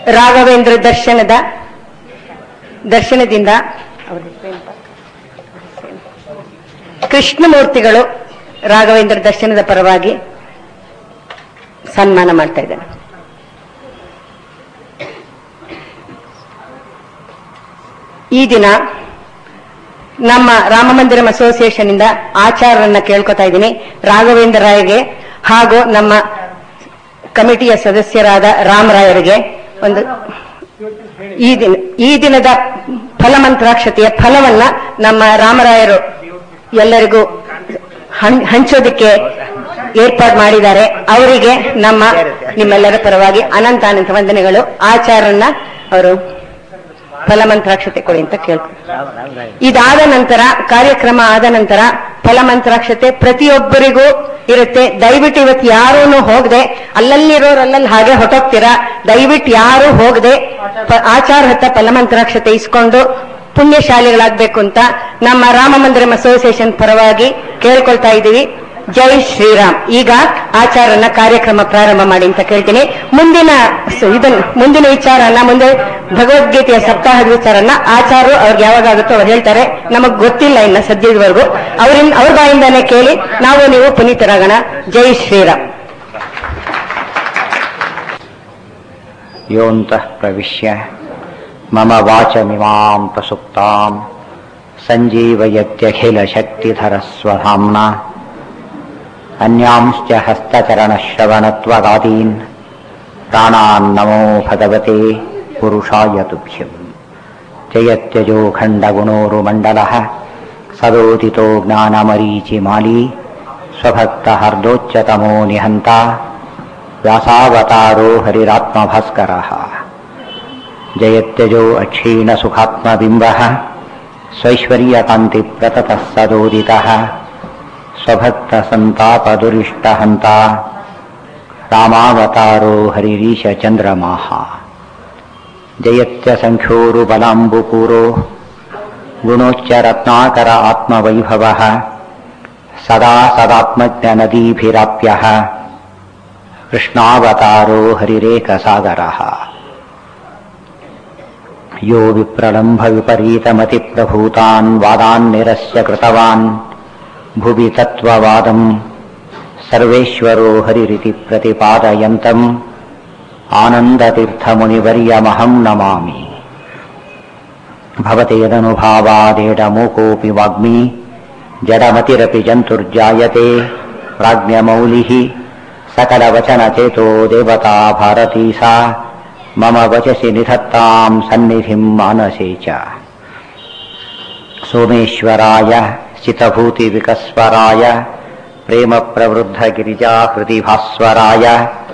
ರಾಘವೇಂದ್ರ ದರ್ಶನದ ದರ್ಶನದಿಂದ ಅವ್ರ ಹೆಸರೇನಪ್ಪ? ಕೃಷ್ಣಮೂರ್ತಿಗಳು ರಾಘವೇಂದ್ರ ದರ್ಶನದ ಪರವಾಗಿ ಸನ್ಮಾನ ಮಾಡ್ತಾ ಇದ್ದಾರೆ ಈ ದಿನ ನಮ್ಮ ರಾಮ ಮಂದಿರಂ ಅಸೋಸಿಯೇಷನ್ ಇಂದ ಆಚಾರ್ಯರನ್ನ ಕೇಳ್ಕೊತಾ ಇದ್ದೀನಿ ರಾಘವೇಂದ್ರ ರಾಯ್ಗೆ ಹಾಗೂ ನಮ್ಮ ಕಮಿಟಿಯ ಸದಸ್ಯರಾದ ರಾಮರಾಯರಿಗೆ ಒಂದು ಈ ದಿನ ಈ ದಿನದ ಫಲಮಂತ್ರಾಕ್ಷತೆಯ ಫಲವನ್ನ ನಮ್ಮ ರಾಮರಾಯರು ಎಲ್ಲರಿಗೂ ಹಂ- ಹಂಚೋದಕ್ಕೆ ಏರ್ಪಾಡು ಮಾಡಿದ್ದಾರೆ ಅವರಿಗೆ ನಮ್ಮ ನಿಮ್ಮೆಲ್ಲರ ಪರವಾಗಿ ಅನಂತ ಅನಂತ ವಂದನೆಗಳು ಆಚಾರ್ಯರನ್ನ ಅವರು ಫಲಮಂತ್ರಾಕ್ಷತೆ ಕೊಡಿ ಅಂತ ಕೇಳ್ತಾರೆ ಇದಾದ ನಂತರ ಕಾರ್ಯಕ್ರಮ ಆದ ನಂತರ ಫಲಮಂತ್ರಾಕ್ಷತೆ ಪ್ರತಿಯೊಬ್ಬರಿಗೂ ಇರುತ್ತೆ ದಯವಿಟ್ಟು ಇವತ್ತು ಯಾರೂ ಹೋಗದೆ ಅಲ್ಲಲ್ಲಿರೋರು ಅಲ್ಲಲ್ಲಿ ಹಾಗೆ ಹೊಟ್ಟೋಗ್ತೀರಾ ದಯವಿಟ್ಟು ಯಾರು ಹೋಗದೆ ಆಚಾರ ಹತ್ತ ಫಲಮಂತ್ರಾಕ್ಷತೆ ಇಸ್ಕೊಂಡು ಪುಣ್ಯಶಾಲಿಗಳಾಗ್ಬೇಕು ಅಂತ ನಮ್ಮ ರಾಮ ಮಂದಿರಂ ಅಸೋಸಿಯೇಷನ್ ಪರವಾಗಿ ಕೇಳ್ಕೊಳ್ತಾ ಇದ್ದೀವಿ ಜೈ ಶ್ರೀರಾಮ್ ಈಗ ಆಚಾರನ ಕಾರ್ಯಕ್ರಮ ಪ್ರಾರಂಭ ಮಾಡಿ ಅಂತ ಕೇಳ್ತೀನಿ ಮುಂದಿನ ಸ- ಇದನ್ನ ಮುಂದಿನ ವಿಚಾರನ ಮುಂದೆ ಭಗವದ್ಗೀತೆಯ ಸಪ್ತಾಹದ ವಿಚಾರನ ಆಚಾರ್ಯರು ಅವ್ರಿಗೆ ಯಾವಾಗಾಗುತ್ತೋ ಅವ್ರು ಹೇಳ್ತಾರೆ ನಮಗ್ ಗೊತ್ತಿಲ್ಲ ಇನ್ನ ಸದ್ಯದವರೆಗೂ ಅವರಿಂದ ಅವ್ರ ಬಾಯಿಂದಾನೆ ಕೇಳಿ ನಾವು ನೀವು ಪುನೀತರಾಗೋಣ ಜೈ ಶ್ರೀರಾಮ್ योऽन्तः प्रविश्य मम वाचमिमां प्रसुप्ताम् सञ्जीवयत्यखिलशक्तिधरस्वधाम्ना अन्यांश्च हस्तचरणश्रवणत्वगादीन् प्राणान्नमो भगवते पुरुषाय तुभ्यम् जयत्यजो खण्डगुणोरुमण्डलः सदोदितो ज्ञानमरीचिमाली स्वभक्तहर्दोच्चतमो निहन्ता व्यासावतारो हरिरात्मभास्करः जयत्यजो अक्षीणसुखात्मबिम्बः स्वैश्वर्यकान्तिप्रततः सदोदितः स्वभक्तसन्तापदुरिष्टहन्ता रामावतारो हरिरीशचन्द्रमाः जयत्यसङ्ख्योरुबलाम्बुपूरो गुणोच्चरत्नाकर आत्मवैभवः सदा सदात्मज्ञनदीभिराप्यः कृष्णावतारो हरिरेकसागरः यो विप्रलम्भविपरीतमतिप्रभूतान् वादान् निरस्य कृतवान् भुवि तत्त्ववादम् सर्वेश्वरो हरिरिति प्रतिपादयन्तम् आनन्दतीर्थमुनिवर्यमहम् नमामि भवतेदनुभावादेडमूकोऽपि वाग्मी जडमतिरपि जन्तुर्जायते प्राज्ञमौलिः सकलवचनचेतो देवता भारती सा मम वचसि निधत्ताम् सन्निधिम् मानसे च सोमेश्वराय चितभूतिविकस्वराय प्रेमप्रवृद्धगिरिजाहृदिभास्वराय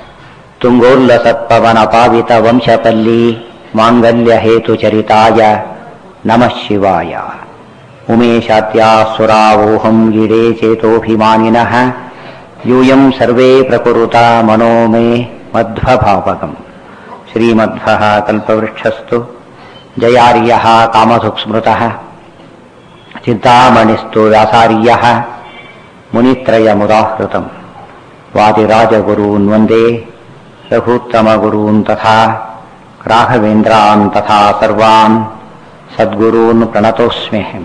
तुङ्गोल्लसत्पवनपावितवंशपल्ली माङ्गल्यहेतुचरिताय नमः शिवाय उमेशाद्यासुरावोऽहम् गिडे चेतोऽभिमानिनः यूयम् सर्वे प्रकुरुता मनो मे मध्वभावकम् श्रीमध्वः कल्पवृक्षस्तु जयार्यः कामधुक्स्मृतः चिन्तामणिस्तु व्यासार्यः मुनित्रयमुदाहृतम् वादिराजगुरून् वन्दे रघूत्तमगुरून् तथा राघवेन्द्रान् तथा सर्वान् सद्गुरून् प्रणतोऽस्म्यहम्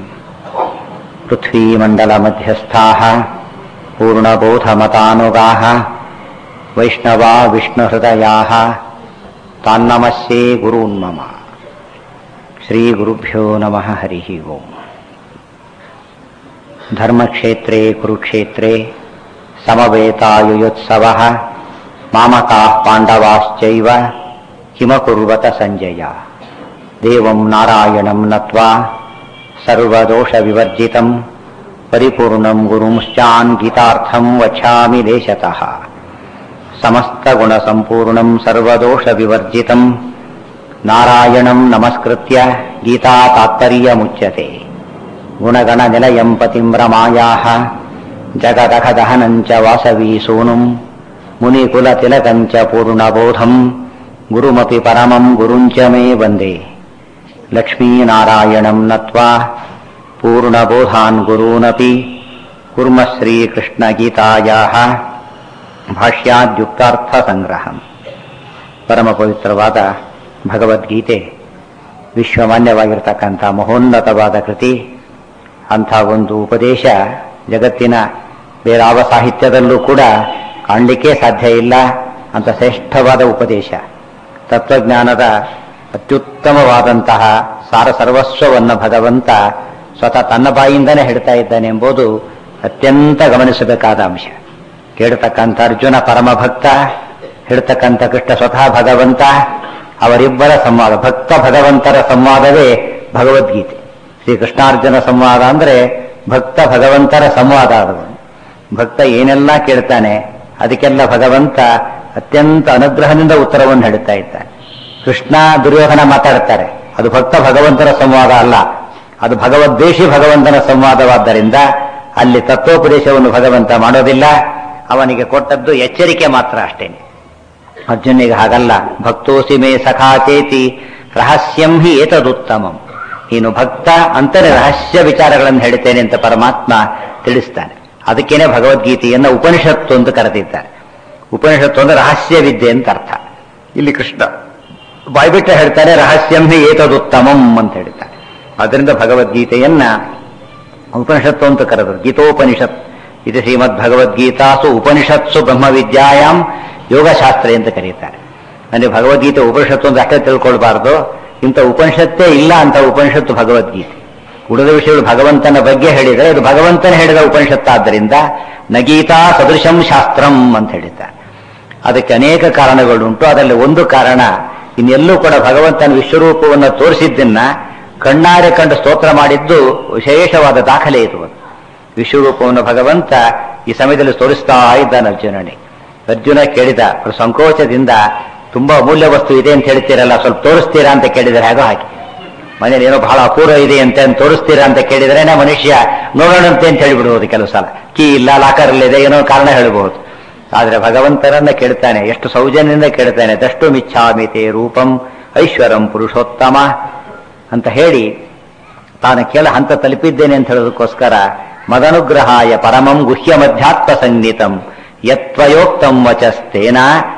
पृथ्वीमण्डलमध्यस्थाः पूर्णबोधमतानुगाः वैष्णवा विष्णुहृदयाः तान्नमस्ये गुरून् मम श्रीगुरुभ्यो नमः हरिः ओम् धर्मक्षेत्रे कुरुक्षेत्रे समवेतायुयोत्सवः मामकाः पाण्डवाश्चैव किमकुर्वत सञ्जय देवं नारायणं नत्वा सर्वदोषविवर्जितं परिपूर्णं गुरुंश्चान् गीतार्थं वक्षामि देशतः समस्तगुणसम्पूर्णं सर्वदोषविवर्जितं नारायणं नमस्कृत्य गीतातात्पर्यमुच्यते गुणगणनिलयं पतिं रमायाः जगदखदहनं च वासवीसूनुं मुनिकुलतिलकं च पूर्णबोधं गुरुमपि परमं गुरुं च मे वन्दे लक्ष्मीनारायणं नत्वा पूर्णबोधान् गुरूनपि कुर्मः श्रीकृष्णगीतायाः ಭಾಷ್ಯಾದ್ಯುಕ್ತಾರ್ಥ ಸಂಗ್ರಹ ಪರಮ ಪವಿತ್ರವಾದ ಭಗವದ್ಗೀತೆ ವಿಶ್ವಮಾನ್ಯವಾಗಿರ್ತಕ್ಕಂಥ ಮಹೋನ್ನತವಾದ ಕೃತಿ ಅಂಥ ಒಂದು ಉಪದೇಶ ಜಗತ್ತಿನ ಬೇರಾವ ಸಾಹಿತ್ಯದಲ್ಲೂ ಕೂಡ ಕಾಣಲಿಕ್ಕೆ ಸಾಧ್ಯ ಇಲ್ಲ ಅಂತ ಶ್ರೇಷ್ಠವಾದ ಉಪದೇಶ ತತ್ವಜ್ಞಾನದ ಅತ್ಯುತ್ತಮವಾದಂತಹ ಸಾರ ಸರ್ವಸ್ವವನ್ನು ಭಗವಂತ ಸ್ವತಃ ತನ್ನ ಬಾಯಿಂದನೇ ಹೇಳ್ತಾ ಇದ್ದಾನೆ ಎಂಬುದು ಅತ್ಯಂತ ಗಮನಿಸಬೇಕಾದ ಅಂಶ ಕೇಳತಕ್ಕಂಥ ಅರ್ಜುನ ಪರಮ ಭಕ್ತ ಹೇಳ್ತಕ್ಕಂಥ ಕೃಷ್ಣ ಸ್ವತಃ ಭಗವಂತ ಅವರಿಬ್ಬರ ಸಂವಾದ ಭಕ್ತ ಭಗವಂತರ ಸಂವಾದವೇ ಭಗವದ್ಗೀತೆ ಶ್ರೀ ಕೃಷ್ಣಾರ್ಜುನ ಸಂವಾದ ಅಂದ್ರೆ ಭಕ್ತ ಭಗವಂತರ ಸಂವಾದ ಅದು ಭಕ್ತ ಏನೆಲ್ಲ ಕೇಳ್ತಾನೆ ಅದಕ್ಕೆಲ್ಲ ಭಗವಂತ ಅತ್ಯಂತ ಅನುಗ್ರಹದಿಂದ ಉತ್ತರವನ್ನು ಹೇಳುತ್ತಾ ಇದ್ದಾನೆ ಕೃಷ್ಣ ದುರ್ಯೋಧನ ಮಾತಾಡ್ತಾರೆ ಅದು ಭಕ್ತ ಭಗವಂತನ ಸಂವಾದ ಅಲ್ಲ ಅದು ಭಗವದ್ವೇಷಿ ಭಗವಂತನ ಸಂವಾದವಾದ್ದರಿಂದ ಅಲ್ಲಿ ತತ್ವೋಪದೇಶವನ್ನು ಭಗವಂತ ಮಾಡೋದಿಲ್ಲ ಅವನಿಗೆ ಕೊಟ್ಟದ್ದು ಎಚ್ಚರಿಕೆ ಮಾತ್ರ ಅಷ್ಟೇನೆ ಅರ್ಜುನಿಗೆ ಹಾಗಲ್ಲ ಭಕ್ತೋಸಿ ಮೇ ಸಖಾ ಚೇತಿ ರಹಸ್ಯಂ ಹಿ ಏತದುತ್ತಮಂ ನೀನು ಭಕ್ತ ಅಂತಲೇ ರಹಸ್ಯ ವಿಚಾರಗಳನ್ನು ಹೇಳ್ತೇನೆ ಅಂತ ಪರಮಾತ್ಮ ತಿಳಿಸ್ತಾನೆ ಅದಕ್ಕೇನೆ ಭಗವದ್ಗೀತೆಯನ್ನ ಉಪನಿಷತ್ತು ಅಂತ ಕರೆದಿದ್ದಾರೆ ಉಪನಿಷತ್ತು ಅಂದ್ರೆ ರಹಸ್ಯ ವಿದ್ಯೆ ಅಂತ ಅರ್ಥ ಇಲ್ಲಿ ಕೃಷ್ಣ ಬಾಯ್ಬಿಟ್ಟ ಹೇಳ್ತಾನೆ ರಹಸ್ಯಂ ಹಿ ಏತದುತ್ತಮಂ ಅಂತ ಹೇಳ್ತಾನೆ ಅದರಿಂದ ಭಗವದ್ಗೀತೆಯನ್ನ ಉಪನಿಷತ್ತು ಅಂತ ಕರೆದರು ಗೀತೋಪನಿಷತ್ ಇದು ಶ್ರೀಮದ್ ಭಗವದ್ಗೀತಾಸು ಉಪನಿಷತ್ಸು ಬ್ರಹ್ಮವಿದ್ಯಾಯಾಮ್ ಯೋಗಶಾಸ್ತ್ರ ಅಂತ ಕರೀತಾರೆ ಅಂದರೆ ಭಗವದ್ಗೀತೆ ಉಪನಿಷತ್ತು ಅಂತ ಅಷ್ಟೇ ತಿಳ್ಕೊಳ್ಬಾರ್ದು ಇಂಥ ಉಪನಿಷತ್ತೇ ಇಲ್ಲ ಅಂತ ಉಪನಿಷತ್ತು ಭಗವದ್ಗೀತೆ ಉಳಿದ ವಿಷಯಗಳು ಭಗವಂತನ ಬಗ್ಗೆ ಹೇಳಿದರೆ ಇದು ಭಗವಂತನ ಹೇಳಿದ ಉಪನಿಷತ್ತಾದ್ದರಿಂದ ನಗೀತಾ ಸದೃಶಂ ಶಾಸ್ತ್ರಂ ಅಂತ ಹೇಳಿದ್ದಾರೆ ಅದಕ್ಕೆ ಅನೇಕ ಕಾರಣಗಳುಂಟು ಅದರಲ್ಲಿ ಒಂದು ಕಾರಣ ಇನ್ನೆಲ್ಲೂ ಕೂಡ ಭಗವಂತನ ವಿಶ್ವರೂಪವನ್ನು ತೋರಿಸಿದ್ದನ್ನ ಕಣ್ಣಾರೆ ಕಂಡು ಸ್ತೋತ್ರ ಮಾಡಿದ್ದು ವಿಶೇಷವಾದ ದಾಖಲೆ ಇದು ವಿಶ್ವರೂಪವನ್ನು ಭಗವಂತ ಈ ಸಮಯದಲ್ಲಿ ತೋರಿಸ್ತಾ ಇದ್ದಾನೆ ಅರ್ಜುನನಿಗೆ ಅರ್ಜುನ ಕೇಳಿದ ಅವರು ಸಂಕೋಚದಿಂದ ತುಂಬಾ ಅಮೂಲ್ಯ ವಸ್ತು ಇದೆ ಅಂತ ಹೇಳ್ತೀರಲ್ಲ ಸ್ವಲ್ಪ ತೋರಿಸ್ತೀರಾ ಅಂತ ಕೇಳಿದರೆ ಹಾಗೋ ಹಾಗೆ ಮನೇಲಿ ಏನೋ ಬಹಳ ಅಪೂರ್ವ ಇದೆ ಅಂತ ತೋರಿಸ್ತೀರಾ ಅಂತ ಕೇಳಿದ್ರೆ ಮನುಷ್ಯ ನೋಡೋಣಂತೆ ಅಂತ ಹೇಳಿಬಿಡುವುದು ಕೆಲವು ಸಲ ಕೀ ಇಲ್ಲ ಲಾಕರಲ್ಲಿದೆ ಏನೋ ಕಾರಣ ಹೇಳಬಹುದು ಆದ್ರೆ ಭಗವಂತನನ್ನ ಕೇಳ್ತಾನೆ ಎಷ್ಟು ಸೌಜನ್ಯದಿಂದ ಕೇಳ್ತಾನೆ ದಷ್ಟು ಮಿಚ್ಛಾಮಿತೆ ರೂಪಂ ಐಶ್ವರಂ ಪುರುಷೋತ್ತಮ ಅಂತ ಹೇಳಿ ತಾನು ಕೇಳ ಹಂತ ತಲುಪಿದ್ದೇನೆ ಅಂತ ಹೇಳೋದಕ್ಕೋಸ್ಕರ ಮದನುಗ್ರಹಾಯ ಪರಮಂ ಗುಹ್ಯ ಮಧ್ಯಾತ್ಮ ಸಂಗೀತಂ ಯತ್ವಯೋಕ್ತಂ ವಚಸ್ತೇನ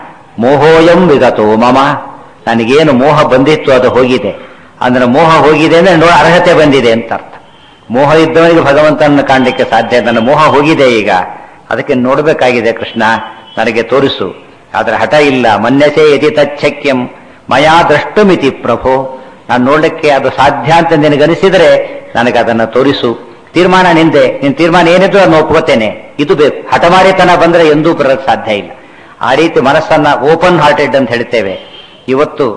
ಮೋಹೋಯಂ ವಿಗತೋ ಮಮ ನನಗೇನು ಮೋಹ ಬಂದಿತ್ತು ಅದು ಹೋಗಿದೆ ಅಂದ್ರೆ ಮೋಹ ಹೋಗಿದೆ ಅಂದ್ರೆ ನೋ ಅರ್ಹತೆ ಬಂದಿದೆ ಅಂತ ಅರ್ಥ ಮೋಹ ಇದ್ದವನಿಗೆ ಭಗವಂತನನ್ನು ಕಾಣಲಿಕ್ಕೆ ಸಾಧ್ಯ ನನ್ನ ಮೋಹ ಹೋಗಿದೆ ಈಗ ಅದಕ್ಕೆ ನೋಡಬೇಕಾಗಿದೆ ಕೃಷ್ಣ ನನಗೆ ತೋರಿಸು ಆದ್ರೆ ಹಠ ಇಲ್ಲ ಮನ್ಯಸೆ ಯತಿ ತಚ್ಛಕ್ಯಂ ಮಯಾ ದ್ರಷ್ಟುಮಿತಿ ಪ್ರಭೋ ನಾನು ನೋಡ್ಲಿಕ್ಕೆ ಅದು ಸಾಧ್ಯ ಅಂತ ನಿನಗನಿಸಿದರೆ ನನಗೆ ಅದನ್ನು ತೋರಿಸು ತೀರ್ಮಾನ ನಿಂದೆ ನಿನ್ ತೀರ್ಮಾನ ಏನಿದ್ರು ಅದನ್ನು ಒಪ್ಕೋತೇನೆ ಇದು ಬೇಕು ಹಠಮಾರಿತನ ಬಂದ್ರೆ ಎಂದೂ ಬರೋಕ್ಕೆ ಸಾಧ್ಯ ಇಲ್ಲ ಆ ರೀತಿ ಮನಸ್ಸನ್ನ ಓಪನ್ ಹಾರ್ಟೆಡ್ ಅಂತ ಹೇಳ್ತೇವೆ ಇವತ್ತು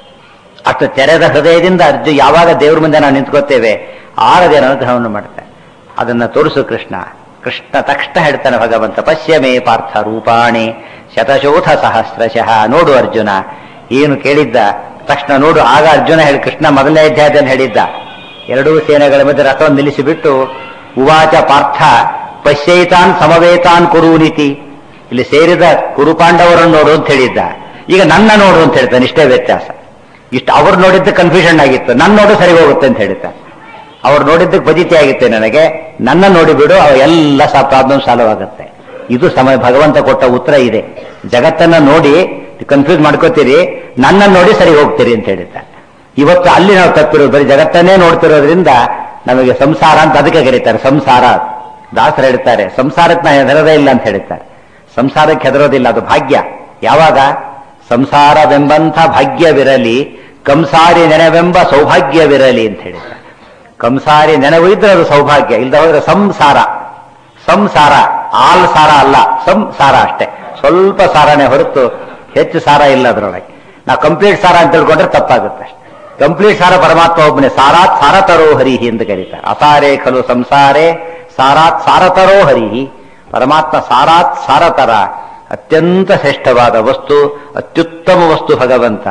ಅಷ್ಟು ತೆರೆದ ಹೃದಯದಿಂದ ಅರ್ಜು ಯಾವಾಗ ದೇವ್ರ ಮುಂದೆ ನಾವು ನಿಂತ್ಕೋತೇವೆ ಆರದೇ ಅನುಗ್ರಹವನ್ನು ಮಾಡ್ತೇವೆ ಅದನ್ನ ತೋರಿಸು ಕೃಷ್ಣ ಕೃಷ್ಣ ತಕ್ಷಣ ಹೇಳ್ತಾನೆ ಭಗವಂತ ಪಶ್ಯಮೇ ಪಾರ್ಥ ರೂಪಾಣಿ ಶತಶೋಥ ಸಹಸ್ರಶಃ ನೋಡು ಅರ್ಜುನ ಏನು ಕೇಳಿದ್ದ ತಕ್ಷಣ ನೋಡು ಆಗ ಅರ್ಜುನ ಹೇಳಿ ಕೃಷ್ಣ ಮೊದಲನೇ ಅಧ್ಯಾಯದಲ್ಲಿ ಹೇಳಿದ್ದ ಎರಡೂ ಸೇನೆಗಳ ಮಧ್ಯೆ ರಥವನ್ನು ನಿಲ್ಲಿಸಿಬಿಟ್ಟು ಉವಾಚ ಪಾರ್ಥ ಪಶ್ಯೈತಾನ್ ಸಮವೇತಾನ್ ಕುರುನೀತಿ ಇಲ್ಲಿ ಸೇರಿದ ಕುರುಪಾಂಡವರನ್ನು ನೋಡು ಅಂತ ಹೇಳಿದ್ದ ಈಗ ನನ್ನ ನೋಡು ಅಂತ ಹೇಳ್ತಾನೆ ಇಷ್ಟೇ ವ್ಯತ್ಯಾಸ ಇಷ್ಟು ಅವ್ರು ನೋಡಿದ್ದು ಕನ್ಫ್ಯೂಷನ್ ಆಗಿತ್ತು ನನ್ನ ನೋಡು ಸರಿ ಹೋಗುತ್ತೆ ಅಂತ ಹೇಳಿದ್ದ ಅವ್ರು ನೋಡಿದ್ದಕ್ಕೆ ಬಜಿತಿ ಆಗಿತ್ತೆ ನನಗೆ ನನ್ನ ನೋಡಿಬಿಡು ಅವ ಎಲ್ಲ ಸಹ ಪ್ರಾಬ್ಲಮ್ ಸಾಲ್ವ್ ಆಗುತ್ತೆ ಇದು ಸಮಯ ಭಗವಂತ ಕೊಟ್ಟ ಉತ್ತರ ಇದೆ ಜಗತ್ತನ್ನ ನೋಡಿ ಕನ್ಫ್ಯೂಸ್ ಮಾಡ್ಕೋತೀರಿ ನನ್ನ ನೋಡಿ ಸರಿ ಹೋಗ್ತೀರಿ ಅಂತ ಹೇಳಿದ್ದ ಇವತ್ತು ಅಲ್ಲಿ ನಾವು ತಪ್ಪಿರೋದು ಬರೀ ಜಗತ್ತನ್ನೇ ನೋಡ್ತಿರೋದ್ರಿಂದ ನಮಗೆ ಸಂಸಾರ ಅಂತ ಅದಕ್ಕೆ ಕರೀತಾರೆ ಸಂಸಾರ ದಾಸರು ಹೇಳ್ತಾರೆ ಸಂಸಾರಕ್ಕೆ ನಾ ಹೆದರದೇ ಇಲ್ಲ ಅಂತ ಹೇಳ್ತಾರೆ ಸಂಸಾರಕ್ಕೆ ಹೆದರೋದಿಲ್ಲ ಅದು ಭಾಗ್ಯ ಯಾವಾಗ ಸಂಸಾರವೆಂಬಂಥ ಭಾಗ್ಯವಿರಲಿ ಕಂಸಾರಿ ನೆನವೆಂಬ ಸೌಭಾಗ್ಯವಿರಲಿ ಅಂತ ಹೇಳಿದ್ದಾರೆ ಕಂಸಾರಿ ನೆನವು ಇದ್ರೆ ಅದು ಸೌಭಾಗ್ಯ ಇಲ್ಲದ ಹೋದ್ರೆ ಸಂಸಾರ ಸಂಸಾರ ಆಲ್ ಸಾರ ಅಲ್ಲ ಸಂಸಾರ ಅಷ್ಟೇ ಸ್ವಲ್ಪ ಸಾರನೇ ಹೊರತು ಹೆಚ್ಚು ಸಾರ ಇಲ್ಲ ಅದರೊಳಗೆ ನಾವು ಕಂಪ್ಲೀಟ್ ಸಾರ ಅಂತ ತಿಳ್ಕೊಂಡ್ರೆ ತಪ್ಪಾಗುತ್ತೆ ಅಷ್ಟೇ ಕಂಪ್ಲೀಟ್ ಸಾರ ಪರಮಾತ್ಮ ಒಬ್ಬನೇ ಸಾರಾತ್ ಸಾರತರೋ ಹರಿಹಿ ಅಂತ ಕರೀತಾರೆ ಅಸಾರೇ ಖಲು ಸಂಸಾರೇ ಸಾರಾತ್ ಸಾರತರೋ ಹರಿಹಿ ಪರಮಾತ್ಮ ಸಾರಾತ್ ಸಾರತರ ಅತ್ಯಂತ ಶ್ರೇಷ್ಠವಾದ ವಸ್ತು ಅತ್ಯುತ್ತಮ ವಸ್ತು ಭಗವಂತ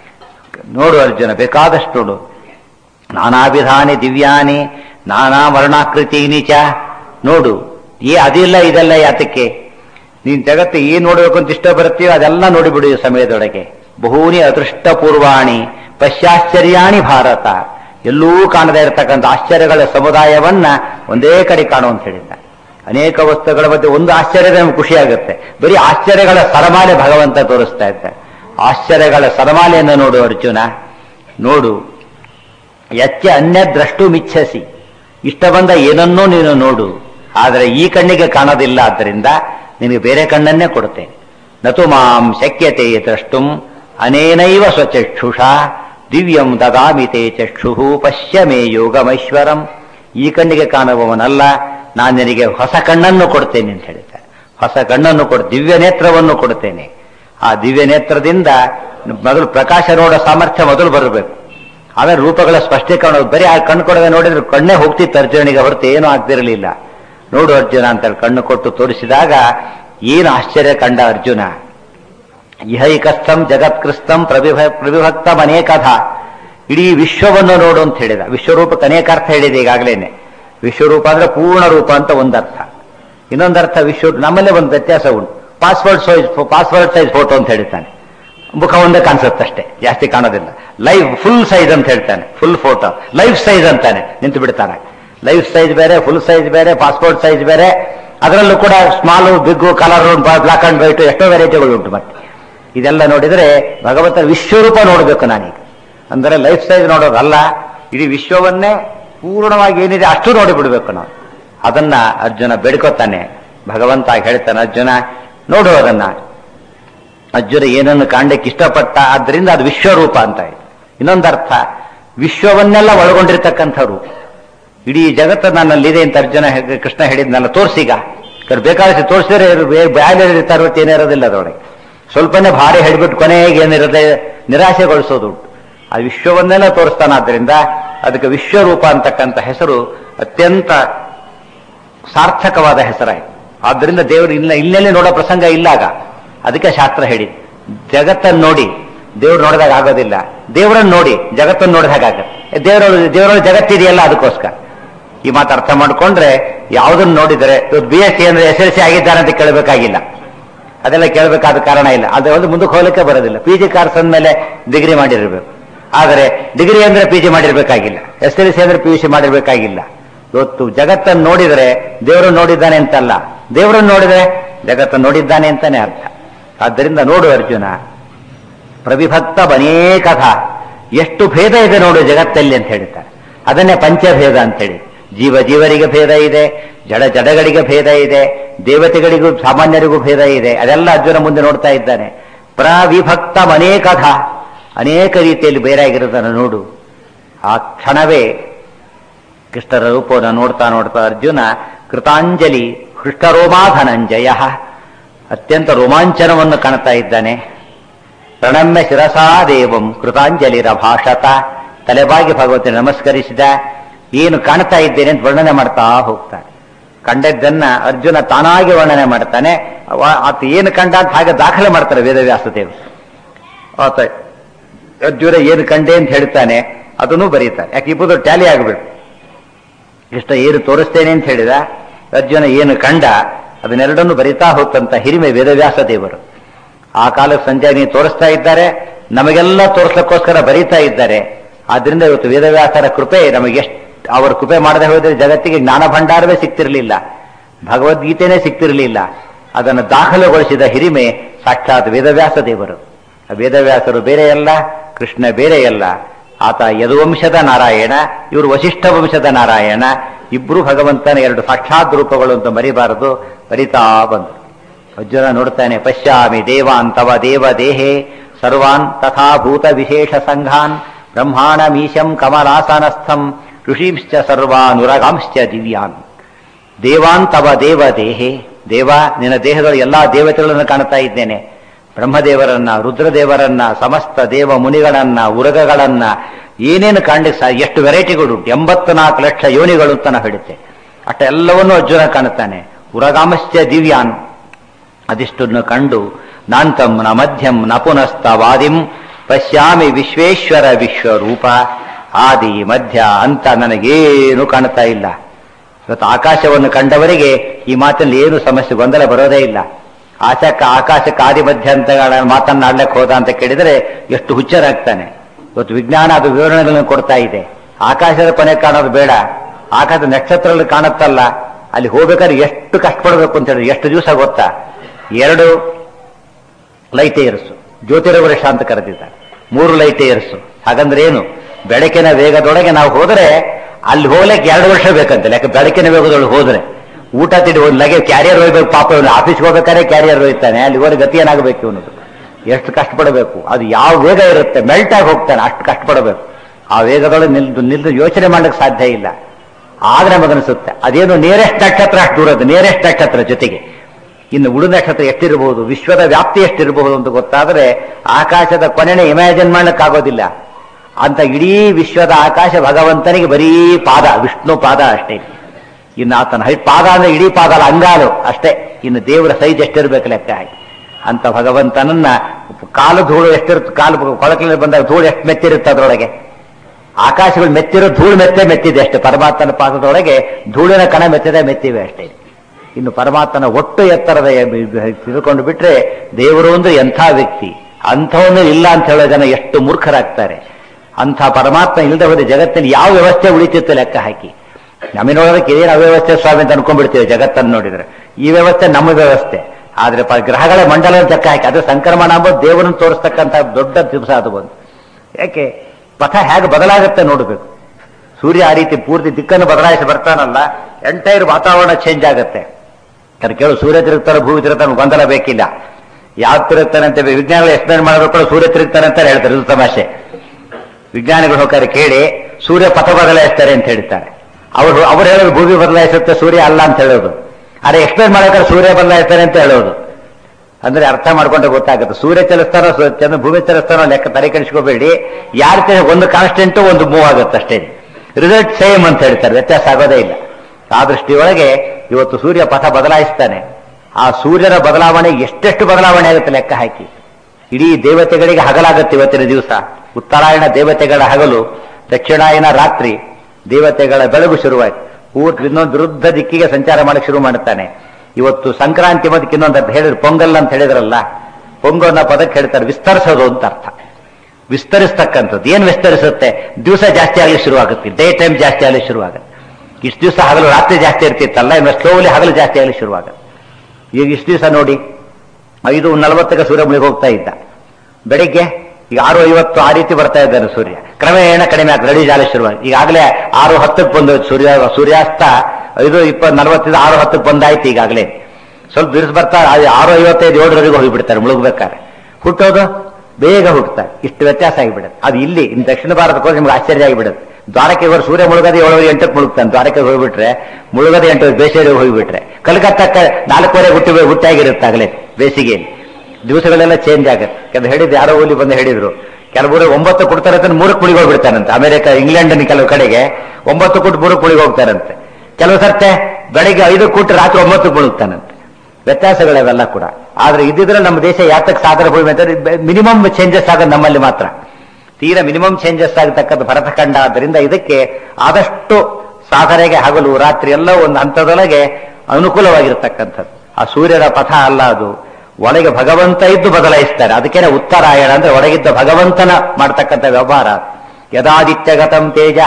ನೋಡು ಅರ್ಜುನ ಬೇಕಾದಷ್ಟು ನೋಡು ನಾನಾ ವಿಧಾನಿ ದಿವ್ಯಾನಿ ನಾನಾ ವರ್ಣಾಕೃತಿನಿ ಚ ನೋಡು ಏ ಅದಿಲ್ಲ ಇದೆಲ್ಲ ಯಾತಕ್ಕೆ ನೀನ್ ಜಗತ್ತು ಏನ್ ನೋಡಬೇಕು ಅಂತ ಇಷ್ಟ ಬರುತ್ತೀಯೋ ಅದೆಲ್ಲ ನೋಡಿಬಿಡು ಈ ಸಮಯದೊಳಗೆ ಬಹೂನಿ ಅದೃಷ್ಟ ಪೂರ್ವಾಣಿ ಪಶ್ಚಾಶ್ಚರ್ಯಾಣಿ ಭಾರತ ಎಲ್ಲೂ ಕಾಣದೇ ಇರತಕ್ಕಂಥ ಆಶ್ಚರ್ಯಗಳ ಸಮುದಾಯವನ್ನ ಒಂದೇ ಕಡೆ ಕಾಣು ಅಂತ ಹೇಳಿದ್ದ ಅನೇಕ ವಸ್ತುಗಳ ಮಧ್ಯೆ ಒಂದು ಆಶ್ಚರ್ಯದ ನಮ್ಗೆ ಖುಷಿಯಾಗುತ್ತೆ ಬರೀ ಆಶ್ಚರ್ಯಗಳ ಸರಮಾಲೆ ಭಗವಂತ ತೋರಿಸ್ತಾ ಇದ್ದ ಆಶ್ಚರ್ಯಗಳ ಸರಮಾಲೆಯನ್ನು ನೋಡು ಅರ್ಜುನ ನೋಡು ಯಚ್ಚ ಅನ್ಯ ದ್ರಷ್ಟು ಮಿಚ್ಛಸಿ ಇಷ್ಟ ಬಂದ ಏನನ್ನೂ ನೀನು ನೋಡು ಆದರೆ ಈ ಕಣ್ಣಿಗೆ ಕಾಣೋದಿಲ್ಲ ಆದ್ದರಿಂದ ನಿನಗೆ ಬೇರೆ ಕಣ್ಣನ್ನೇ ಕೊಡುತ್ತೇನೆ ನತು ಮಾಂ ಶಕ್ಯತೆ ದ್ರಷ್ಟುಂ ಅನೇನೈವ ಸ್ವಚಕ್ಷುಷ ದಿವ್ಯಂ ದದಾಮಿತೆ ಚಕ್ಷು ಪಶ್ಯ ಮೇ ಯೋಗಮೈಶ್ವರಂ ಈ ಕಣ್ಣಿಗೆ ಕಾಣುವವನಲ್ಲ ನಾನು ನಿನಗೆ ಹೊಸ ಕಣ್ಣನ್ನು ಕೊಡ್ತೇನೆ ಅಂತ ಹೇಳ್ತಾರೆ ಹೊಸ ಕಣ್ಣನ್ನು ಕೊಡ್ ದಿವ್ಯ ನೇತ್ರವನ್ನು ಕೊಡ್ತೇನೆ ಆ ದಿವ್ಯ ನೇತ್ರದಿಂದ ಮೊದಲು ಪ್ರಕಾಶ ನೋಡೋ ಸಾಮರ್ಥ್ಯ ಮೊದಲು ಬರಬೇಕು ಆಮೇಲೆ ರೂಪಗಳ ಸ್ಪಷ್ಟೀಕರಣ ಬರೀ ಆ ಕಣ್ಣು ಕೊಡದೆ ನೋಡಿದ್ರೆ ಕಣ್ಣೇ ಹೋಗ್ತಿತ್ತು ಅರ್ಜುನಿಗೆ ಹೊರತು ಏನೂ ಆಗ್ತಿರಲಿಲ್ಲ ನೋಡು ಅರ್ಜುನ ಅಂತ ಹೇಳಿ ಕಣ್ಣು ಕೊಟ್ಟು ತೋರಿಸಿದಾಗ ಏನು ಆಶ್ಚರ್ಯ ಕಂಡ ಅರ್ಜುನ ಇಹೈಕಸ್ಥಂ ಜಗತ್ಕೃಸ್ತಂ ಪ್ರವಿಭ ಪ್ರವಿಭಕ್ತಂ ಅನೇಕಥ ಇಡೀ ವಿಶ್ವವನ್ನು ನೋಡು ಅಂತ ಹೇಳಿದ ವಿಶ್ವರೂಪಕ್ಕೆ ಅನೇಕ ಅರ್ಥ ಹೇಳಿದೆ ಈಗಾಗಲೇನೆ ವಿಶ್ವರೂಪ ಅಂದ್ರೆ ಪೂರ್ಣ ರೂಪ ಅಂತ ಒಂದರ್ಥ ಇನ್ನೊಂದರ್ಥ ವಿಶ್ವ ನಮ್ಮಲ್ಲೇ ಒಂದು ವ್ಯತ್ಯಾಸ ಉಂಟು password size password size photo ಅಂತ ಹೇಳ್ತಾನೆ ಮುಖ ಒಂದೇ ಕಾಣಿಸುತ್ತಷ್ಟೇ ಜಾಸ್ತಿ ಕಾಣೋದಿಲ್ಲ ಲೈವ್ ಫುಲ್ ಸೈಜ್ ಅಂತ ಹೇಳ್ತಾನೆ ಫುಲ್ ಫೋಟೋ ಲೈಫ್ ಸೈಜ್ ಅಂತಾನೆ ನಿಂತು ಬಿಡ್ತಾನೆ ಲೈಫ್ ಸೈಜ್ ಬೇರೆ ಫುಲ್ ಸೈಜ್ ಬೇರೆ ಪಾಸ್ಪೋರ್ಟ್ ಸೈಜ್ ಬೇರೆ ಅದರಲ್ಲೂ ಕೂಡ small big colour black and white ಎಷ್ಟೋ ವೆರೈಟಿಗಳು ಉಂಟು ಮತ್ತೆ ಇದೆಲ್ಲ ನೋಡಿದರೆ ಭಗವಂತ ವಿಶ್ವರೂಪ ನೋಡಬೇಕು ನಾನೀಗ ಅಂದರೆ ಲೈಫ್ ಸೈಜ್ ನೋಡೋದಲ್ಲ ಇಡೀ ವಿಶ್ವವನ್ನೇ ಪೂರ್ಣವಾಗಿ ಏನಿದೆ ಅಷ್ಟು ನೋಡಿ ಬಿಡಬೇಕು ನಾವು ಅದನ್ನ ಅರ್ಜುನ ಬೇಡ್ಕೋತಾನೆ ಭಗವಂತ ಹೇಳ್ತಾನೆ ಅರ್ಜುನ ನೋಡು ಅದನ್ನ ಅರ್ಜುನ ಏನನ್ನು ಕಾಣಲಿಕ್ಕೆ ಇಷ್ಟಪಟ್ಟ ಆದ್ರಿಂದ ಅದು ವಿಶ್ವರೂಪ ಅಂತ ಇದೆ ಇನ್ನೊಂದರ್ಥ ವಿಶ್ವವನ್ನೆಲ್ಲ ಒಳಗೊಂಡಿರ್ತಕ್ಕಂಥ ರೂಪ ಇಡೀ ಜಗತ್ತು ನನ್ನಲ್ಲಿದೆ ಅಂತ ಅರ್ಜುನ ಹೇ- ಕೃಷ್ಣ ಹೇಳಿದ್ನಲ್ಲ ತೋರ್ಸೀಗ ಬೇಕಾದಷ್ಟು ತೋರಿಸಿದ್ರೆ ಬಾಯಲ್ಲಿ ಏನೇ ಇರೋದಿಲ್ಲ ಅದರೊಳಗೆ ಸ್ವಲ್ಪನೇ ಭಾರಿ ಹಿಡ್ಬಿಟ್ಟು ಕೊನೆಗೆ ಏನಿರುತ್ತೆ ನಿರಾಶೆಗೊಳಿಸೋದು ಉಂಟು ಆ ವಿಶ್ವವನ್ನೆಲ್ಲ ತೋರಿಸ್ತಾನಾದ್ರಿಂದ ಅದಕ್ಕೆ ವಿಶ್ವರೂಪ ಅಂತಕ್ಕಂಥ ಹೆಸರು ಅತ್ಯಂತ ಸಾರ್ಥಕವಾದ ಹೆಸರಾಯಿತು ಆದ್ದರಿಂದ ದೇವರು ಇಲ್ಲ ಇಲ್ಲೆಲ್ಲಿ ನೋಡೋ ಪ್ರಸಂಗ ಇಲ್ಲಾಗ ಅದಕ್ಕೆ ಶಾಸ್ತ್ರ ಹೇಳಿ ಜಗತ್ತನ್ನು ನೋಡಿ ದೇವ್ರು ನೋಡಿದಾಗ ಆಗೋದಿಲ್ಲ ದೇವರನ್ನು ನೋಡಿ ಜಗತ್ತನ್ನು ನೋಡಿದಾಗ ಆಗತ್ತೆ ದೇವರೊಳ ದೇವರೊಳ ಜಗತ್ತಿದೆಯಲ್ಲ ಅದಕ್ಕೋಸ್ಕರ ಈ ಮಾತು ಅರ್ಥ ಮಾಡ್ಕೊಂಡ್ರೆ ಯಾವುದನ್ನು ನೋಡಿದರೆ ಬಿ ಎಸ್ ಸಿ ಅಂದ್ರೆ ಎಸ್ ಎಲ್ ಸಿ ಆಗಿದ್ದಾನೆ ಅಂತ ಕೇಳಬೇಕಾಗಿಲ್ಲ ಅದೆಲ್ಲ ಕೇಳಬೇಕಾದ ಕಾರಣ ಇಲ್ಲ ಅದು ಒಂದು ಮುಂದಕ್ಕೆ ಹೋಗಲಿಕ್ಕೆ ಬರೋದಿಲ್ಲ ಪಿ ಜಿ ಕಾರ್ಸ್ ಮೇಲೆ ಡಿಗ್ರಿ ಮಾಡಿರಬೇಕು ಆದರೆ ಡಿಗ್ರಿ ಅಂದ್ರೆ ಪಿ ಜಿ ಮಾಡಿರ್ಬೇಕಾಗಿಲ್ಲ ಎಸ್ ಎಲ್ ಸಿ ಅಂದ್ರೆ ಪಿ ಯು ಸಿ ಮಾಡಿರ್ಬೇಕಾಗಿಲ್ಲ ಇವತ್ತು ಜಗತ್ತನ್ನು ನೋಡಿದರೆ ದೇವರು ನೋಡಿದ್ದಾನೆ ಅಂತಲ್ಲ ದೇವರನ್ನು ನೋಡಿದರೆ ಜಗತ್ತನ್ನು ನೋಡಿದ್ದಾನೆ ಅಂತಾನೆ ಅರ್ಥ ಆದ್ದರಿಂದ ನೋಡು ಅರ್ಜುನ ಪ್ರವಿಭಕ್ತ ಅನೇಕಥ ಎಷ್ಟು ಭೇದ ಇದೆ ನೋಡು ಜಗತ್ತಲ್ಲಿ ಅಂತ ಹೇಳ್ತಾರೆ ಅದನ್ನೇ ಪಂಚಭೇದ ಅಂತ ಹೇಳಿ ಜೀವ ಜೀವರಿಗೆ ಭೇದ ಇದೆ ಜಡ ಜಡಗಳಿಗೆ ಭೇದ ಇದೆ ದೇವತೆಗಳಿಗೂ ಸಾಮಾನ್ಯರಿಗೂ ಭೇದ ಇದೆ ಅದೆಲ್ಲ ಅರ್ಜುನ ಮುಂದೆ ನೋಡ್ತಾ ಇದ್ದಾನೆ ಪ್ರವಿಭಕ್ತ ಅನೇಕಥ ಅನೇಕ ರೀತಿಯಲ್ಲಿ ಬೇರೆಯಾಗಿರೋದನ್ನು ನೋಡು ಆ ಕ್ಷಣವೇ ಕೃಷ್ಣರ ರೂಪವನ್ನು ನೋಡ್ತಾ ನೋಡ್ತಾ ಅರ್ಜುನ ಕೃತಾಂಜಲಿ ಹೃಷ್ಟರೋಮಾಧನಂಜಯ ಅತ್ಯಂತ ರೋಮಾಂಚನವನ್ನು ಕಾಣ್ತಾ ಇದ್ದಾನೆ ಪ್ರಣಮ್ಯ ಶಿರಸಾ ದೇವಂ ಕೃತಾಂಜಲಿರ ಭಾಷತ ತಲೆಬಾಗಿ ಭಗವಂತನ ನಮಸ್ಕರಿಸಿದ ಏನು ಕಾಣ್ತಾ ಇದ್ದೇನೆ ಅಂತ ವರ್ಣನೆ ಮಾಡ್ತಾ ಹೋಗ್ತಾನೆ ಕಂಡದ್ದನ್ನ ಅರ್ಜುನ ತಾನಾಗಿ ವರ್ಣನೆ ಮಾಡ್ತಾನೆ ಅವ- ಆತ ಏನು ಕಂಡ ಅಂತ ಹಾಗೆ ದಾಖಲೆ ಮಾಡ್ತಾರೆ ವೇದವ್ಯಾಸ ದೇವರು ಆತ ಅರ್ಜುನ ಏನು ಕಂಡೆ ಅಂತ ಹೇಳ್ತಾನೆ ಅದನ್ನು ಬರೀತಾನೆ ಯಾಕೆ ಇಬ್ಬರು ಟ್ಯಾಲಿ ಆಗಬೇಕು ಇಷ್ಟ ಏನು ತೋರಿಸ್ತೇನೆ ಅಂತ ಹೇಳಿದ ಅರ್ಜುನ ಏನು ಕಂಡ ಅದನ್ನೆರಡನ್ನು ಬರಿತಾ ಹೋಗ್ತಂತ ಹಿರಿಮೆ ವೇದವ್ಯಾಸ ದೇವರು ಆ ಕಾಲಕ್ಕೆ ಸಂಜಯನಿ ತೋರಿಸ್ತಾ ಇದ್ದಾರೆ ನಮಗೆಲ್ಲ ತೋರಿಸ್ಲಿಕ್ಕೋಸ್ಕರ ಬರೀತಾ ಇದ್ದಾರೆ ಆದ್ರಿಂದ ಇವತ್ತು ವೇದವ್ಯಾಸರ ಕೃಪೆ ನಮಗೆ ಎಷ್ಟು ಅವರ ಕೃಪೆ ಮಾಡದೆ ಹೋದರೆ ಜಗತ್ತಿಗೆ ಜ್ಞಾನ ಭಂಡಾರವೇ ಸಿಗ್ತಿರಲಿಲ್ಲ ಭಗವದ್ಗೀತೆನೇ ಸಿಗ್ತಿರಲಿಲ್ಲ ಅದನ್ನು ದಾಖಲೆಗೊಳಿಸಿದ ಹಿರಿಮೆ ಸಾಕ್ಷಾತ್ ವೇದವ್ಯಾಸ ದೇವರು ಆ ವೇದವ್ಯಾಸರು ಬೇರೆಯಲ್ಲ ಕೃಷ್ಣ ಬೇರೆಯಲ್ಲ ಆತ ಯದುವಂಶದ ನಾರಾಯಣ ಇವರು ವಶಿಷ್ಠ ವಂಶದ ನಾರಾಯಣ ಇಬ್ರು ಭಗವಂತನ ಎರಡು ಸಾಕ್ಷಾತ್ ರೂಪಗಳು ಅಂತ ಮರಿಬಾರದು ಬರಿತಾ ಬಂತು ಅರ್ಜುನ ನೋಡ್ತಾನೆ ಪಶ್ಯಾಮಿ ದೇವಾನ್ ತವ ದೇವ ದೇಹೇ ಸರ್ವಾನ್ ತಥಾ ಭೂತ ವಿಶೇಷ ಸಂಘಾನ್ ಬ್ರಹ್ಮಾಣ ಮೀಶಂ ಕಮಲಾಸನಸ್ಥಂ ಋಷೀಂಶ್ಚ ಸರ್ವಾನುರಗಾಂಶ್ಚ ದಿವ್ಯಾನ್ ದೇವಾನ್ ತವ ದೇವ ದೇಹೇ ದೇವ ನಿನ್ನ ದೇಹಗಳು ಎಲ್ಲಾ ದೇವತೆಗಳನ್ನು ಕಾಣ್ತಾ ಇದ್ದೇನೆ ಬ್ರಹ್ಮದೇವರನ್ನ ರುದ್ರದೇವರನ್ನ ಸಮಸ್ತ ದೇವ ಮುನಿಗಳನ್ನ ಉರಗಗಳನ್ನ ಏನೇನು ಕಾಣ್ಲಿಕ್ಕೆ ಸಾ ಎಷ್ಟು ವೆರೈಟಿಗಳು ಎಂಬತ್ನಾಲ್ಕು ಲಕ್ಷ ಯೋನಿಗಳು ಅಂತ ನಾವು ಹೇಳುತ್ತೆ ಅಷ್ಟೆಲ್ಲವನ್ನೂ ಅರ್ಜುನ ಕಾಣುತ್ತಾನೆ ಉರಗಾಮಶ್ಚ ದಿವ್ಯಾನ್ ಅದಿಷ್ಟನ್ನು ಕಂಡು ನಾಂತಂ ನ ಮಧ್ಯಂ ನ ಪುನಸ್ತ ವಾದಿಂ ಪಶ್ಯಾಮಿ ವಿಶ್ವೇಶ್ವರ ವಿಶ್ವರೂಪ ಆದಿ ಮಧ್ಯ ಅಂತ ನನಗೇನು ಕಾಣ್ತಾ ಇಲ್ಲ ಇವತ್ತು ಆಕಾಶವನ್ನು ಕಂಡವರಿಗೆ ಈ ಮಾತಲ್ಲಿ ಏನು ಸಮಸ್ಯೆ ಗೊಂದಲ ಬರೋದೇ ಇಲ್ಲ ಆಶಕ್ಕ ಆಕಾಶಕ್ಕೆ ಆದಿ ಮಧ್ಯ ಅಂತಗಳ ಮಾತನ್ನಾಡ್ಲಿಕ್ಕೆ ಹೋದ ಅಂತ ಕೇಳಿದರೆ ಎಷ್ಟು ಹುಚ್ಚರಾಗ್ತಾನೆ ಇವತ್ತು ವಿಜ್ಞಾನ ಅದು ವಿವರಣೆಗಳನ್ನು ಕೊಡ್ತಾ ಇದೆ ಆಕಾಶದ ಕೊನೆ ಕಾಣೋದು ಬೇಡ ಆಕಾಶದ ನಕ್ಷತ್ರದಲ್ಲಿ ಕಾಣುತ್ತಲ್ಲ ಅಲ್ಲಿ ಹೋಗ್ಬೇಕಾದ್ರೆ ಎಷ್ಟು ಕಷ್ಟಪಡಬೇಕು ಅಂತ ಹೇಳಿ ಎಷ್ಟು ದಿವಸ ಗೊತ್ತಾ ಎರಡು ಲೈಟ್ ಇಯರ್ಸ್ ಜ್ಯೋತಿರ್ವರ್ಷ ಅಂತ ಕರೆದಿದ್ದಾರೆ ಮೂರು ಲೈಟ್ ಇಯರ್ಸ್ ಹಾಗಂದ್ರೆ ಏನು ಬೆಳಕಿನ ವೇಗದೊಳಗೆ ನಾವು ಹೋದರೆ ಅಲ್ಲಿ ಹೋಗ್ಲಿಕ್ಕೆ ಎರಡು ವರ್ಷ ಬೇಕಂತೆ ಯಾಕೆ ಬೆಳಕಿನ ವೇಗದೊಳಗೆ ಹೋದ್ರೆ ಊಟ ತಿಂಡಿ ಒಂದು ಲಗೆ ಕ್ಯಾರಿಯರ್ ಹೋಗ್ಬೇಕು ಪಾಪ ಇವನು ಆಫೀಸ್ಗೆ ಹೋಗ್ಬೇಕಾದ್ರೆ ಕ್ಯಾರಿಯರ್ ಹೋಗ್ತಾನೆ ಅಲ್ಲಿ ಹೋಗಿ ಗತಿ ಏನಾಗಬೇಕು ಇವನದು ಎಷ್ಟು ಕಷ್ಟಪಡಬೇಕು ಅದು ಯಾವ ವೇಗ ಇರುತ್ತೆ ಮೆಲ್ಟ್ ಆಗಿ ಹೋಗ್ತಾನೆ ಅಷ್ಟು ಕಷ್ಟಪಡಬೇಕು ಆ ವೇಗದೊಳಗೆ ನಿಲ್ದು ನಿಲ್ದು ಯೋಚನೆ ಮಾಡಕ್ಕೆ ಸಾಧ್ಯ ಇಲ್ಲ ಆದ್ರೆ ಮಗನಿಸುತ್ತೆ ಅದೇನು ನೇರೆಸ್ಟ್ ನಕ್ಷತ್ರ ಅಷ್ಟು ದೂರದ ನೇರೆಸ್ಟ್ ನಕ್ಷತ್ರ ಜೊತೆಗೆ ಇನ್ನು ಉಳು ನಕ್ಷತ್ರ ಎಷ್ಟಿರಬಹುದು ವಿಶ್ವದ ವ್ಯಾಪ್ತಿ ಎಷ್ಟಿರಬಹುದು ಅಂತ ಗೊತ್ತಾದ್ರೆ ಆಕಾಶದ ಕೊನೆನೆ ಇಮ್ಯಾಜಿನ್ ಮಾಡ್ಲಿಕ್ಕಾಗೋದಿಲ್ಲ ಅಂತ ಇಡೀ ವಿಶ್ವದ ಆಕಾಶ ಭಗವಂತನಿಗೆ ಬರೀ ಪಾದ ವಿಷ್ಣು ಪಾದ ಅಷ್ಟೇ ಇನ್ನು ಆತನ ಹೈ ಪಾದ ಅಂದ್ರೆ ಇಡೀ ಪಾದ ಅಲ್ಲ ಅಂಗಾಲು ಅಷ್ಟೇ ಇನ್ನು ದೇವರ ಸೈಜ್ ಎಷ್ಟಿರ್ಬೇಕು ಲೆಕ್ಕ ಹಾಕಿ ಅಂತ ಭಗವಂತನನ್ನ ಕಾಲು ಧೂಳು ಎಷ್ಟಿರುತ್ತೆ ಕಾಲು ಕೊಳಕಲ್ಲಿ ಬಂದಾಗ ಧೂಳು ಎಷ್ಟು ಮೆತ್ತಿರುತ್ತೆ ಅದರೊಳಗೆ ಆಕಾಶಗಳು ಮೆತ್ತಿರೋ ಧೂಳು ಮೆತ್ತೆ ಮೆತ್ತಿದೆ ಅಷ್ಟೇ ಪರಮಾತ್ಮನ ಪಾದದೊಳಗೆ ಧೂಳಿನ ಕಣ ಮೆತ್ತಿದೆ ಮೆತ್ತಿವೆ ಅಷ್ಟೇ ಇನ್ನು ಪರಮಾತ್ಮನ ಒಟ್ಟು ಎತ್ತರದ ತಿಳ್ಕೊಂಡು ಬಿಟ್ರೆ ದೇವರು ಅಂದ್ರೆ ಎಂಥ ವ್ಯಕ್ತಿ ಅಂಥವನು ಇಲ್ಲ ಅಂತ ಹೇಳೋ ಜನ ಎಷ್ಟು ಮೂರ್ಖರಾಗ್ತಾರೆ ಅಂಥ ಪರಮಾತ್ಮ ಇಲ್ಲದೆ ಹೋದ ಜಗತ್ತಿನ ಯಾವ ವ್ಯವಸ್ಥೆ ಉಳಿತಿತ್ತು ಲೆಕ್ಕ ಹಾಕಿ ನಮ್ಮನೊಳಗೆ ಏನು ಅವ್ಯವಸ್ಥೆ ಸ್ವಾಮಿ ಅಂತ ಅನ್ಕೊಂಡ್ಬಿಡ್ತೀವಿ ಜಗತ್ತನ್ನು ನೋಡಿದ್ರೆ ಈ ವ್ಯವಸ್ಥೆ ನಮ್ಮ ವ್ಯವಸ್ಥೆ ಆದ್ರೆ ಪ- ಗ್ರಹಗಳ ಮಂಡಲ ಲೆಕ್ಕ ಹಾಕಿ ಅದು ಸಂಕ್ರಮಣ ಅಂಬೋದು ದೇವರನ್ನು ತೋರಿಸ್ತಕ್ಕಂಥ ದೊಡ್ಡ ದಿವಸ ಅದು ಬಂದು ಯಾಕೆ ಪಥ ಹೇಗೆ ಬದಲಾಗುತ್ತೆ ನೋಡಬೇಕು ಸೂರ್ಯ ಆ ರೀತಿ ಪೂರ್ತಿ ದಿಕ್ಕನ್ನು ಬದಲಾಯಿಸಿ ಬರ್ತಾನಲ್ಲ ಎಂಟೈರ್ ವಾತಾವರಣ ಚೇಂಜ್ ಆಗುತ್ತೆ ಯಾರು ಕೇಳು ಸೂರ್ಯ ತಿರುಗ್ತಾನೆ ಭೂಮಿ ತಿರುಗ್ತಾನೆ ಗೊಂದಲ ಬೇಕಿಲ್ಲ ಯಾವ ತಿರುಗ್ತಾನೆ ಅಂತ ವಿಜ್ಞಾನಿಗಳು ಎಕ್ಸ್ಪ್ಲೇನ್ ಮಾಡಬೇಕು ಸೂರ್ಯ ತಿರುಗ್ತಾನೆ ಅಂತ ಹೇಳ್ತಾರೆ ಇದು ತಮಾಷೆ ವಿಜ್ಞಾನಿಗಳು ಹೋಗ್ತಾರೆ ಕೇಳಿ ಸೂರ್ಯ ಪಥ ಬದಲಾಯಿಸ್ತಾರೆ ಅಂತ ಹೇಳ್ತಾರೆ ಅವರು ಅವ್ರು ಹೇಳೋದು ಭೂಮಿ ಬದಲಾಯಿಸುತ್ತೆ ಸೂರ್ಯ ಅಲ್ಲ ಅಂತ ಹೇಳೋದು ಅದೇ ಎಕ್ಸ್ಪ್ಲೇನ್ ಮಾಡಬೇಕಾದ್ರೆ ಸೂರ್ಯ ಬದಲಾಯಿಸ್ತಾರೆ ಅಂತ ಹೇಳೋದು ಅಂದ್ರೆ ಅರ್ಥ ಮಾಡ್ಕೊಂಡ್ರೆ ಗೊತ್ತಾಗುತ್ತೆ ಸೂರ್ಯ ಚಲಿಸ್ತಾನೋ ಸು- ಚಂದ್ರ ಭೂಮಿ ಚಲಿಸ್ತಾನೋ ಲೆಕ್ಕ ತಲೆ ಕೆಡಿಸ್ಕೋಬೇಡಿ ಯಾರ ಒಂದು ಕಾನ್ಸ್ಟೆಂಟ್ ಒಂದು ಮೂವ್ ಆಗುತ್ತೆ ಅಷ್ಟೇ ರಿಸಲ್ಟ್ ಸೇಮ್ ಅಂತ ಹೇಳ್ತಾರೆ ವ್ಯತ್ಯಾಸ ಆಗೋದೇ ಇಲ್ಲ ಆ ದೃಷ್ಟಿಯೊಳಗೆ ಇವತ್ತು ಸೂರ್ಯ ಪಥ ಬದಲಾಯಿಸ್ತಾನೆ ಆ ಸೂರ್ಯನ ಬದಲಾವಣೆ ಎಷ್ಟೆಷ್ಟು ಬದಲಾವಣೆ ಆಗುತ್ತೆ ಲೆಕ್ಕ ಹಾಕಿ ಇಡೀ ದೇವತೆಗಳಿಗೆ ಹಗಲಾಗುತ್ತೆ ಇವತ್ತಿನ ದಿವಸ ಉತ್ತರಾಯಣ ದೇವತೆಗಳ ಹಗಲು ದಕ್ಷಿಣಾಯನ ರಾತ್ರಿ ದೇವತೆಗಳ ಬೆಳಗು ಶುರುವಾಯ್ತು ಪೂರ್ತಿ ಇನ್ನೊಂದು ವಿರುದ್ಧ ದಿಕ್ಕಿಗೆ ಸಂಚಾರ ಮಾಡಕ್ಕೆ ಶುರು ಮಾಡುತ್ತಾನೆ ಇವತ್ತು ಸಂಕ್ರಾಂತಿ ಮದಕ್ಕೆ ಇನ್ನೊಂದು ಅಂತ ಹೇಳಿದ್ರು ಪೊಂಗಲ್ ಅಂತ ಹೇಳಿದ್ರಲ್ಲ ಪೊಂಗಲ್ನ ಪದಕ್ಕೆ ಹೇಳ್ತಾರೆ ವಿಸ್ತರಿಸೋದು ಅಂತ ಅರ್ಥ ವಿಸ್ತರಿಸ್ತಕ್ಕಂಥದ್ದು ಏನು ವಿಸ್ತರಿಸುತ್ತೆ ದಿವಸ ಜಾಸ್ತಿ ಆಗಲಿ ಶುರುವಾಗುತ್ತೆ ಡೇ ಟೈಮ್ ಜಾಸ್ತಿ ಆಗಲಿ ಶುರುವಾಗುತ್ತೆ ಇಷ್ಟು ದಿವಸ ಹಗಲು ರಾತ್ರಿ ಜಾಸ್ತಿ ಇರ್ತಿತ್ತಲ್ಲ ಇನ್ನು ಸ್ಲೋಲಿ ಹಗಲು ಜಾಸ್ತಿ ಆಗಲಿ ಶುರುವಾಗುತ್ತೆ ಈಗ ಇಷ್ಟು ದಿವಸ ನೋಡಿ ಐದು ನಲವತ್ತಕ್ಕೆ ಸೂರ್ಯ ಮುಳುಗಿ ಹೋಗ್ತಾ ಇದ್ದ ಬೆಳಿಗ್ಗೆ ಈಗ ಆರು ಐವತ್ತು ಆ ರೀತಿ ಬರ್ತಾ ಇದ್ದಾನೆ ಸೂರ್ಯ ಕ್ರಮೇಣ ಕಡಿಮೆ ಆಗ್ತದೆ ರೆಡಿ ಜಾಲ ಶುರುವಾಗಿ ಈಗಾಗಲೇ ಆರು ಹತ್ತಕ್ಕೆ ಬಂದು ಸೂರ್ಯ ಸೂರ್ಯಾಸ್ತ ಐದು ಇಪ್ಪತ್ತು ನಲವತ್ತಿಂದ ಆರು ಹತ್ತಕ್ಕೆ ಬಂದಾಯ್ತು ಈಗಾಗಲೇ ಸ್ವಲ್ಪ ಬಿರುಸು ಬರ್ತಾ ಆ- ಆರು ಐವತ್ತೈದು ಏಳರವರೆಗೂ ಹೋಗಿಬಿಡ್ತಾರೆ ಮುಳುಗ್ಬೇಕಾದ್ರೆ ಹುಟ್ಟೋದು ಬೇಗ ಹುಟ್ಟುತ್ತಾರೆ ಇಷ್ಟು ವ್ಯತ್ಯಾಸ ಆಗಿಬಿಡುತ್ತೆ ಅದು ಇಲ್ಲಿ ಇನ್ನು ದಕ್ಷಿಣ ಭಾರತಕ್ಕೆ ಹೋದ್ರೆ ನಿಮ್ಗೆ ಆಶ್ಚರ್ಯ ಆಗಿಬಿಡುತ್ತೆ ದ್ವಾರಕ್ಕೆ ಇವರು ಸೂರ್ಯ ಮುಳುಗದೆ ಏಳುವರೆ ಎಂಟಕ್ಕೆ ಮುಳುಗ್ತಾನೆ ದ್ವಾರಕ್ಕೆ ಹೋಗ್ಬಿಟ್ರೆ ಮುಳುಗದೆ ಎಂಟು ಬೇಸಿಗೆ ಹೋಗಿಬಿಟ್ರೆ ಕಲ್ಕತ್ತಕ್ಕೆ ನಾಲ್ಕೂವರೆ ಹುಟ್ಟಿ ಹುಟ್ಟಾಗಿರುತ್ತೆ ಆಗಲೇ ಬೇಸಿಗೆಯಲ್ಲಿ ದಿವಸಗಳೆಲ್ಲ ಚೇಂಜ್ ಆಗುತ್ತೆ ಕೆಲವು ಹೇಳಿದ್ದು ಯಾರೋ ಓಲಿ ಬಂದು ಹೇಳಿದ್ರು ಕೆಲವರು ಒಂಬತ್ತು ಕೊಡ್ತಾರೆ ಅಂತ ಮೂರಕ್ಕೆ ಮುಳಿಗೆ ಹೋಗ್ಬಿಡ್ತಾರಂತೆ ಅಮೆರಿಕ ಇಂಗ್ಲೆಂಡ್ ಕೆಲವು ಕಡೆಗೆ ಒಂಬತ್ತು ಕೊಟ್ಟು ಮೂರಕ್ಕೆ ಮುಳಿಗೆ ಹೋಗ್ತಾರಂತೆ ಕೆಲವು ಸರ್ತೆ ಬೆಳಿಗ್ಗೆ ಐದು ಕೊಟ್ಟು ರಾತ್ರಿ ಒಂಬತ್ತಕ್ಕೆ ಮುಳುಗ್ತಾನಂತೆ ವ್ಯತ್ಯಾಸಗಳಿವೆಲ್ಲ ಕೂಡ ಆದ್ರೆ ಇದ್ದಿದ್ರೆ ನಮ್ಮ ದೇಶ ಯಾತಕ್ಕೆ ಸಾಗರ ಭೂಮಿ ಅಂತಂದ್ರೆ ಮಿನಿಮಮ್ ಚೇಂಜಸ್ ಆಗೋದು ನಮ್ಮಲ್ಲಿ ಮಾತ್ರ ತೀರಾ ಮಿನಿಮಮ್ ಚೇಂಜಸ್ ಆಗತಕ್ಕದ್ದು ಭರತಖಂಡ ಆದ್ದರಿಂದ ಇದಕ್ಕೆ ಆದಷ್ಟು ಸಾಧನೆಗೆ ಹಗಲು ರಾತ್ರಿ ಎಲ್ಲ ಒಂದು ಹಂತದೊಳಗೆ ಅನುಕೂಲವಾಗಿರತಕ್ಕಂಥದ್ದು ಆ ಸೂರ್ಯನ ಪಥ ಅಲ್ಲ ಅದು ಒಳಗೆ ಭಗವಂತ ಇದ್ದು ಬದಲಾಯಿಸ್ತಾರೆ ಅದಕ್ಕೇನೆ ಉತ್ತರಾಯಣ ಅಂದ್ರೆ ಒಳಗಿದ್ದ ಭಗವಂತನ ಮಾಡ್ತಕ್ಕಂಥ ವ್ಯವಹಾರ ಯದಾದಿತ್ಯಗತಂ ತೇಜ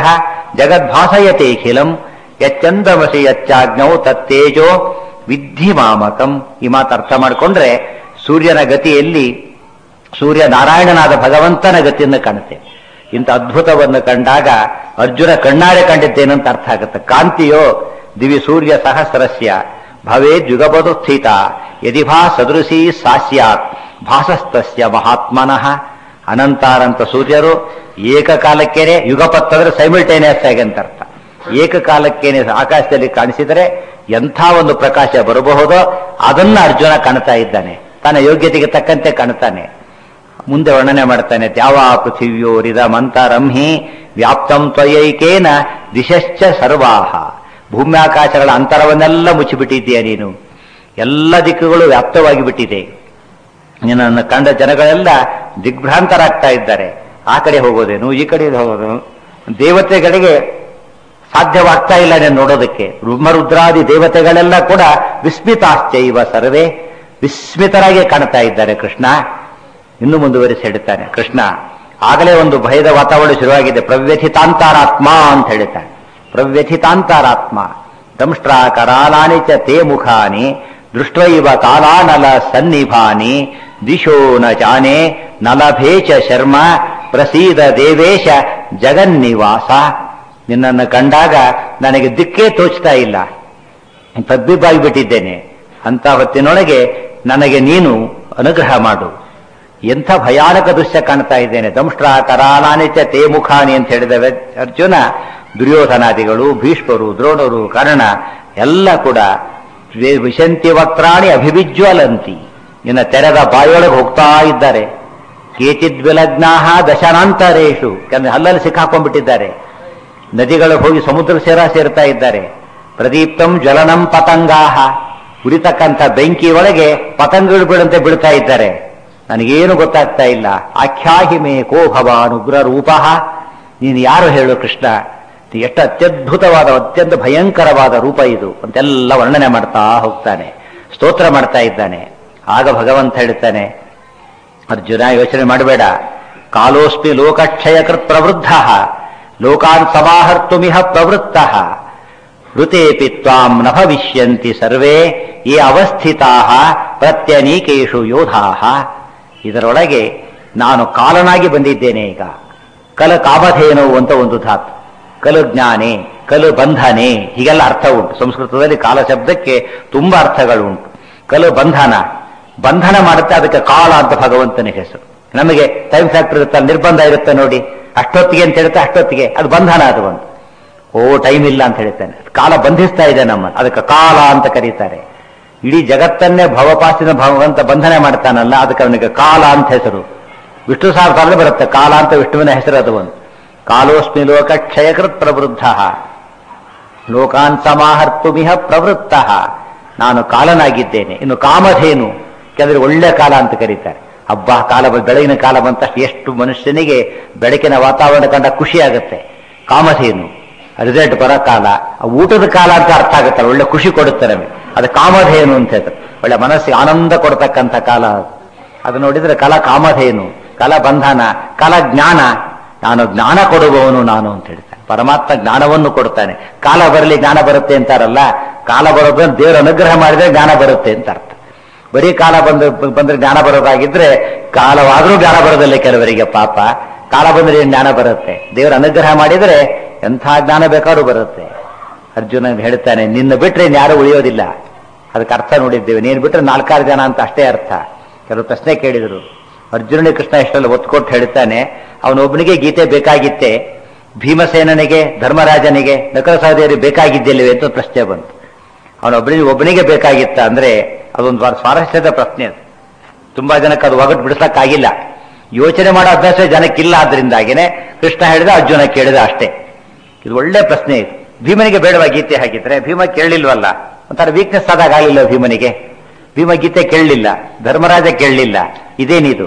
ಜಗದ್ಭಾಸಯತೆ ಖಿಲಂ ಯಚ್ಚಂದಮಸಿ ಯಚ್ಚಾಜ್ಞವು ತತ್ತೇಜೋ ವಿದ್ಧಿ ಮಾಮಕಂ ಈ ಮಾತು ಅರ್ಥ ಮಾಡಿಕೊಂಡ್ರೆ ಸೂರ್ಯನ ಗತಿಯಲ್ಲಿ ಸೂರ್ಯ ನಾರಾಯಣನಾದ ಭಗವಂತನ ಗತಿಯನ್ನು ಕಾಣುತ್ತೆ ಇಂಥ ಅದ್ಭುತವನ್ನು ಕಂಡಾಗ ಅರ್ಜುನ ಕಣ್ಣಾರೆ ಕಂಡಿದ್ದೇನಂತ ಅರ್ಥ ಆಗುತ್ತೆ ಕಾಂತಿಯೋ ದಿವಿ ಸೂರ್ಯ ಸಹಸ್ರಸ್ಯ ಭವೇ ಯುಗಪದು ಸ್ಥಿತ ಯದಿ ಭಾ ಸದೃಶಿ ಸಾಸ್ಯಾತ್ ಭಾಸಸ್ತಸ್ಯ ಮಹಾತ್ಮನಃ ಅನಂತಾನಂತ ಸೂರ್ಯರು ಏಕಕಾಲಕ್ಕೇನೆ ಯುಗಪತ್ ಅಂದ್ರೆ ಸೈಮಿಲ್ಟೇನಿಯಸ್ ಆಗಿ ಅಂತ ಅರ್ಥ ಏಕಕಾಲಕ್ಕೇನೆ ಆಕಾಶದಲ್ಲಿ ಕಾಣಿಸಿದರೆ ಎಂಥ ಒಂದು ಪ್ರಕಾಶ ಬರಬಹುದೋ ಅದನ್ನ ಅರ್ಜುನ ಕಾಣ್ತಾ ಇದ್ದಾನೆ ತನ್ನ ಯೋಗ್ಯತೆಗೆ ತಕ್ಕಂತೆ ಕಾಣ್ತಾನೆ ಮುಂದೆ ವರ್ಣನೆ ಮಾಡ್ತಾನೆ ದ್ಯಾವಾ ಪೃಥಿವ್ಯೋರಿದ ಮಂತರಂಹಿ ವ್ಯಾಪ್ತಂ ತ್ವಯೈಕೇನ ದಿಶಶ್ಚ ಸರ್ವಾಹ ಭೂಮ್ಯಾಕಾಶಗಳ ಅಂತರವನ್ನೆಲ್ಲ ಮುಚ್ಚಿಬಿಟ್ಟಿದ್ದೀಯ ನೀನು ಎಲ್ಲ ದಿಕ್ಕುಗಳು ವ್ಯಾಪ್ತವಾಗಿ ಬಿಟ್ಟಿದೆ ನಿನ್ನನ್ನು ಕಂಡ ಜನಗಳೆಲ್ಲ ದಿಗ್ಭ್ರಾಂತರಾಗ್ತಾ ಇದ್ದಾರೆ ಆ ಕಡೆ ಹೋಗೋದೇನು ಈ ಕಡೆ ಹೋಗೋದು ದೇವತೆಗಳಿಗೆ ಸಾಧ್ಯವಾಗ್ತಾ ಇಲ್ಲ ನೀನು ನೋಡೋದಕ್ಕೆ ರುದ್ರಾದಿ ದೇವತೆಗಳೆಲ್ಲ ಕೂಡ ವಿಸ್ಮಿತಾಶ್ಚೈವ ಸರ್ವೇ ವಿಸ್ಮಿತರಾಗಿ ಕಾಣ್ತಾ ಇದ್ದಾರೆ ಕೃಷ್ಣ ಇನ್ನು ಮುಂದುವರಿಸಿ ಹೇಳ್ತಾನೆ ಕೃಷ್ಣ ಆಗಲೇ ಒಂದು ಭಯದ ವಾತಾವರಣ ಶುರುವಾಗಿದೆ ಪ್ರವ್ಯಥಿತಾಂತಾರಾತ್ಮ ಅಂತ ಹೇಳ್ತಾನೆ ಪ್ರವ್ಯಥಿತಾಂತಾರಾತ್ಮ ದಂಷ್ಟ್ರಾಕರಾಲಾನಿ ಚ ತೇ ಮುಖಾನಿ ದೃಷ್ಟೈವ ಕಾಲಾನಲ ಸನ್ನಿಭಾನಿ ದಿಶೋ ನ ಜಾನೆ ನಲಭೇಚ ಶರ್ಮ ಪ್ರಸೀದ ದೇವೇಶ ಜಗನ್ನಿವಾಸ ನಿನ್ನನ್ನು ಕಂಡಾಗ ನನಗೆ ದಿಕ್ಕೇ ತೋಚ್ತಾ ಇಲ್ಲ ತಬ್ಬಿಬ್ಬಾಗಿಬಿಟ್ಟಿದ್ದೇನೆ ಅಂತ ಹೊತ್ತಿನೊಳಗೆ ನನಗೆ ನೀನು ಅನುಗ್ರಹ ಮಾಡು ಎಂಥ ಭಯಾನಕ ದೃಶ್ಯ ಕಾಣ್ತಾ ಇದ್ದೇನೆ ದಂಷ್ಟ್ರ ಕರಾಲಾನಿಚ ತೇ ಮುಖಾನಿ ಅಂತ ಹೇಳಿದ ವ್ಯ- ಅರ್ಜುನ ದುರ್ಯೋಧನಾದಿಗಳು ಭೀಷ್ಮರು ದ್ರೋಣರು ಕರ್ಣ ಎಲ್ಲ ಕೂಡ ದ್ವೇ- ವಿಶಂತಿ ವಕ್ರಾಣಿ ಅಭಿವಿಜ್ವಲಂತಿ ನಿನ್ನ ತೆರೆದ ಬಾಯೊಳಗೆ ಹೋಗ್ತಾ ಇದ್ದಾರೆ ಕೇಚಿದ್ ವಿಲಗ್ನಾಹ ದಶನಾಂತರೇಶು ಯಾಕಂದ್ರೆ ಹಲ್ಲಲ್ಲಿ ಸಿಕ್ಕಾಕೊಂಡ್ಬಿಟ್ಟಿದ್ದಾರೆ ನದಿಗಳಿಗೆ ಹೋಗಿ ಸಮುದ್ರ ಸೇರ ಸೇರ್ತಾ ಇದ್ದಾರೆ ಪ್ರದೀಪ್ತಂ ಜ್ವಲನಂ ಪತಂಗಾಹ ಉರಿತಕ್ಕಂಥ ಬೆಂಕಿ ಒಳಗೆ ಪತಂಗಗಳು ಬೀಳಂತೆ ಬೀಳ್ತಾ ಇದ್ದಾರೆ ನನಗೇನು ಗೊತ್ತಾಗ್ತಾ ಇಲ್ಲ ಆಖ್ಯಾಹಿಮೆ ಕೋ ಭವಾನ್ ಉಗ್ರ ರೂಪಃ ನೀನು ಯಾರು ಹೇಳು ಕೃಷ್ಣ ನೀ ಎಷ್ಟು ಅತ್ಯದ್ಭುತವಾದ ಅತ್ಯಂತ ಭಯಂಕರವಾದ ರೂಪ ಇದು ಅಂತೆಲ್ಲ ವರ್ಣನೆ ಮಾಡ್ತಾ ಹೋಗ್ತಾನೆ ಸ್ತೋತ್ರ ಮಾಡ್ತಾ ಇದ್ದಾನೆ ಆಗ ಭಗವಂತ ಹೇಳ್ತಾನೆ ಅರ್ಜುನ ಯೋಚನೆ ಮಾಡಬೇಡ ಕಾಲೋಸ್ಮಿ ಲೋಕಕ್ಷಯಕೃತ್ ಪ್ರವೃದ್ಧ ಲೋಕಾನ್ ಸಮಾಹರ್ತುಮಿಹ ಪ್ರವೃತ್ತ ಋತೇಪಿ ತ್ವಾಂ ನ ಭವಿಷ್ಯಂತಿ ಸರ್ವೇ ಈ ಅವಸ್ಥಿತಾ ಪ್ರತ್ಯನೀಕೇಶು ಯೋಧಾ ಇದರೊಳಗೆ ನಾನು ಕಾಲನಾಗಿ ಬಂದಿದ್ದೇನೆ ಈಗ ಕಲ ಕಾಮಧೇನು ಅಂತ ಒಂದು ಧಾತು ಕಲು ಜ್ಞಾನೆ ಕಲು ಬಂಧನೆ ಹೀಗೆಲ್ಲ ಅರ್ಥ ಉಂಟು ಸಂಸ್ಕೃತದಲ್ಲಿ ಕಾಲ ಶಬ್ದಕ್ಕೆ ತುಂಬಾ ಅರ್ಥಗಳು ಉಂಟು ಕಲು ಬಂಧನ ಬಂಧನ ಮಾಡುತ್ತೆ ಅದಕ್ಕೆ ಕಾಲ ಅಂತ ಭಗವಂತನ ಹೆಸರು ನಮಗೆ ಟೈಮ್ ಫ್ಯಾಕ್ಟರ್ ಇರುತ್ತೆ ನಿರ್ಬಂಧ ಇರುತ್ತೆ ನೋಡಿ ಅಷ್ಟೊತ್ತಿಗೆ ಅಂತ ಹೇಳ್ತಾ ಅಷ್ಟೊತ್ತಿಗೆ ಅದು ಬಂಧನ ಅದು ಒಂದು ಓ ಟೈಮ್ ಇಲ್ಲ ಅಂತ ಹೇಳ್ತಾನೆ ಕಾಲ ಬಂಧಿಸ್ತಾ ಇದೆ ನಮ್ಮನ್ನು ಅದಕ್ಕೆ ಕಾಲ ಅಂತ ಕರೀತಾರೆ ಇಡೀ ಜಗತ್ತನ್ನೇ ಭವಪಾಸಿನ ಭಗವಂತ ಬಂಧನ ಮಾಡ್ತಾನಲ್ಲ ಅದಕ್ಕೆ ಅವನಿಗೆ ಕಾಲ ಅಂತ ಹೆಸರು ವಿಷ್ಣು ಸಹಸ್ರದಲ್ಲಿ ಬರುತ್ತೆ ಕಾಲ ಅಂತ ವಿಷ್ಣುವಿನ ಹೆಸರು ಅದು ಒಂದು ಕಾಲೋಸ್ಮಿ ಲೋಕ ಕ್ಷಯಕೃತ್ ಪ್ರವೃದ್ಧ ಲೋಕಾನ್ ಸಮಾಹರ್ತುಮಿಹ ಪ್ರವೃತ್ತ ನಾನು ಕಾಲನಾಗಿದ್ದೇನೆ ಇನ್ನು ಕಾಮಧೇನು ಕೆಲವರು ಒಳ್ಳೆ ಕಾಲ ಅಂತ ಕರೀತಾರೆ ಹಬ್ಬ ಕಾಲ ಬಂದ್- ಬೆಳಗಿನ ಕಾಲ ಬಂದ ತಕ್ಷಣ ಎಷ್ಟು ಮನುಷ್ಯನಿಗೆ ಬೆಳಕಿನ ವಾತಾವರಣ ಕಂಡ ಖುಷಿ ಆಗುತ್ತೆ ಕಾಮಧೇನು ರಿಸಲ್ಟ್ ಬರೋ ಕಾಲ ಆ ಊಟದ ಕಾಲ ಅಂತ ಅರ್ಥ ಆಗುತ್ತಲ್ಲ ಒಳ್ಳೆ ಖುಷಿ ಕೊಡುತ್ತೆ ನಮಗೆ ಅದು ಕಾಮಧೇನು ಅಂತ ಹೇಳ್ತಾರೆ ಒಳ್ಳೆ ಮನಸ್ಸಿಗೆ ಆನಂದ ಕೊಡ್ತಕ್ಕಂಥ ಕಾಲ ಅದು. ಅದು ನೋಡಿದ್ರೆ ಕಲ ಕಾಮಧೇನು ಕಲ ಬಂಧನ ಕಲ ಜ್ಞಾನ ನಾನು ಜ್ಞಾನ ಕೊಡುವವನು ನಾನು ಅಂತ ಹೇಳ್ತಾನೆ ಪರಮಾತ್ಮ ಜ್ಞಾನವನ್ನು ಕೊಡ್ತಾನೆ ಕಾಲ ಬರಲಿ ಜ್ಞಾನ ಬರುತ್ತೆ ಅಂತಾರಲ್ಲ ಕಾಲ ಬರೋದು ದೇವರ ಅನುಗ್ರಹ ಮಾಡಿದ್ರೆ ಜ್ಞಾನ ಬರುತ್ತೆ ಅಂತ ಅರ್ಥ ಬರೀ ಕಾಲ ಬಂದ ಬಂದ್ರೆ ಜ್ಞಾನ ಬರೋದಾಗಿದ್ರೆ ಕಾಲವಾದ್ರೂ ಜ್ಞಾನ ಬರೋದಿಲ್ಲ ಕೆಲವರಿಗೆ ಪಾಪ ಕಾಲ ಬಂದ್ರೆ ಏನ್ ಜ್ಞಾನ ಬರುತ್ತೆ ದೇವರ ಅನುಗ್ರಹ ಮಾಡಿದ್ರೆ ಎಂಥ ಜ್ಞಾನ ಬೇಕಾದ್ರೂ ಬರುತ್ತೆ ಅರ್ಜುನ ಹೇಳ್ತಾನೆ ನಿನ್ನ ಬಿಟ್ರೆ ಯಾರು ಉಳಿಯೋದಿಲ್ಲ ಅದಕ್ಕೆ ಅರ್ಥ ನೋಡಿದ್ದೇವೆ ನೀನು ಬಿಟ್ರೆ ನಾಲ್ಕಾರು ಜನ ಅಂತ ಅಷ್ಟೇ ಅರ್ಥ ಕೆಲವು ಪ್ರಶ್ನೆ ಕೇಳಿದರು ಅರ್ಜುನನಿಗೆ ಕೃಷ್ಣ ಇಷ್ಟೆಲ್ಲ ಒತ್ತು ಕೊಟ್ಟು ಹೇಳ್ತಾನೆ ಅವನೊಬ್ಬನಿಗೆ ಗೀತೆ ಬೇಕಾಗಿತ್ತೆ ಭೀಮಸೇನನಿಗೆ ಧರ್ಮರಾಜನಿಗೆ ನಕಲ ಸಹದೇವರಿಗೆ ಬೇಕಾಗಿದ್ದಿಲ್ಲವೇ ಅಂತ ಪ್ರಶ್ನೆ ಬಂತು ಅವನೊಬ್ಬನಿಗೆ ಒಬ್ಬನಿಗೆ ಬೇಕಾಗಿತ್ತ ಅಂದ್ರೆ ಅದೊಂದು ವಾರ ಸ್ವಾರಸ್ಯದ ಪ್ರಶ್ನೆ ಅದು ತುಂಬಾ ಜನಕ್ಕೆ ಅದು ಒಗಟ್ಟು ಬಿಡಿಸಕ್ಕಾಗಿಲ್ಲ ಯೋಚನೆ ಮಾಡೋ ಅಭ್ಯಾಸ ಜನಕ್ಕಿಲ್ಲ ಆದ್ರಿಂದಾಗಿನೇ ಕೃಷ್ಣ ಹೇಳಿದ ಅರ್ಜುನ ಕೇಳಿದ ಅಷ್ಟೇ ಇದು ಒಳ್ಳೆ ಪ್ರಶ್ನೆ ಇದು ಭೀಮನಿಗೆ ಬೇಡವಾ ಗೀತೆ ಹಾಕಿದ್ರೆ ಭೀಮ ಕೇಳಲಿಲ್ವಲ್ಲ ಒಂಥರ ವೀಕ್ನೆಸ್ ಆದಾಗ ಆಗಲಿಲ್ಲ ಭೀಮನಿಗೆ ಭೀಮ ಗೀತೆ ಕೇಳಲಿಲ್ಲ ಧರ್ಮರಾಜ ಕೇಳಲಿಲ್ಲ ಇದೇನಿದು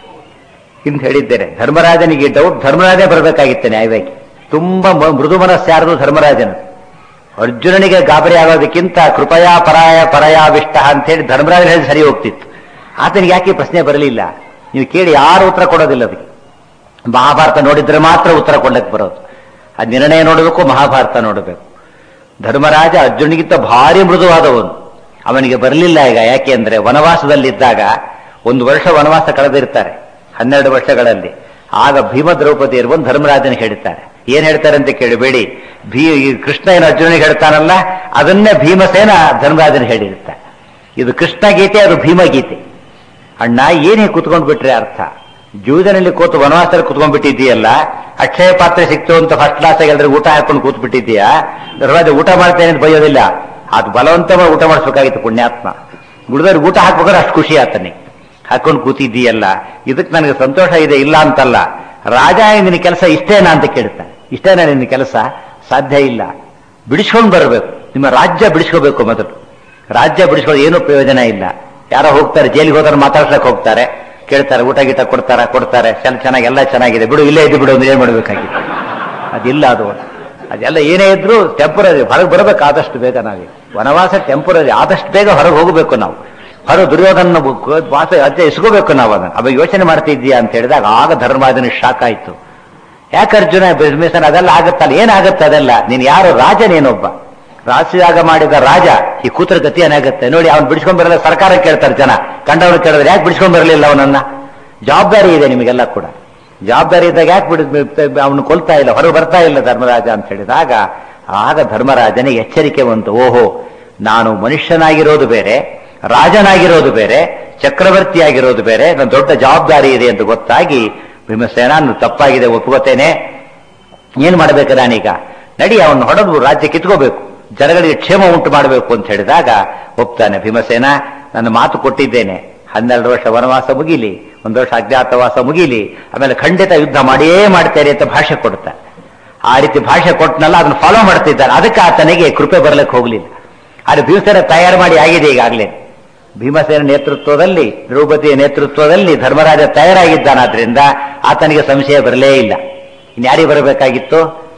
ಅಂತ ಹೇಳಿದ್ದೇನೆ ಧರ್ಮರಾಜನಿಗೆ ಡೌಟ್ ಧರ್ಮರಾಜೇ ಬರಬೇಕಾಗಿತ್ತೆ ನ್ಯಾಯವಾಗಿ ತುಂಬಾ ಮ- ಮೃದು ಮನಸ್ಸು ಯಾರದು ಧರ್ಮರಾಜನ ಅರ್ಜುನನಿಗೆ ಗಾಬರಿ ಆಗೋದಕ್ಕಿಂತ ಕೃಪಯಾ ಪರಾಯ ಪರಯಾವಿಷ್ಟ ಅಂತ ಹೇಳಿ ಧರ್ಮರಾಜ ಹೇಳಿ ಸರಿ ಹೋಗ್ತಿತ್ತು ಆತನಿಗೆ ಯಾಕೆ ಈ ಪ್ರಶ್ನೆ ಬರಲಿಲ್ಲ ನೀವು ಕೇಳಿ ಯಾರು ಉತ್ತರ ಕೊಡೋದಿಲ್ಲ ಅದಕ್ಕೆ ಮಹಾಭಾರತ ನೋಡಿದ್ರೆ ಮಾತ್ರ ಉತ್ತರ ಕೊಡ್ಲಿಕ್ಕೆ ಬರೋದು ಆ ನಿರ್ಣಯ ನೋಡಬೇಕು ಮಹಾಭಾರತ ನೋಡಬೇಕು ಧರ್ಮರಾಜ ಅರ್ಜುನಿಗಿಂತ ಭಾರಿ ಮೃದುವಾದವನು ಅವನಿಗೆ ಬರಲಿಲ್ಲ ಈಗ ಯಾಕೆ ಅಂದ್ರೆ ವನವಾಸದಲ್ಲಿದ್ದಾಗ ಒಂದು ವರ್ಷ ವನವಾಸ ಕಳೆದಿರ್ತಾರೆ ಹನ್ನೆರಡು ವರ್ಷಗಳಲ್ಲಿ ಆಗ ಭೀಮ ದ್ರೌಪದಿಯರು ಬಂದು ಧರ್ಮರಾಜನ ಹೇಳ್ತಾರೆ ಏನ್ ಹೇಳ್ತಾರೆ ಅಂತ ಕೇಳಬೇಡಿ ಭೀ ಈ ಕೃಷ್ಣ ಏನು ಅರ್ಜುನಿಗೆ ಹೇಳ್ತಾನಲ್ಲ ಅದನ್ನೇ ಭೀಮಸೇನ ಧರ್ಮರಾಜನ ಹೇಳಿರ್ತಾರೆ ಇದು ಕೃಷ್ಣ ಗೀತೆ ಅದು ಭೀಮ ಗೀತೆ ಅಣ್ಣ ಏನೇ ಕೂತ್ಕೊಂಡ್ ಬಿಟ್ರೆ ಅರ್ಥ ಜೂದನಲ್ಲಿ ಕೂತು ವನವಾಸದಲ್ಲಿ ಕೂತ್ಕೊಂಡ್ ಬಿಟ್ಟಿದ್ದೀಯಲ್ಲ ಅಕ್ಷಯ ಪಾತ್ರೆ ಸಿಕ್ತು ಅಂತ ಫಸ್ಟ್ ಕ್ಲಾಸ್ ಎಲ್ಲರಿಗೂ ಊಟ ಹಾಕೊಂಡು ಕೂತ್ ಬಿಟ್ಟಿದ್ದೀಯಾ ಧರ್ಮರಾಜ ಊಟ ಮಾಡ್ತೇನೆ ಅಂತ ಬೈಯೋದಿಲ್ಲ ಅದು ಬಲವಂತವಾಗಿ ಊಟ ಮಾಡಿಸ್ಬೇಕಾಗಿತ್ತು ಪುಣ್ಯಾತ್ಮ ಗುಡಿದವ್ರಿಗೆ ಊಟ ಹಾಕ್ಬೇಕಾದ್ರೆ ಅಷ್ಟು ಖುಷಿ ಆತನಿಗೆ ಹಾಕೊಂಡು ಕೂತಿದ್ದೀಯಲ್ಲ ಇದಕ್ಕೆ ನನಗೆ ಸಂತೋಷ ಇದೆ ಇಲ್ಲ ಅಂತಲ್ಲ ರಾಜ ನಿನ್ನ ಕೆಲಸ ಇಷ್ಟೇನಾ ಅಂತ ಕೇಳ್ತಾನೆ ಇಷ್ಟೇನಾ ನಿನ್ನ ಕೆಲಸ ಸಾಧ್ಯ ಇಲ್ಲ ಬಿಡಿಸ್ಕೊಂಡು ಬರಬೇಕು ನಿಮ್ಮ ರಾಜ್ಯ ಬಿಡಿಸ್ಕೋಬೇಕು ಮೊದಲು ರಾಜ್ಯ ಬಿಡಿಸ್ಕೊಳ್ಳೋದು ಏನೂ ಪ್ರಯೋಜನ ಇಲ್ಲ ಯಾರೋ ಹೋಗ್ತಾರೆ ಜೈಲಿಗೆ ಹೋದ್ರೆ ಮಾತಾಡ್ಸಕ್ ಹೋಗ್ತಾರೆ ಕೇಳ್ತಾರೆ ಊಟ ಗೀಟ ಕೊಡ್ತಾರ ಕೊಡ್ತಾರೆ ಚೆನ್ನ ಚೆನ್ನಾಗಿ ಎಲ್ಲ ಚೆನ್ನಾಗಿದೆ ಬಿಡು ಇಲ್ಲೇ ಇದ್ದು ಬಿಡು ಅಂದ್ರೆ ಏನ್ ಮಾಡ್ಬೇಕಾಗಿತ್ತು ಅದಿಲ್ಲ ಅದು ಅದೆಲ್ಲ ಏನೇ ಇದ್ರೂ ಟೆಂಪರರಿ ಹೊರಗೆ ಬರಬೇಕು ಆದಷ್ಟು ಬೇಗ ನಾವೇ ವನವಾಸ ಟೆಂಪರರಿ ಆದಷ್ಟು ಬೇಗ ಹೊರಗೆ ಹೋಗಬೇಕು ನಾವು ಹೊರ ದುರ್ಯೋಧನ ವಾಸ ಅಜ್ಜ ಇಸ್ಕೋಬೇಕು ನಾವು ಅದನ್ನ ಅವಾಗ ಯೋಚನೆ ಮಾಡ್ತಿದ್ದೀಯಾ ಅಂತ ಹೇಳಿದಾಗ ಆಗ ಧರ್ಮಾದನ ಶಾಕ್ ಆಯ್ತು ಯಾಕೆ ಅರ್ಜುನ ಬಿಸ್ಮಿಸನ್ ಅದೆಲ್ಲ ಆಗತ್ತಲ್ಲ ಏನಾಗತ್ತೆ ಅದೆಲ್ಲ ನೀನು ಯಾರು ರಾಜ ನೀನೊಬ್ಬ ರಾಜ್ಯದಾಗ ಮಾಡಿದ ರಾಜ ಈ ಕೂತರ ಗತಿ ಏನಾಗುತ್ತೆ ನೋಡಿ ಅವ್ನು ಬಿಡಿಸ್ಕೊಂಡ್ ಬರಲ್ಲ ಸರ್ಕಾರ ಕೇಳ್ತಾರೆ ಜನ ಕಂಡವರು ಕೇಳಿದ್ರೆ ಯಾಕೆ ಬಿಡಿಸ್ಕೊಂಡ್ ಬರಲಿಲ್ಲ ಅವನನ್ನ ಜವಾಬ್ದಾರಿ ಇದೆ ನಿಮಗೆಲ್ಲ ಕೂಡ ಜವಾಬ್ದಾರಿ ಇದ್ದಾಗ ಯಾಕೆ ಬಿಡ ಅವನು ಕೊಲ್ತಾ ಇಲ್ಲ ಹೊರಗೆ ಬರ್ತಾ ಇಲ್ಲ ಧರ್ಮರಾಜ ಅಂತ ಹೇಳಿದಾಗ ಆಗ ಧರ್ಮರಾಜನಿಗೆ ಎಚ್ಚರಿಕೆ ಬಂತು ಓಹೋ ನಾನು ಮನುಷ್ಯನಾಗಿರೋದು ಬೇರೆ ರಾಜನಾಗಿರೋದು ಬೇರೆ ಚಕ್ರವರ್ತಿಯಾಗಿರೋದು ಬೇರೆ ನನ್ನ ದೊಡ್ಡ ಜವಾಬ್ದಾರಿ ಇದೆ ಅಂತ ಗೊತ್ತಾಗಿ ಭೀಮಸೇನ ನಾನು ತಪ್ಪಾಗಿದೆ ಒಪ್ಕೋತೇನೆ ಏನ್ ಮಾಡ್ಬೇಕು ನಾನೀಗ ನಡಿ ಅವನು ಹೊಡೆದು ರಾಜ್ಯ ಕಿತ್ಕೋಬೇಕು ಜನಗಳಿಗೆ ಕ್ಷೇಮ ಉಂಟು ಮಾಡಬೇಕು ಅಂತ ಹೇಳಿದಾಗ ಒಪ್ತಾನೆ ಭೀಮಸೇನ ನನ್ನ ಮಾತು ಕೊಟ್ಟಿದ್ದೇನೆ ಹನ್ನೆರಡು ವರ್ಷ ವನವಾಸ ಮುಗಿಲಿ ಒಂದು ವರ್ಷ ಅಜ್ಞಾತವಾಸ ಮುಗಿಲಿ ಆಮೇಲೆ ಖಂಡಿತ ಯುದ್ಧ ಮಾಡಿಯೇ ಮಾಡ್ತೇನೆ ಅಂತ ಭಾಷೆ ಕೊಡ್ತಾನೆ ಆ ರೀತಿ ಭಾಷೆ ಕೊಟ್ಟನಲ್ಲ ಅದನ್ನು ಫಾಲೋ ಮಾಡ್ತಿದ್ದಾನೆ ಅದಕ್ಕೆ ಆತನಿಗೆ ಕೃಪೆ ಬರಲಿಕ್ಕೆ ಹೋಗ್ಲಿಲ್ಲ ಆದ್ರೆ ಭೀಮಸೇನ ತಯಾರು ಮಾಡಿ ಆಗಿದೆ ಈಗಾಗಲೇ ಭೀಮಸೇನ ನೇತೃತ್ವದಲ್ಲಿ ದ್ರೌಪದಿಯ ನೇತೃತ್ವದಲ್ಲಿ ಧರ್ಮರಾಜ ತಯಾರಾಗಿದ್ದಾನಾದ್ರಿಂದ ಆತನಿಗೆ ಸಂಶಯ ಬರಲೇ ಇಲ್ಲ ಇನ್ಯಾರಿಗೆ ಬರಬೇಕಾಗಿತ್ತು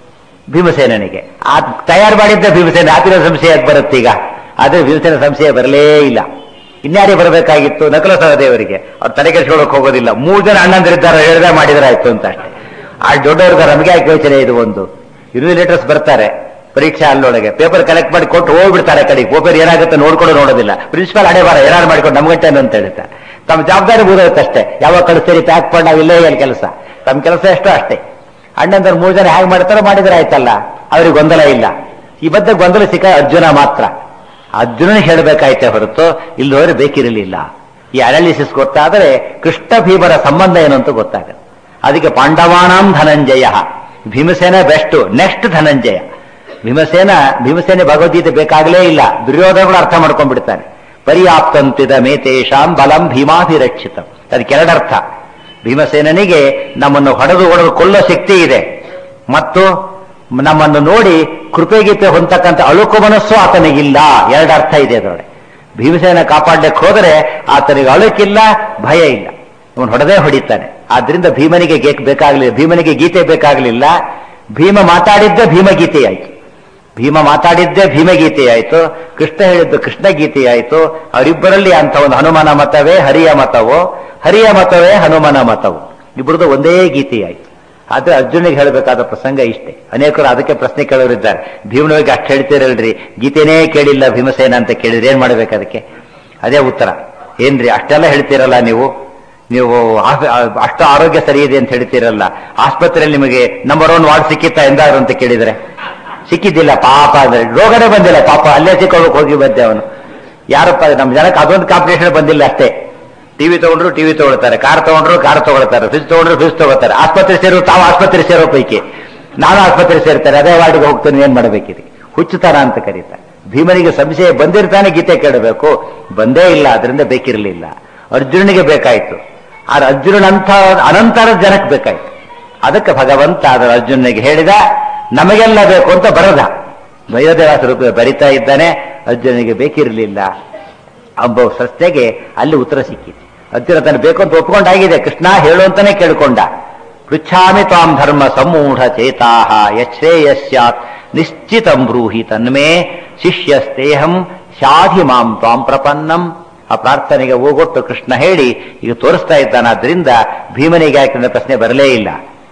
ಭೀಮಸೇನಿಗೆ ಆ ತಯಾರು ಮಾಡಿದ್ದ ಭೀಮಸೇನ ಆತನ ಸಂಶಯ ಬರುತ್ತೆ ಈಗ ಆದ್ರೆ ಭೀಮಸೇನ ಸಂಶಯ ಬರಲೇ ಇಲ್ಲ ಇನ್ಯಾರಿಗೆ ಬರಬೇಕಾಗಿತ್ತು ನಕಲ ಸಹದೇವರಿಗೆ ಅವ್ರು ತಲೆ ಕೆಡಿಸ್ಕೊಳಕ್ ಹೋಗೋದಿಲ್ಲ ಮೂರು ಜನ ಅಣ್ಣಂದಿರಿದ್ದಾರೆ ಹೇಳ್ದೆ ಮಾಡಿದ್ರಾಯ್ತು ಅಂತ ಅಷ್ಟೇ ಆ ದೊಡ್ಡವ್ರಿಗೆ ನಮಗೆ ಯಾಕೆ ಯೋಚನೆ ಇದು ಒಂದು ಇನ್ವಿಲೇಟರ್ಸ್ ಬರ್ತಾರೆ ಪರೀಕ್ಷೆ ಅಲ್ಲೊಳಗೆ ಪೇಪರ್ ಕಲೆಕ್ಟ್ ಮಾಡಿ ಕೊಟ್ಟು ಹೋಗ್ಬಿಡ್ತಾರೆ ಕಡೆಗೆ ಪೇಪರ್ ಏನಾಗುತ್ತೆ ನೋಡ್ಕೊಂಡು ನೋಡೋದಿಲ್ಲ ಪ್ರಿನ್ಸಿಪಾಲ್ ಹಣೆ ಬಾರ ಏನಾರು ಮಾಡ್ಕೊಂಡು ನಮ್ಗಟ್ಟೆ ಅಂತ ಹೇಳ್ತಾರೆ ತಮ್ಮ ಜವಾಬ್ದಾರಿ ಬೂದತ್ತಷ್ಟೇ ಯಾವಾಗ ಕಳಿಸ್ತೀರಿ ಪ್ಯಾಕ್ ಮಾಡಿ ನಾವು ಇಲ್ಲೇ ಏನ್ ಕೆಲಸ ತಮ್ಮ ಕೆಲಸ ಎಷ್ಟೋ ಅಷ್ಟೇ ಅಣ್ಣಂದ್ರ ಮೂರು ಜನ ಹೇಗೆ ಮಾಡ್ತಾರೋ ಮಾಡಿದ್ರೆ ಆಯ್ತಲ್ಲ ಅವ್ರಿಗೆ ಗೊಂದಲ ಇಲ್ಲ ಈ ಮಧ್ಯೆ ಗೊಂದಲ ಸಿಕ್ಕ ಅರ್ಜುನ ಮಾತ್ರ ಅರ್ಜುನನ ಹೇಳಬೇಕಾಯ್ತೆ ಹೊರತು ಇಲ್ಲಿ ಹೋದ್ರೆ ಬೇಕಿರಲಿಲ್ಲ ಈ ಅನಾಲಿಸಿಸ್ ಗೊತ್ತಾದರೆ ಕೃಷ್ಣ ಭೀಮರ ಸಂಬಂಧ ಏನು ಅಂತ ಗೊತ್ತಾಗುತ್ತೆ ಅದಕ್ಕೆ ಪಾಂಡವಾನಾಂ ಧನಂಜಯ ಭೀಮಸೇನ ಬೆಸ್ಟ್ ನೆಕ್ಸ್ಟ್ ಧನಂಜಯ ಭೀಮಸೇನ ಭೀಮಸೇನೆ ಭಗವದ್ಗೀತೆ ಬೇಕಾಗಲೇ ಇಲ್ಲ ದುರ್ಯೋಧನಗಳು ಅರ್ಥ ಮಾಡ್ಕೊಂಡ್ಬಿಡ್ತಾನೆ ಪರ್ಯಾಪ್ತಂತಿದ ಮೇತೇಶಾಂ ಬಲಂ ಭೀಮಾಭಿರಕ್ಷಿತಂ ಅದಕ್ಕೆ ಎರಡರ್ಥ ಭೀಮಸೇನನಿಗೆ ನಮ್ಮನ್ನು ಹೊಡೆದು ಹೊಡೆದು ಕೊಲ್ಲೋ ಶಕ್ತಿ ಇದೆ ಮತ್ತು ನಮ್ಮನ್ನು ನೋಡಿ ಕೃಪೆಗೀತೆ ಹೊಂದತಕ್ಕಂಥ ಅಳುಕು ಮನಸ್ಸು ಆತನಿಗಿಲ್ಲ ಎರಡು ಅರ್ಥ ಇದೆ ಅದರೊಳಗೆ ಭೀಮಸೇನ ಕಾಪಾಡ್ಲಿಕ್ಕೆ ಹೋದರೆ ಆತನಿಗೆ ಅಳುಕಿಲ್ಲ ಭಯ ಇಲ್ಲ ಅವನು ಹೊಡೆದೇ ಹೊಡಿತಾನೆ ಆದ್ರಿಂದ ಭೀಮನಿಗೆ ಗೇಕ್ ಬೇಕಾಗಲಿಲ್ಲ ಭೀಮನಿಗೆ ಗೀತೆ ಬೇಕಾಗಲಿಲ್ಲ ಭೀಮ ಮಾತಾಡಿದ್ದೇ ಭೀಮಗೀತೆಯಾಯಿತು ಭೀಮ ಮಾತಾಡಿದ್ದೇ ಭೀಮಗೀತೆಯಾಯಿತು ಕೃಷ್ಣ ಹೇಳಿದ್ದು ಕೃಷ್ಣ ಗೀತೆಯಾಯಿತು ಅವರಿಬ್ಬರಲ್ಲಿ ಅಂತ ಒಂದು ಹನುಮನ ಮತವೇ ಹರಿಯ ಮತವೋ ಹರಿಯ ಮತವೇ ಹನುಮನ ಮತವು ಇಬ್ಬರದು ಒಂದೇ ಗೀತೆಯಾಯಿತು ಆದ್ರೆ ಅರ್ಜುನಿಗೆ ಹೇಳಬೇಕಾದ ಪ್ರಸಂಗ ಇಷ್ಟೇ ಅನೇಕರು ಅದಕ್ಕೆ ಪ್ರಶ್ನೆ ಕೇಳೋರಿದ್ದಾರೆ ಭೀಮನಿಗೆ ಅಷ್ಟು ಹೇಳ್ತೀರಲ್ರಿ ಗೀತೆನೇ ಕೇಳಿಲ್ಲ ಭೀಮಸೇನ ಅಂತ ಕೇಳಿದ್ರೆ ಏನ್ ಮಾಡ್ಬೇಕು ಅದಕ್ಕೆ ಅದೇ ಉತ್ತರ ಏನ್ರಿ ಅಷ್ಟೆಲ್ಲ ಹೇಳ್ತೀರಲ್ಲ ನೀವು ನೀವು ಆ- ಅಷ್ಟು ಆರೋಗ್ಯ ಸರಿ ಇದೆ ಅಂತ ಹೇಳ್ತೀರಲ್ಲ ಆಸ್ಪತ್ರೆಯಲ್ಲಿ ನಿಮಗೆ ನಂಬರ್ ಒನ್ ವಾರ್ಡ್ ಸಿಕ್ಕಿತ್ತಾ ಎಂದಾದ್ರು ಅಂತ ಕೇಳಿದ್ರೆ ಸಿಕ್ಕಿದ್ದಿಲ್ಲ ಪಾಪ ಅಂದ್ರೆ ರೋಗನೇ ಬಂದಿಲ್ಲ ಪಾಪ ಅಲ್ಲೇ ಸಿಕ್ಕೋಬೇಕು ಹೋಗಿ ಬಂದೆ ಅವನು ಯಾರಪ್ಪ ನಮ್ಮ ಜನಕ್ಕೆ ಅದೊಂದು ಕಾಂಪಿಟೇಷನ್ ಬಂದಿಲ್ಲ ಅಷ್ಟೇ ಟಿವಿ ತಗೊಂಡ್ರು ಟಿವಿ ತಗೊಳ್ತಾರೆ ಕಾರ್ ತಗೊಂಡ್ರು ಕಾರ್ ತಗೊಳ್ತಾರೆ ಫ್ರಿಜ್ ತಗೊಂಡ್ರು ಫ್ರಿಜ್ ತಗೋತಾರೆ ಆಸ್ಪತ್ರೆ ಸೇರೋ ತಾವು ಆಸ್ಪತ್ರೆ ಸೇರೋ ಪೈಕಿ ನಾನು ಆಸ್ಪತ್ರೆ ಸೇರ್ತಾರೆ ಅದೇ ವಾರ್ಡ್ಗೆ ಹೋಗ್ತೇನೆ ಏನ್ ಮಾಡಬೇಕಿದೆ ಹುಚ್ಚುತನ ಅಂತ ಕರೀತಾರೆ ಭೀಮನಿಗೆ ಸಂಶಯ ಬಂದಿರ್ತಾನೆ ಗೀತೆ ಕೇಳಬೇಕು ಬಂದೇ ಇಲ್ಲ ಅದರಿಂದ ಬೇಕಿರಲಿಲ್ಲ ಅರ್ಜುನನಿಗೆ ಬೇಕಾಯ್ತು ಆದ್ರೆ ಅರ್ಜುನನಂತ ಅನಂತರ ಜನಕ್ಕೆ ಬೇಕಾಯ್ತು ಅದಕ್ಕೆ ಭಗವಂತ ಅದರ ಅರ್ಜುನನಿಗೆ ಹೇಳಿದ ನಮಗೆಲ್ಲ ಬೇಕು ಅಂತ ಬರದ ಭಯೋದೇವಾಸ ರೂಪ ಬರಿತಾ ಇದ್ದಾನೆ ಅರ್ಜುನನಿಗೆ ಬೇಕಿರಲಿಲ್ಲ ಅಂಬ ಸಸ್ಯಗೆ ಅಲ್ಲಿ ಉತ್ತರ ಸಿಕ್ಕಿತು ಅರ್ಜುನ ತನ್ನ ಬೇಕು ಅಂತ ಒಪ್ಕೊಂಡಾಗಿದೆ ಕೃಷ್ಣ ಹೇಳು ಅಂತಾನೆ ಕೇಳ್ಕೊಂಡ ಪೃಚ್ಛಾಮಿ ತ್ವಾಂ ಧರ್ಮ ಸಮೂಢ ಚೇತಾಹ ಯಶ್ರೇಯಸ್ಯಾತ್ ನಿಶ್ಚಿತಂ ಬ್ರೂಹಿ ತನ್ಮೇ ಶಿಷ್ಯಸ್ತೇಹಂ ಶಾಧಿ ಮಾಂ ತ್ವಾಂ ಪ್ರಪನ್ನಂ ಆ ಪ್ರಾರ್ಥನೆಗೆ ಹೋಗೊಟ್ಟು ಕೃಷ್ಣ ಹೇಳಿ ಈಗ ತೋರಿಸ್ತಾ ಇದ್ದಾನಾದ್ರಿಂದ ಭೀಮನಿಗೆ ಯಾಕೆ ಪ್ರಶ್ನೆ ಬರಲೇ ಇಲ್ಲ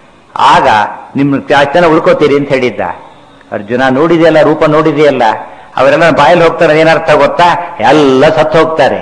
ಆಗ ನಿಮ್ಮ ಜನ ಉಳ್ಕೋತೀರಿ ಅಂತ ಹೇಳಿದ್ದ ಅರ್ಜುನ ನೋಡಿದೆಯಲ್ಲ ರೂಪ ನೋಡಿದೆಯಲ್ಲ ಅವರೆಲ್ಲ ಬಾಯಲ್ಲಿ ಹೋಗ್ತಾರೆ ಏನರ್ಥ ಗೊತ್ತಾ ಎಲ್ಲ ಸತ್ತು ಹೋಗ್ತಾರೆ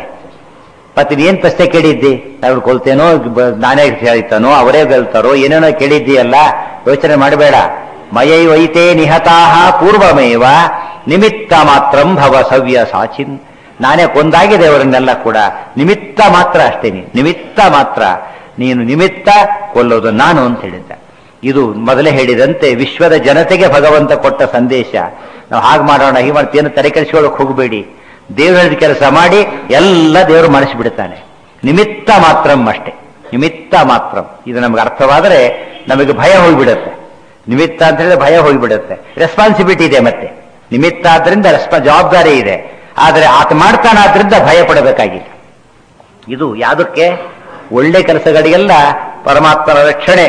ಮತ್ತೆ ನೀನ್ ಪ್ರಶ್ನೆ ಕೇಳಿದ್ದಿ ನಾವು ಕೊಲ್ತೇನೋ ಬ- ನಾನೇ ಹೇಳ್ತಾನೋ ಅವರೇ ಗೆಲ್ತಾರೋ ಏನೇನೋ ಕೇಳಿದ್ದೀಯಲ್ಲ ಯೋಚನೆ ಮಾಡಬೇಡ ಮಯೈ ವೈತೆ ನಿಹತಾಹ ಪೂರ್ವಮೇವ ನಿಮಿತ್ತ ಮಾತ್ರಂ ಭವ ಸವ್ಯ ಸಾಚಿನ್ ನಾನೇ ಕೊಂದಾಗಿದೆ ಅವರನ್ನೆಲ್ಲ ಕೂಡ ನಿಮಿತ್ತ ಮಾತ್ರ ಅಷ್ಟೇ ನೀನು ನಿಮಿತ್ತ ಮಾತ್ರ ನೀನು ನಿಮಿತ್ತ ಕೊಲ್ಲೋದು ನಾನು ಅಂತ ಹೇಳಿದ್ದ ಇದು ಮೊದಲೇ ಹೇಳಿದಂತೆ ವಿಶ್ವದ ಜನತೆಗೆ ಭಗವಂತ ಕೊಟ್ಟ ಸಂದೇಶ ನಾವು ಹಾಗೆ ಮಾಡೋಣ ಹೀಗೆ ಮಾಡ್ತೀವಿ ತಲೆ ಕೆಡಿಸ್ಕೊಳ್ಳೋಕೆ ಹೋಗಬೇಡಿ ದೇವ್ರ ಹೇಳಿದ ಕೆಲಸ ಮಾಡಿ ಎಲ್ಲ ದೇವರು ಮಾಡಿಸಿಬಿಡ್ತಾನೆ ನಿಮಿತ್ತ ಮಾತ್ರಂ ಅಷ್ಟೇ ನಿಮಿತ್ತ ಮಾತ್ರಂ ಇದು ನಮ್ಗೆ ಅರ್ಥವಾದರೆ ನಮಗೆ ಭಯ ಹೋಗ್ಬಿಡುತ್ತೆ ನಿಮಿತ್ತ ಅಂತ ಹೇಳಿದ್ರೆ ಭಯ ಹೋಗ್ಬಿಡುತ್ತೆ ರೆಸ್ಪಾನ್ಸಿಬಿಲಿಟಿ ಇದೆ ಮತ್ತೆ ನಿಮಿತ್ತ ಆದ್ರಿಂದ ರೆಸ್ಪ ಜವಾಬ್ದಾರಿ ಇದೆ ಆದರೆ ಆತ ಮಾಡ್ತಾನಾದ್ರಿಂದ ಭಯ ಪಡಬೇಕಾಗಿಲ್ಲ ಇದು ಯಾವುದಕ್ಕೆ ಒಳ್ಳೆ ಕೆಲಸಗಳಿಗೆಲ್ಲ ಪರಮಾತ್ಮನ ರಕ್ಷಣೆ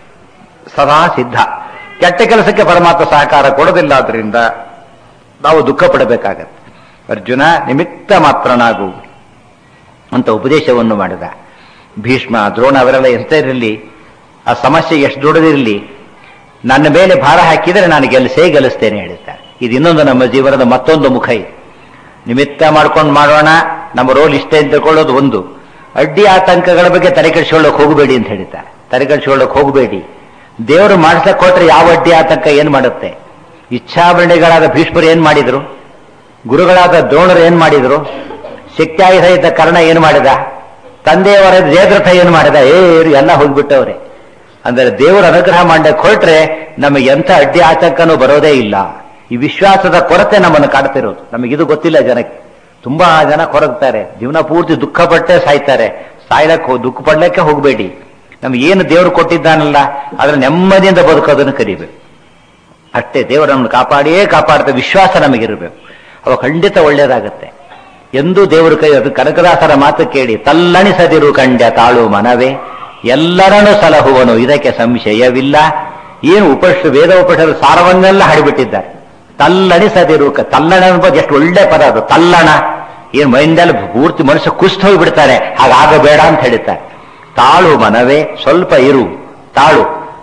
ಸದಾ ಸಿದ್ಧ ಕೆಟ್ಟ ಕೆಲಸಕ್ಕೆ ಪರಮಾತ್ಮ ಸಹಕಾರ ಕೊಡೋದಿಲ್ಲ ಆದ್ರಿಂದ ನಾವು ದುಃಖ ಪಡಬೇಕಾಗತ್ತೆ ಅರ್ಜುನ ನಿಮಿತ್ತ ಮಾತ್ರನಾಗು ಅಂತ ಉಪದೇಶವನ್ನು ಮಾಡಿದ ಭೀಷ್ಮ ದ್ರೋಣ ಅವರೆಲ್ಲ ಎಂತ ಇರಲಿ ಆ ಸಮಸ್ಯೆ ಎಷ್ಟು ದೊಡ್ಡದಿರಲಿ ನನ್ನ ಮೇಲೆ ಭಾರ ಹಾಕಿದರೆ ನಾನು ಗೆಲ್ಲಿಸೇ ಗೆಲ್ಲಿಸ್ತೇನೆ ಹೇಳ್ತಾರೆ ಇದು ಇನ್ನೊಂದು ನಮ್ಮ ಜೀವನದ ಮತ್ತೊಂದು ಮುಖ ಇದು ನಿಮಿತ್ತ ಮಾಡ್ಕೊಂಡು ಮಾಡೋಣ ನಮ್ಮ ರೋಲ್ ಇಷ್ಟೇ ಅಂತ ತಿಳ್ಕೊಳ್ಳೋದು ಒಂದು ಅಡ್ಡಿ ಆತಂಕಗಳ ಬಗ್ಗೆ ತಲೆ ಕೆಡಿಸ್ಕೊಳ್ಳೋಕೆ ಹೋಗಬೇಡಿ ಅಂತ ಹೇಳ್ತಾರೆ ತಲೆ ಕೆಡಿಸ್ಕೊಳ್ಳೋಕೆ ಹೋಗಬೇಡಿ ದೇವರು ಮಾಡಿಸಕ್ ಕೊಟ್ರೆ ಯಾವ ಅಡ್ಡಿ ಆತಂಕ ಏನ್ ಮಾಡುತ್ತೆ ಇಚ್ಛಾಭರಣಿಗಳಾದ ಭೀಷ್ಮರು ಏನ್ ಮಾಡಿದ್ರು ಗುರುಗಳಾದ ದ್ರೋಣರು ಏನ್ ಮಾಡಿದ್ರು ಶಕ್ತಿಯಾಯುಧ ಕರ್ಣ ಏನ್ ಮಾಡಿದ ತಂದೆಯವರ ಜಯದ್ರಥ ಏನ್ ಮಾಡಿದ ಏರು ಎಲ್ಲ ಹೋಗ್ಬಿಟ್ಟವ್ರೆ ಅಂದ್ರೆ ದೇವರ ಅನುಗ್ರಹ ಮಾಡಕ್ಕೆ ಹೊರಟ್ರೆ ನಮಗೆ ಎಂಥ ಅಡ್ಡಿ ಆತಂಕನೂ ಬರೋದೇ ಇಲ್ಲ ಈ ವಿಶ್ವಾಸದ ಕೊರತೆ ನಮ್ಮನ್ನು ಕಾಡ್ತಿರೋದು ನಮಗಿದು ಗೊತ್ತಿಲ್ಲ ಜನಕ್ಕೆ ತುಂಬಾ ಜನ ಕೊರಗ್ತಾರೆ ಜೀವನ ಪೂರ್ತಿ ದುಃಖ ಪಟ್ಟೆ ಸಾಯ್ತಾರೆ ಸಾಯ್ಲಕ್ಕೆ ಹೋ- ದುಃಖ ಪಡ್ಲಿಕ್ಕೆ ಹೋಗಬೇಡಿ ನಮ್ಗೆ ಏನು ದೇವರು ಕೊಟ್ಟಿದ್ದಾನಲ್ಲ ಅದ್ರ ನೆಮ್ಮದಿಯಿಂದ ಬದುಕೋದನ್ನು ಕರಿಬೇಕು ಅಷ್ಟೇ ದೇವರು ನಮ್ಮನ್ನು ಕಾಪಾಡಿಯೇ ಕಾಪಾಡ್ತಾ ವಿಶ್ವಾಸ ನಮಗಿರಬೇಕು ಅವ ಖಂಡಿತ ಒಳ್ಳೇದಾಗತ್ತೆ ಎಂದೂ ದೇವರು ಕೈ ಅದು ಕನಕದಾಸರ ಮಾತು ಕೇಳಿ ತಲ್ಲಣಿಸದಿರು ಕಂಡ್ಯ ತಾಳು ಮನವೇ ಎಲ್ಲರನ್ನೂ ಸಲಹುವನು ಇದಕ್ಕೆ ಸಂಶಯವಿಲ್ಲ ಏನು ಉಪನಿಷ ವೇದ ಉಪನಿಷದ ಸಾರವನ್ನೆಲ್ಲ ಹಾಡಿಬಿಟ್ಟಿದ್ದಾರೆ ತಲ್ಲಣಿಸದಿರು ಕ- ತಲ್ಲಣ ಅನ್ನೋದು ಎಷ್ಟು ಒಳ್ಳೆ ಪದ ಅದು ತಲ್ಲಣ ಏನು ಮೈಂಡಲ್ಲಿ ಪೂರ್ತಿ ಮನುಷ್ಯ ಕುಸ್ತು ಹೋಗ್ಬಿಡ್ತಾರೆ ಹಾಗಾಗಬೇಡ ಅಂತ ಹೇಳ್ತಾರೆ ತಾಳು ಮನವೇ ಸ್ವಲ್ಪ ಇರು ತಾಳು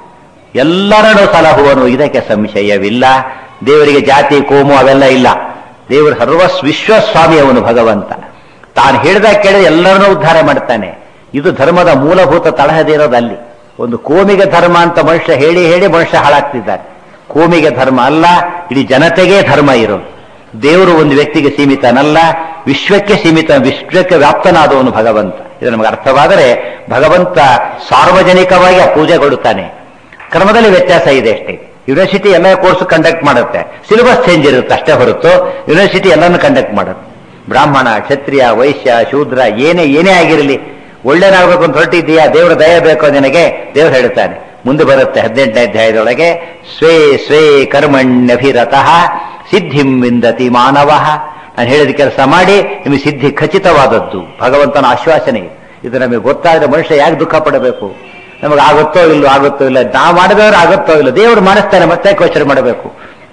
ಎಲ್ಲರನ್ನೂ ಸಲಹುವನು ಇದಕ್ಕೆ ಸಂಶಯವಿಲ್ಲ ದೇವರಿಗೆ ಜಾತಿ ಕೋಮು ಅವೆಲ್ಲ ಇಲ್ಲ ದೇವರು ಸರ್ವ ವಿಶ್ವಸ್ವಾಮಿ ಅವನು ಭಗವಂತ ತಾನು ಹೇಳಿದಾಗ ಕೇಳಿದ್ರೆ ಎಲ್ಲರನ್ನೂ ಉದ್ಧಾರ ಮಾಡ್ತಾನೆ ಇದು ಧರ್ಮದ ಮೂಲಭೂತ ತಳಹದಿರೋದು ಅಲ್ಲಿ ಒಂದು ಕೋಮಿಗೆ ಧರ್ಮ ಅಂತ ಮನುಷ್ಯ ಹೇಳಿ ಹೇಳಿ ಮನುಷ್ಯ ಹಾಳಾಗ್ತಿದ್ದಾರೆ ಕೋಮಿಗೆ ಧರ್ಮ ಅಲ್ಲ ಇಡೀ ಜನತೆಗೆ ಧರ್ಮ ಇರೋದು ದೇವರು ಒಂದು ವ್ಯಕ್ತಿಗೆ ಸೀಮಿತನಲ್ಲ ವಿಶ್ವಕ್ಕೆ ಸೀಮಿತ ವಿಶ್ವಕ್ಕೆ ವ್ಯಾಪ್ತನಾದವನು ಭಗವಂತ ಇದು ನಮಗೆ ಅರ್ಥವಾದರೆ ಭಗವಂತ ಸಾರ್ವಜನಿಕವಾಗಿ ಆ ಪೂಜೆ ಕೊಡುತ್ತಾನೆ ಕ್ರಮದಲ್ಲಿ ವ್ಯತ್ಯಾಸ ಇದೆ ಅಷ್ಟೇ ಯೂನಿವರ್ಸಿಟಿ ಎಲ್ಲ ಕೋರ್ಸ್ ಕಂಡಕ್ಟ್ ಮಾಡುತ್ತೆ ಸಿಲೆಬಸ್ ಚೇಂಜ್ ಇರುತ್ತೆ ಅಷ್ಟೇ ಹೊರತು ಯೂನಿವರ್ಸಿಟಿ ಎಲ್ಲಾನು ಕಂಡಕ್ಟ್ ಮಾಡುತ್ತೆ ಬ್ರಾಹ್ಮಣ ಕ್ಷತ್ರಿಯ ವೈಶ್ಯ ಶೂದ್ರ ಏನೇ ಏನೇ ಆಗಿರಲಿ ಒಳ್ಳೆನಾಗಬೇಕು ಅಂತ ಹೊರಟಿದ್ದೀಯಾ ದೇವರ ದಯ ಬೇಕು ನಿನಗೆ ದೇವರು ಹೇಳ್ತಾನೆ ಮುಂದೆ ಬರುತ್ತೆ ಹದಿನೆಂಟನೇ ಅಧ್ಯಾಯದೊಳಗೆ ಸ್ವೇ ಸ್ವೇ ಕರ್ಮಣ್ಯಭಿರತಃ ಸಿದ್ಧಿಂ ವಿಂದತಿ ಮಾನವ ನಾನು ಹೇಳಿದ ಕೆಲಸ ಮಾಡಿ ನಿಮಗೆ ಸಿದ್ಧಿ ಖಚಿತವಾದದ್ದು ಭಗವಂತನ ಆಶ್ವಾಸನೆ ಇದು. ಇದು ನಮಗೆ ಗೊತ್ತಾದ್ರೆ ಮನುಷ್ಯ ಯಾಕೆ ದುಃಖ ಪಡಬೇಕು ನಮಗೆ ಆಗುತ್ತೋ ಇಲ್ಲೋ ಆಗುತ್ತೋ ಇಲ್ಲ ನಾವು ಮಾಡಿದವರು ಆಗುತ್ತೋ ಇಲ್ಲ ದೇವರು ಮಾಡಿಸ್ತಾನೆ ಮತ್ತೆ ಯೋಚನೆ ಮಾಡಬೇಕು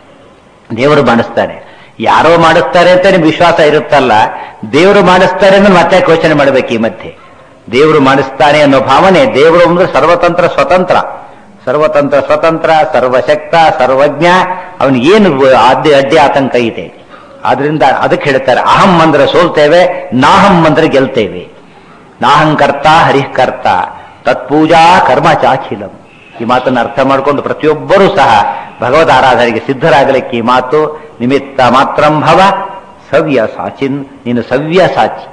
ದೇವರು ಮಾಡಿಸ್ತಾನೆ ಯಾರೋ ಮಾಡಿಸ್ತಾರೆ ಅಂತ ನಿಮ್ಗೆ ವಿಶ್ವಾಸ ಇರುತ್ತಲ್ಲ ದೇವರು ಮಾಡಿಸ್ತಾರೆ ಅಂದ್ರೆ ಮತ್ತೆ ಯೋಚನೆ ಮಾಡಬೇಕು ಈ ಮಧ್ಯೆ ದೇವರು ಮಾಡಿಸ್ತಾನೆ ಅನ್ನೋ ಭಾವನೆ ದೇವರು ಅಂದ್ರೆ ಸರ್ವತಂತ್ರ ಸ್ವತಂತ್ರ ಸರ್ವತಂತ್ರ ಸ್ವತಂತ್ರ ಸರ್ವಶಕ್ತ ಸರ್ವಜ್ಞ ಅವನಿಗೆ ಏನು ಅಡ್ಡಿ ಅಡ್ಡಿ ಆತಂಕ ಇದೆ ಆದ್ರಿಂದ ಅದಕ್ಕೆ ಹೇಳ್ತಾರೆ ಅಹಂ ಅಂದ್ರೆ ಸೋಲ್ತೇವೆ ನಾಹಂ ಅಂದ್ರೆ ಗೆಲ್ತೇವೆ ನಾಹಂಕರ್ತ ಹರಿಃಕರ್ತ ತತ್ಪೂಜಾ ಕರ್ಮ ಚಾಖಿಲಂ ಈ ಮಾತನ್ನು ಅರ್ಥ ಮಾಡಿಕೊಂಡು ಪ್ರತಿಯೊಬ್ಬರೂ ಸಹ ಭಗವದ್ ಆರಾಧನೆಗೆ ಸಿದ್ಧರಾಗಲಿಕ್ಕೆ ಈ ಮಾತು ನಿಮಿತ್ತ ಮಾತ್ರಂ ಭವ ಸವ್ಯ ಸಾಚಿನ್ ನೀನು ಸವ್ಯ ಸಾಚಿ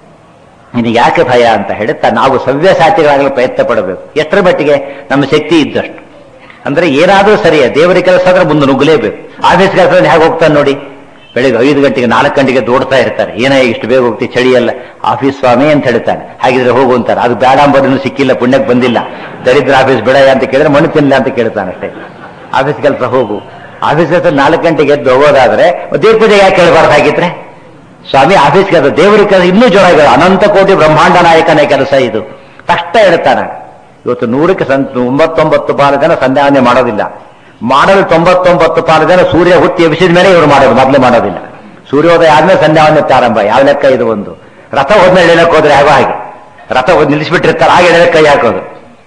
ನಿನಗೆ ಯಾಕೆ ಭಯ ಅಂತ ಹೇಳುತ್ತಾ ನಾವು ಸವ್ಯ ಸಾಚಿಗಳಾಗಲು ಪ್ರಯತ್ನ ಪಡಬೇಕು ಎಷ್ಟರ ಮಟ್ಟಿಗೆ ನಮ್ಮ ಶಕ್ತಿ ಇದ್ದಷ್ಟು ಅಂದ್ರೆ ಏನಾದರೂ ಸರಿಯೇ ದೇವರ ಕೆಲಸ ಆದ್ರೆ ಮುಂದೆ ನುಗ್ಗಲೇಬೇಕು ಆಫೀಸ್ ಕೆಲಸ ಹೇಗೆ ಹೋಗ್ತಾನೆ ನೋಡಿ ಬೆಳಿಗ್ಗೆ ಐದು ಗಂಟೆಗೆ ನಾಲ್ಕು ಗಂಟೆಗೆ ದೋಡ್ತಾ ಇರ್ತಾರೆ ಏನೇ ಇಷ್ಟು ಬೇಗ ಹೋಗ್ತಿ ಚಳಿಯಲ್ಲ ಆಫೀಸ್ ಸ್ವಾಮಿ ಅಂತ ಹೇಳ್ತಾನೆ ಹಾಗಿದ್ರೆ ಹೋಗು ಅಂತಾರೆ ಅದು ಬೇಡ ಅಂಬೋದನ್ನು ಸಿಕ್ಕಿಲ್ಲ ಪುಣ್ಯಕ್ಕೆ ಬಂದಿಲ್ಲ ದರಿದ್ರ ಆಫೀಸ್ ಬೇಡ ಅಂತ ಕೇಳಿದ್ರೆ ಮಣ್ಣು ತಿನ್ನಲ್ಲ ಅಂತ ಕೇಳ್ತಾನೆ ಅಷ್ಟೇ ಆಫೀಸ್ ಕೆಲಸ ಹೋಗು ಆಫೀಸ್ ಕೆಲಸ ನಾಲ್ಕು ಗಂಟೆಗೆ ಎದ್ದು ಹೋಗೋದಾದ್ರೆ ದೇವ್ರ ಪೂಜೆ ಯಾಕೆ ಕೇಳಬಾರ್ದು ಹಾಗಿದ್ರೆ ಸ್ವಾಮಿ ಆಫೀಸ್ ಕೆಲಸ ದೇವರ ಕೆಲಸ ಇನ್ನೂ ಜೋರಾಗಿ ಅನಂತ ಕೋಟಿ ಬ್ರಹ್ಮಾಂಡ ನಾಯಕನ ಕೆಲಸ ಇದು ಕಷ್ಟ ಹೇಳ್ತಾನೆ ಇವತ್ತು ನೂರಕ್ಕೆ ಸಂ ಒಂಬತ್ತೊಂಬತ್ತು ಪಾಲು ಜನ ಸಂಧ್ಯಾವನೆ ಮಾಡೋದಿಲ್ಲ ಮಾಡಲು ತೊಂಬತ್ತೊಂಬತ್ತು ಪಾಲು ಜನ ಸೂರ್ಯ ಹುಟ್ಟಿ ಎಬ್ಸಿದ ಮೇಲೆ ಇವರು ಮಾಡೋದು ಮೊದಲು ಮಾಡೋದಿಲ್ಲ ಸೂರ್ಯೋದಯ ಆದ್ಮೇಲೆ ಸಂಧ್ಯಾವನೆ ಪ್ರಾರಂಭ ಯಾವ ಲೆಕ್ಕ ಇದು ಒಂದು ರಥ ಹೋದ್ಮೇಲೆ ಎಳೆಯಕ್ಕೆ ಹೋದ್ರೆ ಯಾವ ಹಾಗೆ ರಥ ಹೋದ್ ನಿಲ್ಲಿಸ್ಬಿಟ್ಟಿರ್ತಾರೆ ಹಾಗೆ ಎಳೆಯಕ್ಕೆ ಕೈ ಹಾಕೋದು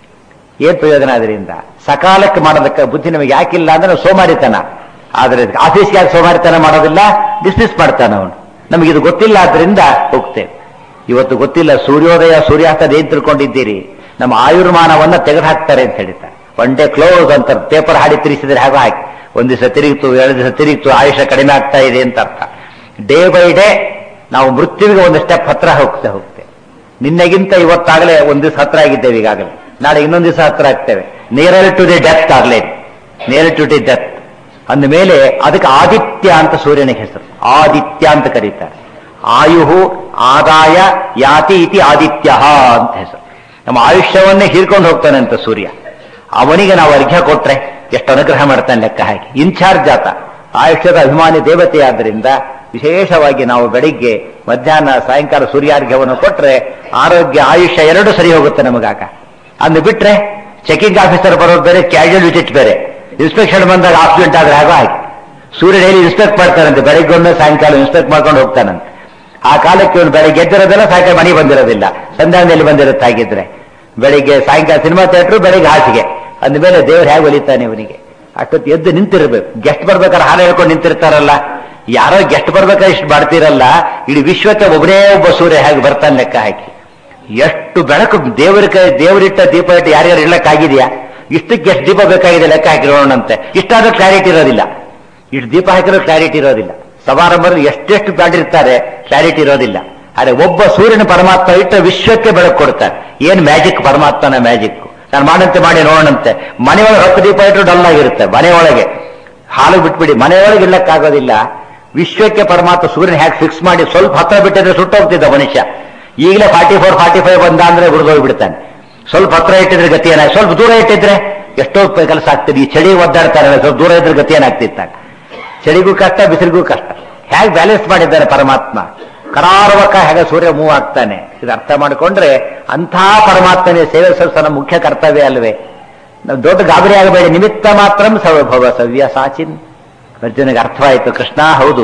ಏನ್ ಪ್ರಯೋಜನ ಅದರಿಂದ ಸಕಾಲಕ್ಕೆ ಮಾಡೋದಕ್ಕೆ ಬುದ್ಧಿ ನಮಗೆ ಯಾಕಿಲ್ಲ ಅಂದ್ರೆ ನಾವು ಸೋಮಾರಿತನ ಆದ್ರೆ ಆಫೀಸ್ಗೆ ಯಾಕೆ ಸೋಮಾರಿತನ ಮಾಡೋದಿಲ್ಲ ಡಿಸ್ಮಿಸ್ ಮಾಡ್ತಾನೆ ಅವನು ನಮಗೆ ಇದು ಗೊತ್ತಿಲ್ಲ ಆದ್ರಿಂದ ಹೋಗ್ತೇವೆ ಇವತ್ತು ಗೊತ್ತಿಲ್ಲ ಸೂರ್ಯೋದಯ ಸೂರ್ಯಾಸ್ತದ ಏನ್ ತಿಳ್ಕೊಂಡಿದ್ದೀರಿ ನಮ್ಮ ಆಯುರ್ಮಾನವನ್ನ ತೆಗೆದು ಹಾಕ್ತಾರೆ ಅಂತ ಹೇಳ್ತಾರೆ ಒನ್ ಡೇ ಕ್ಲೋಸ್ ಅಂತ ಪೇಪರ್ ಹಾಡಿ ತಿರುಗಿಸಿದ್ರೆ ಹಾಗೆ ಹಾಕಿ ಒಂದ್ ದಿವಸ ತಿರುಗಿತು ಎರಡು ದಿವಸ ತಿರುಗಿತು ಆಯುಷ್ಯ ಕಡಿಮೆ ಆಗ್ತಾ ಇದೆ ಅಂತ ಅರ್ಥ ಡೇ ಬೈ ಡೇ ನಾವು ಮೃತ್ಯುವಿಗೆ ಒಂದು ಸ್ಟೆಪ್ ಹತ್ರ ಹೋಗ್ತಾ ಹೋಗ್ತೇವೆ ನಿನ್ನೆಗಿಂತ ಇವತ್ತಾಗಲೇ ಒಂದು ದಿವಸ ಹತ್ರ ಆಗಿದ್ದೇವೆ ಈಗಾಗಲೇ ನಾಳೆ ಇನ್ನೊಂದು ದಿವಸ ಹತ್ರ ಆಗ್ತೇವೆ ನಿಯರಲ್ ಟು ದಿ ಡೆತ್ ಆಗ್ಲೇ ನಿಯರ್ ಟು ದಿ ಡೆತ್ ಅಂದ ಮೇಲೆ ಅದಕ್ಕೆ ಆದಿತ್ಯ ಅಂತ ಸೂರ್ಯನಿಗೆ ಹೆಸರು ಆದಿತ್ಯ ಅಂತ ಕರೀತಾರೆ ಆಯುಹು ಆದಾಯ ಯಾತಿ ಇತಿ ಆದಿತ್ಯ ಅಂತ ಹೆಸರು ನಮ್ಮ ಆಯುಷ್ಯವನ್ನೇ ಹೀರ್ಕೊಂಡು ಹೋಗ್ತಾನೆ ಅಂತ ಸೂರ್ಯ ಅವನಿಗೆ ನಾವು ಅರ್ಘ್ಯ ಕೊಟ್ರೆ ಎಷ್ಟು ಅನುಗ್ರಹ ಮಾಡ್ತಾನೆ ಲೆಕ್ಕ ಹಾಕಿ ಇನ್ಚಾರ್ಜ್ ಆತ ಆಯುಷ್ಯದ ಅಭಿಮಾನಿ ದೇವತೆ ಆದ್ದರಿಂದ ವಿಶೇಷವಾಗಿ ನಾವು ಬೆಳಿಗ್ಗೆ ಮಧ್ಯಾಹ್ನ ಸಾಯಂಕಾಲ ಸೂರ್ಯಾರ್ಘ್ಯವನ್ನು ಕೊಟ್ರೆ ಆರೋಗ್ಯ ಆಯುಷ್ಯ ಎರಡು ಸರಿ ಹೋಗುತ್ತೆ ನಮಗಾಗ ಅಂದು ಬಿಟ್ರೆ ಚೆಕಿಂಗ್ ಆಫೀಸರ್ ಬರೋದು ಬೇರೆ ಕ್ಯಾಶುಯಲ್ ವಿಸಿಟ್ ಬೇರೆ ಇನ್ಸ್ಪೆಕ್ಷನ್ ಬಂದಾಗ ಆಕ್ಸಿಡೆಂಟ್ ಆದ್ರೆ ಹಾಗೆ ಹಾಗೆ ಸೂರ್ಯ ಡೈಲಿ ಇನ್ಸ್ಪೆಕ್ಟ್ ಮಾಡ್ತಾರಂತೆ ಬೆಳಿಗ್ಗೆ ಒಮ್ಮೆ ಸಾಯಂಕಾಲ ಇನ್ಸ್ಪೆಕ್ಟ್ ಮಾಡ್ಕೊಂಡು ಹೋಗ್ತಾನಂತೆ ಆ ಕಾಲಕ್ಕೆ ಇವನು ಬೆಳಿಗ್ಗೆ ಎದ್ದಿರೋದಿಲ್ಲ ಸಾಯಂಕಾಲ ಮನೆಗೆ ಬಂದಿರೋದಿಲ್ಲ ಸಂಧಾನದಲ್ಲಿ ಬಂದಿರುತ್ತೆ ಹಾಗಿದ್ರೆ ಬೆಳಿಗ್ಗೆ ಸಾಯಂಕಾಲ ಸಿನಿಮಾ ಥಿಯೇಟ್ರು ಬೆಳಿಗ್ಗೆ ಹಾಸಿಗೆ ಅಂದಮೇಲೆ ದೇವ್ರು ಹೇಗೆ ಒಲಿತಾನೆ ಇವನಿಗೆ ಅಷ್ಟೊತ್ತು ಎದ್ದು ನಿಂತಿರ್ಬೇಕು ಗೆಸ್ಟ್ ಬರ್ಬೇಕಾದ್ರೆ ಹಾಲು ಹೇಳ್ಕೊಂಡು ನಿಂತಿರ್ತಾರಲ್ಲ ಯಾರೋ ಗೆಸ್ಟ್ ಬರ್ಬೇಕಾದ್ರೆ ಇಷ್ಟು ಮಾಡ್ತಿರಲ್ಲ ಇಡೀ ವಿಶ್ವಕ್ಕೆ ಒಬ್ಬನೇ ಒಬ್ಬ ಸೂರ್ಯ ಹೇಗೆ ಬರ್ತಾನೆ ಲೆಕ್ಕ ಹಾಕಿ ಎಷ್ಟು ಬೆಳಕು ದೇವರ ಕೈ ದೇವರಿಟ್ಟ ದೀಪ ಇಟ್ಟು ಯಾರ್ಯಾರು ಇಡ್ಲಕ್ಕಾಗಿದೆಯಾ ಇಷ್ಟಕ್ಕೆ ಎಷ್ಟು ದೀಪ ಬೇಕಾಗಿದೆ ಲೆಕ್ಕ ಹಾಕಿರೋಣಂತೆ ಇಷ್ಟಾದ್ರೂ ಕ್ಲಾರಿಟಿ ಇರೋದಿಲ್ಲ ಇಷ್ಟು ದೀಪ ಹಾಕಿರೋ ಕ್ಲಾರಿಟಿ ಇರೋದಿಲ್ಲ ಸಮಾರಂಭದಲ್ಲಿ ಎಷ್ಟೆಷ್ಟು ಮಾಡಿರ್ತಾರೆ ಕ್ಲಾರಿಟಿ ಇರೋದಿಲ್ಲ ಆದ್ರೆ ಒಬ್ಬ ಸೂರ್ಯನ ಪರಮಾತ್ಮ ಇಟ್ಟ ವಿಶ್ವಕ್ಕೆ ಬೆಳಕು ಕೊಡ್ತಾರೆ ಏನ್ ಮ್ಯಾಜಿಕ್ ಪರಮಾತ್ಮನ ಮ್ಯಾಜಿಕ್ ನಾನು ಮಾಡಂತೆ ಮಾಡಿ ನೋಡೋಣಂತೆ ಮನೆಯೊಳಗೆ ಹತ್ತು ದೀಪ ಇಟ್ಟು ಡಲ್ ಆಗಿರುತ್ತೆ ಮನೆಯೊಳಗೆ ಹಾಲು ಬಿಟ್ಬಿಡಿ ಮನೆಯೊಳಗೆ ಇಲ್ಲಕ್ಕಾಗೋದಿಲ್ಲ ವಿಶ್ವಕ್ಕೆ ಪರಮಾತ್ಮ ಸೂರ್ಯನ ಹ್ಯಾಕ್ ಫಿಕ್ಸ್ ಮಾಡಿ ಸ್ವಲ್ಪ ಹತ್ರ ಬಿಟ್ಟಿದ್ರೆ ಸುಟ್ಟೋಗ್ತಿದ್ದ ಮನುಷ್ಯ ಈಗಲೇ ಫಾರ್ಟಿ ಫೋರ್ ಫಾರ್ಟಿ ಫೈವ್ ಬಂದ ಅಂದ್ರೆ ಬಿಡ್ತಾನೆ ಸ್ವಲ್ಪ ಹತ್ರ ಇಟ್ಟಿದ್ರೆ ಗತಿ ಏನಾಗ ಸ್ವಲ್ಪ ದೂರ ಇಟ್ಟಿದ್ರೆ ಎಷ್ಟೋ ಕೆಲಸ ಆಗ್ತದೆ ಈ ಚಳಿ ಒದ್ದಾಡ್ತಾರೆ ಸ್ವಲ್ಪ ದೂರ ಇದ್ರೆ ಗತಿ ಏನಾಗ್ತಿತ್ತಾಗ ಚಳಿಗೂ ಕಷ್ಟ ಬಿಸಿಲಿಗೂ ಕಷ್ಟ ಹೇಗೆ ಬ್ಯಾಲೆನ್ಸ್ ಮಾಡಿದ್ದಾರೆ ಪರಮಾತ್ಮ ಕರಾರವಕ್ಕ ಹೇಗೆ ಸೂರ್ಯ ಮೂವ್ ಆಗ್ತಾನೆ ಇದು ಅರ್ಥ ಮಾಡಿಕೊಂಡ್ರೆ ಅಂಥ ಪರಮಾತ್ಮನೇ ಸೇವೆ ಸಲ್ಲಿಸೋ ನಮ್ಮ ಮುಖ್ಯ ಕರ್ತವ್ಯ ಅಲ್ವೇ ನಾವು ದೊಡ್ಡ ಗಾಬರಿ ಆಗಬೇಡಿ ನಿಮಿತ್ತ ಮಾತ್ರ ಸೌಭವ ಸವ್ಯ ಸಾಚಿನ್ ಅರ್ಜುನಿಗೆ ಅರ್ಥವಾಯಿತು ಕೃಷ್ಣ ಹೌದು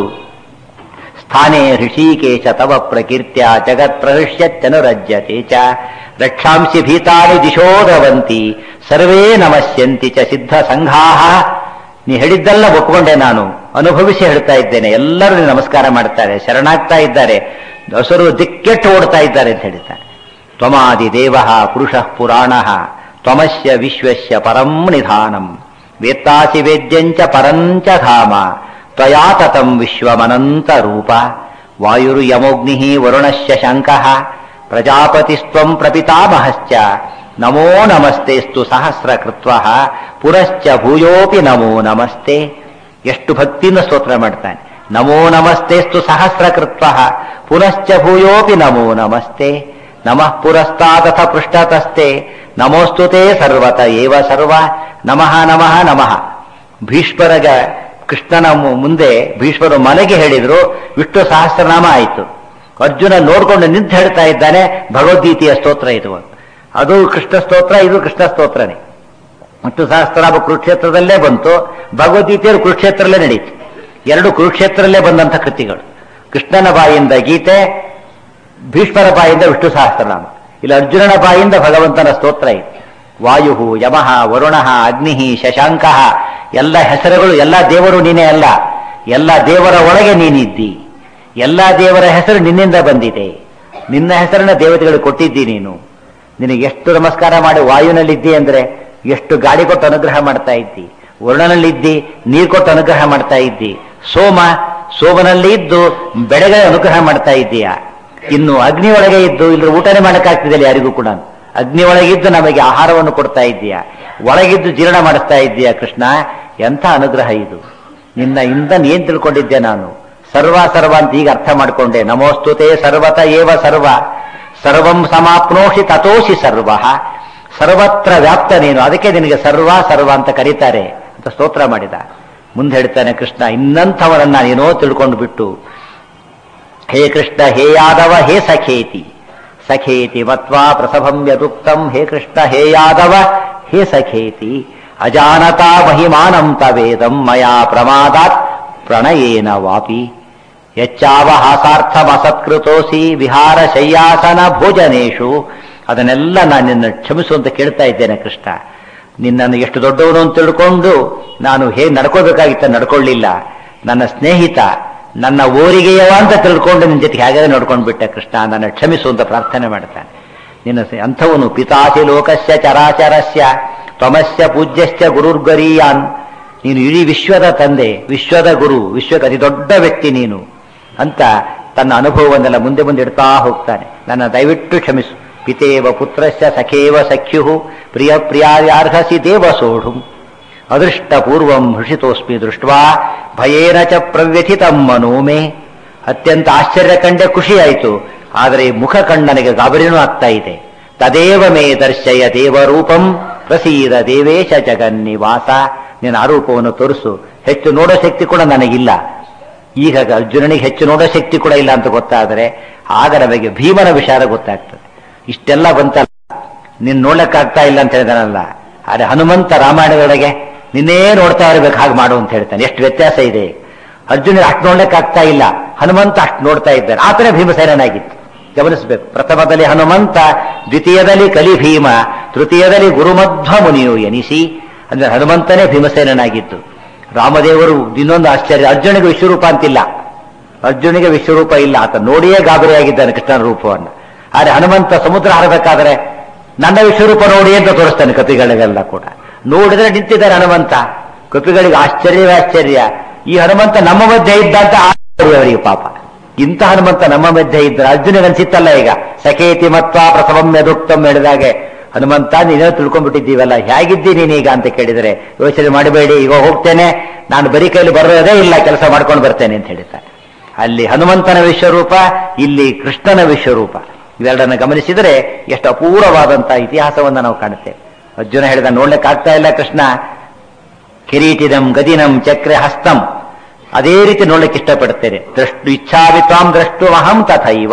ಸ್ಥಾನೇ ಋಷಿಕೇಶ ತವ ಪ್ರಕೀರ್ತ್ಯ ಜಗತ್ ಪ್ರಹೃಷ್ಯತ್ಯನುರಜ್ಯತೆ ಚ ರಕ್ಷಾಂಸಿ ಭೀತಾನಿ ದಿಶೋ ದ್ರವಂತಿ ಸರ್ವೇ ನಮಸ್ಯಂತಿ ಚ ಸಿದ್ಧ ಸಂಘಾಹ ನೀ ಹೇಳಿದ್ದೆಲ್ಲ ಒಪ್ಕೊಂಡೆ ನಾನು ಅನುಭವಿಸಿ ಹೇಳ್ತಾ ಇದ್ದೇನೆ ಎಲ್ಲರೂ ನಿನಗೆ ನಮಸ್ಕಾರ ಮಾಡ್ತಾರೆ ಶರಣಾಗ್ತಾ ಇದ್ದಾರೆ ಹಸರು ದಿಕ್ಕೆಟ್ಟು ಓಡ್ತಾ ಇದ್ದಾರೆ ಅಂತ ಹೇಳ್ತಾರೆ ತ್ವಮಾದಿ ದೇವ ಪುರುಷ ಪುರಾಣ ತ್ವಮಸ್ಯ ವಿಶ್ವಸ್ಯ ಪರಂ ನಿಧಾನಂ ವೇತ್ತಾಸಿ ವೇದ್ಯಂಚ ಪರಂಚ ಧಾಮ ತ್ವಯಾ ತತಂ ವಿಶ್ವಮನಂತ ರೂಪ ವಾಯುರು ಯಮೋಗ್ನಿ ವರುಣಶ್ಯ ಶಂಕಃ ಪ್ರಜಾಪತಿಸ್ತ್ವಂ ಪ್ರಪಿತಾಮಹಶ್ಚ ನಮೋ ನಮಸ್ತೆಸ್ತು ಸಹಸ್ರ ಕೃತ್ವ ಪುನಶ್ಚ ಭೂಯೋಪಿ ನಮೋ ನಮಸ್ತೆ ಎಷ್ಟು ಭಕ್ತಿಯಿಂದ ಸ್ತೋತ್ರ ಮಾಡ್ತಾನೆ ನಮೋ ನಮಸ್ತೆಸ್ತು ಸಹಸ್ರ ಕೃತ್ವ ಪುನಶ್ಚ ಭೂಯೋಪಿ ನಮೋ ನಮಸ್ತೆ ನಮಃ ಪುರಸ್ತಾದಥ ಪೃಷ್ಠತಸ್ತೆ ನಮೋಸ್ತುತೆ ಸರ್ವತ ಏವ ಸರ್ವ ನಮಃ ನಮಃ ನಮಃ ಭೀಷ್ಮರಗ ಕೃಷ್ಣನ ಮು- ಮುಂದೆ ಭೀಷ್ಮರು ಮನೆಗೆ ಹೇಳಿದ್ರು ವಿಷ್ಣು ಸಹಸ್ರನಾಮ ಆಯಿತು ಅರ್ಜುನ ನೋಡ್ಕೊಂಡು ನಿಂತು ಹೇಳ್ತಾ ಇದ್ದಾನೆ ಭಗವದ್ಗೀತೆಯ ಸ್ತೋತ್ರ ಇದು ಅದು ಕೃಷ್ಣ ಸ್ತೋತ್ರ ಇದು ಕೃಷ್ಣ ಸ್ತೋತ್ರನೇ ವಿಷ್ಣು ಸಹಸ್ರನಾಮ ಕುರುಕ್ಷೇತ್ರದಲ್ಲೇ ಬಂತು ಭಗವದ್ಗೀತೆಯರು ಕುರುಕ್ಷೇತ್ರದಲ್ಲೇ ನಡೀತು ಎರಡು ಕುರುಕ್ಷೇತ್ರದಲ್ಲೇ ಬಂದಂಥ ಕೃತಿಗಳು ಕೃಷ್ಣನ ಬಾಯಿಂದ ಗೀತೆ ಭೀಷ್ಮರ ಬಾಯಿಂದ ವಿಷ್ಣು ಸಹಸ್ರನಾಮ ಇಲ್ಲಿ ಅರ್ಜುನನ ಬಾಯಿಂದ ಭಗವಂತನ ಸ್ತೋತ್ರ ಇದೆ ವಾಯು ಯಮಃ ವರುಣ ಅಗ್ನಿ ಶಶಾಂಕ ಎಲ್ಲ ಹೆಸರುಗಳು ಎಲ್ಲ ದೇವರು ನೀನೇ ಅಲ್ಲ ಎಲ್ಲ ದೇವರ ಒಳಗೆ ನೀನಿದ್ದಿ ಎಲ್ಲ ದೇವರ ಹೆಸರು ನಿನ್ನಿಂದ ಬಂದಿದೆ ನಿನ್ನ ಹೆಸರನ್ನ ದೇವತೆಗಳು ಕೊಟ್ಟಿದ್ದಿ ನೀನು ನಿನಗೆ ಎಷ್ಟು ನಮಸ್ಕಾರ ಮಾಡಿ ವಾಯುನಲ್ಲಿದ್ದಿ ಅಂದ್ರೆ ಎಷ್ಟು ಗಾಳಿ ಕೊಟ್ಟು ಅನುಗ್ರಹ ಮಾಡ್ತಾ ಇದ್ದಿ ವರುಣನಲ್ಲಿದ್ದಿ ನೀರು ಕೊಟ್ಟು ಅನುಗ್ರಹ ಮಾಡ್ತಾ ಇದ್ದಿ ಸೋಮ ಸೋಮನಲ್ಲಿ ಇದ್ದು ಬೆಳಗ್ಗೆ ಅನುಗ್ರಹ ಮಾಡ್ತಾ ಇದ್ದೀಯಾ ಇನ್ನು ಅಗ್ನಿ ಒಳಗೆ ಇದ್ದು ಇಲ್ಲಿ ಊಟನೇ ಮಾಡಕ್ಕಾಗ್ತಿದೆ ಯಾರಿಗೂ ಕೂಡ ಅಗ್ನಿ ಒಳಗಿದ್ದು ನಮಗೆ ಆಹಾರವನ್ನು ಕೊಡ್ತಾ ಇದ್ದೀಯಾ ಒಳಗಿದ್ದು ಜೀರ್ಣ ಮಾಡಿಸ್ತಾ ಇದ್ದೀಯಾ ಕೃಷ್ಣ ಎಂಥ ಅನುಗ್ರಹ ಇದು ನಿನ್ನ ಇಂದ ಏನ್ ತಿಳ್ಕೊಂಡಿದ್ದೆ ನಾನು ಸರ್ವ ಸರ್ವ ಅಂತ ಈಗ ಅರ್ಥ ಮಾಡ್ಕೊಂಡೆ ನಮೋಸ್ತುತೆ ಸರ್ವತ ಏವ ಸರ್ವ ಸರ್ವಂ ಸಮಾಪ್ನೋಷಿ ತಥೋಷಿ ಸರ್ವ ಸರ್ವತ್ರ ವ್ಯಾಪ್ತ ನೀನು ಅದಕ್ಕೆ ನಿನಗೆ ಸರ್ವ ಸರ್ವ ಅಂತ ಕರೀತಾರೆ ಅಂತ ಸ್ತೋತ್ರ ಮಾಡಿದ ಮುಂದೆ ಹೇಳ್ತಾನೆ ಕೃಷ್ಣ ಇನ್ನಂಥವರನ್ನ ನೀನೋ ತಿಳ್ಕೊಂಡು ಬಿಟ್ಟು ಹೇ ಕೃಷ್ಣ ಹೇ ಯಾದವ ಹೇ ಸಖೇತಿ ಸಖೇತಿ ಮತ್ವಾ ಪ್ರಸಭಂ ಯದುಕ್ತಂ ಹೇ ಕೃಷ್ಣ ಹೇ ಯಾದವ ಹೇ ಸಖೇತಿ ಅಜಾನತಾ ಮಹಿಮಾನಂ ತವೇದಂ ಮಯಾ ಪ್ರಮಾದಾತ್ ಪ್ರಣಯೇನ ವಾಪಿ ಯಚ್ಚಾವಹಾಸಾರ್ಥಮಸತ್ಕೃತೋಸಿ ವಿಹಾರ ಶಯ್ಯಾಸನ ಭೋಜನೇಶು ಅದನ್ನೆಲ್ಲ ನಾನು ನಿನ್ನ ಕ್ಷಮಿಸು ಅಂತ ಕೇಳ್ತಾ ಇದ್ದೇನೆ ಕೃಷ್ಣ ನಿನ್ನನ್ನು ಎಷ್ಟು ದೊಡ್ಡವನು ಅಂತ ತಿಳ್ಕೊಂಡು ನಾನು ಹೇಗೆ ನಡ್ಕೋಬೇಕಾಗಿತ್ತ ನಡ್ಕೊಳ್ಳಿಲ್ಲ ನನ್ನ ಸ್ನೇಹಿತ ನನ್ನ ಓರಿಗೆಯವ ಅಂತ ತಿಳ್ಕೊಂಡು ನಿನ್ನ ಜೊತೆಗೆ ಹೇಗಾದ್ರೆ ನೋಡ್ಕೊಂಡು ಬಿಟ್ಟೆ ಕೃಷ್ಣ ನನ್ನ ಕ್ಷಮಿಸು ಅಂತ ಪ್ರಾರ್ಥನೆ ಮಾಡ್ತಾನೆ ನಿನ್ನ ಸ- ಅಂಥವನು ಪಿತಾಸಿ ಲೋಕಸ್ಯ ಚರಾಚರಸ್ಯ ತ್ವಮಸ್ಯ ಪೂಜ್ಯಸ್ಯ ಗುರುರ್ಗರೀಯಾನ್ ನೀನು ಇಡೀ ವಿಶ್ವದ ತಂದೆ ವಿಶ್ವದ ಗುರು ವಿಶ್ವಕ್ಕೆ ಅತಿ ದೊಡ್ಡ ವ್ಯಕ್ತಿ ನೀನು ಅಂತ ತನ್ನ ಅನುಭವವನ್ನೆಲ್ಲ ಮುಂದೆ ಮುಂದೆ ಇಡ್ತಾ ಹೋಗ್ತಾನೆ ನನ್ನ ದಯವಿಟ್ಟು ಕ್ಷಮಿಸು ಪಿತೇವ ಪುತ್ರಸ್ಯ ಸಖೇವ ಸಖ್ಯು ಪ್ರಿಯ ಪ್ರಿಯಾರ್ಹಸಿ ದೇವ ಸೋಢು ಅದೃಷ್ಟ ಪೂರ್ವಂ ಹೃಷಿತೋಸ್ಮಿ ದೃಷ್ಟ್ವಾ ಭಯೇನ ಚ ಪ್ರವ್ಯಥಿತಂ ಮನೋ ಮೇ ಅತ್ಯಂತ ಆಶ್ಚರ್ಯ ಕಂಡೆ ಖುಷಿಯಾಯಿತು ಆದರೆ ಈ ಮುಖ ಕಣ್ಣನಿಗೆ ಗಾಬರಿನೂ ಆಗ್ತಾ ಇದೆ ತದೇವ ಮೇ ದರ್ಶಯ ದೇವರೂಪಂ ಪ್ರಸೀದ ದೇವೇಶ ಜಗನ್ನಿವಾಸ ನಿನ್ನ ಆರೂಪವನ್ನು ತೋರಿಸು ಹೆಚ್ಚು ನೋಡೋ ಶಕ್ತಿ ಕೂಡ ನನಗಿಲ್ಲ ಈಗ ಅರ್ಜುನನಿಗೆ ಹೆಚ್ಚು ನೋಡೋ ಶಕ್ತಿ ಕೂಡ ಇಲ್ಲ ಅಂತ ಗೊತ್ತಾದರೆ ಆಗ ನಮಗೆ ಭೀಮನ ವಿಚಾರ ಗೊತ್ತಾಗ್ತದೆ ಇಷ್ಟೆಲ್ಲ ಬಂತಲ್ಲ ನೀನ್ ನೋಡ್ಲಿಕ್ಕಾಗ್ತಾ ಇಲ್ಲ ಅಂತ ಹೇಳಿದಾನಲ್ಲ ಆದ್ರೆ ಹನುಮಂತ ರಾಮಾಯಣದೊಳಗೆ ನಿನ್ನೇ ನೋಡ್ತಾ ಇರ್ಬೇಕು ಹಾಗೆ ಮಾಡು ಅಂತ ಹೇಳ್ತಾನೆ ಎಷ್ಟು ವ್ಯತ್ಯಾಸ ಇದೆ ಅರ್ಜುನ ಅಷ್ಟು ನೋಡ್ಲಿಕ್ಕಾಗ್ತಾ ಇಲ್ಲ ಹನುಮಂತ ಅಷ್ಟು ನೋಡ್ತಾ ಇದ್ದಾನೆ ಆತನೇ ಭೀಮಸೇನಾಗಿತ್ತು ಗಮನಿಸಬೇಕು ಪ್ರಥಮದಲ್ಲಿ ಹನುಮಂತ ದ್ವಿತೀಯದಲ್ಲಿ ಕಲಿ ಭೀಮ ತೃತೀಯದಲ್ಲಿ ಗುರುಮಧ್ವ ಮುನಿಯು ಎನಿಸಿ ಅಂದ್ರೆ ಹನುಮಂತನೇ ಭೀಮಸೇನಾಗಿತ್ತು ರಾಮದೇವರು ಇನ್ನೊಂದು ಆಶ್ಚರ್ಯ ಅರ್ಜುನಿಗೆ ವಿಶ್ವರೂಪ ಅಂತಿಲ್ಲ ಅರ್ಜುನಿಗೆ ವಿಶ್ವರೂಪ ಇಲ್ಲ ಆತ ನೋಡಿಯೇ ಗಾಬರಿಯಾಗಿದ್ದಾನೆ ಕೃಷ್ಣನ ರೂಪವನ್ನು ಆದ್ರೆ ಹನುಮಂತ ಸಮುದ್ರ ಹರಬೇಕಾದ್ರೆ ನನ್ನ ವಿಶ್ವರೂಪ ನೋಡಿ ಅಂತ ತೋರಿಸ್ತಾನೆ ಕಪಿಗಳಿಗೆಲ್ಲ ಕೂಡ ನೋಡಿದ್ರೆ ನಿಂತಿದ್ದಾರೆ ಹನುಮಂತ ಕಪಿಗಳಿಗೆ ಆಶ್ಚರ್ಯವೇ ಆಶ್ಚರ್ಯ ಈ ಹನುಮಂತ ನಮ್ಮ ಮಧ್ಯೆ ಇದ್ದ ಅಂತ ಆಶ್ಚರ್ಯ ಅವರಿಗೆ ಪಾಪ ಇಂಥ ಹನುಮಂತ ನಮ್ಮ ಮಧ್ಯೆ ಇದ್ರೆ ಅರ್ಜುನಿಗನ್ಸಿತ್ತಲ್ಲ ಈಗ ಸಖೇತಿ ಮತ್ವ ಪ್ರಸವಂ ಯದುಕ್ತಂ ಹೇಳಿದಾಗೆ ಹನುಮಂತ ನೀನೇ ತಿಳ್ಕೊಂಡ್ಬಿಟ್ಟಿದ್ದೀವಲ್ಲ ಹೇಗಿದ್ದಿ ನೀನೀಗ ಅಂತ ಕೇಳಿದರೆ ಯೋಚನೆ ಮಾಡಬೇಡಿ ಈಗ ಹೋಗ್ತೇನೆ ನಾನು ಬರೀ ಕೈಲಿ ಬರೋದೇ ಇಲ್ಲ ಕೆಲಸ ಮಾಡ್ಕೊಂಡು ಬರ್ತೇನೆ ಅಂತ ಹೇಳ್ತಾರೆ ಅಲ್ಲಿ ಹನುಮಂತನ ವಿಶ್ವರೂಪ ಇಲ್ಲಿ ಕೃಷ್ಣನ ವಿಶ್ವರೂಪ ಇವೆರಡನ್ನ ಗಮನಿಸಿದರೆ ಎಷ್ಟು ಅಪೂರ್ವವಾದಂತಹ ಇತಿಹಾಸವನ್ನು ನಾವು ಕಾಣುತ್ತೇವೆ ಅರ್ಜುನ ಹೇಳಿದ ನೋಡ್ಲಿಕ್ಕೆ ಆಗ್ತಾ ಇಲ್ಲ ಕೃಷ್ಣ ಕಿರೀಟಿನಂ ಗದಿನಂ ಚಕ್ರ ಹಸ್ತಂ ಅದೇ ರೀತಿ ನೋಡ್ಲಿಕ್ಕೆ ಇಷ್ಟಪಡ್ತೇನೆ ದೃಷ್ಟು ಇಚ್ಛಾವಿ ತ್ವಾಂ ದ್ರಷ್ಟು ಅಹಂ ತಥೈವ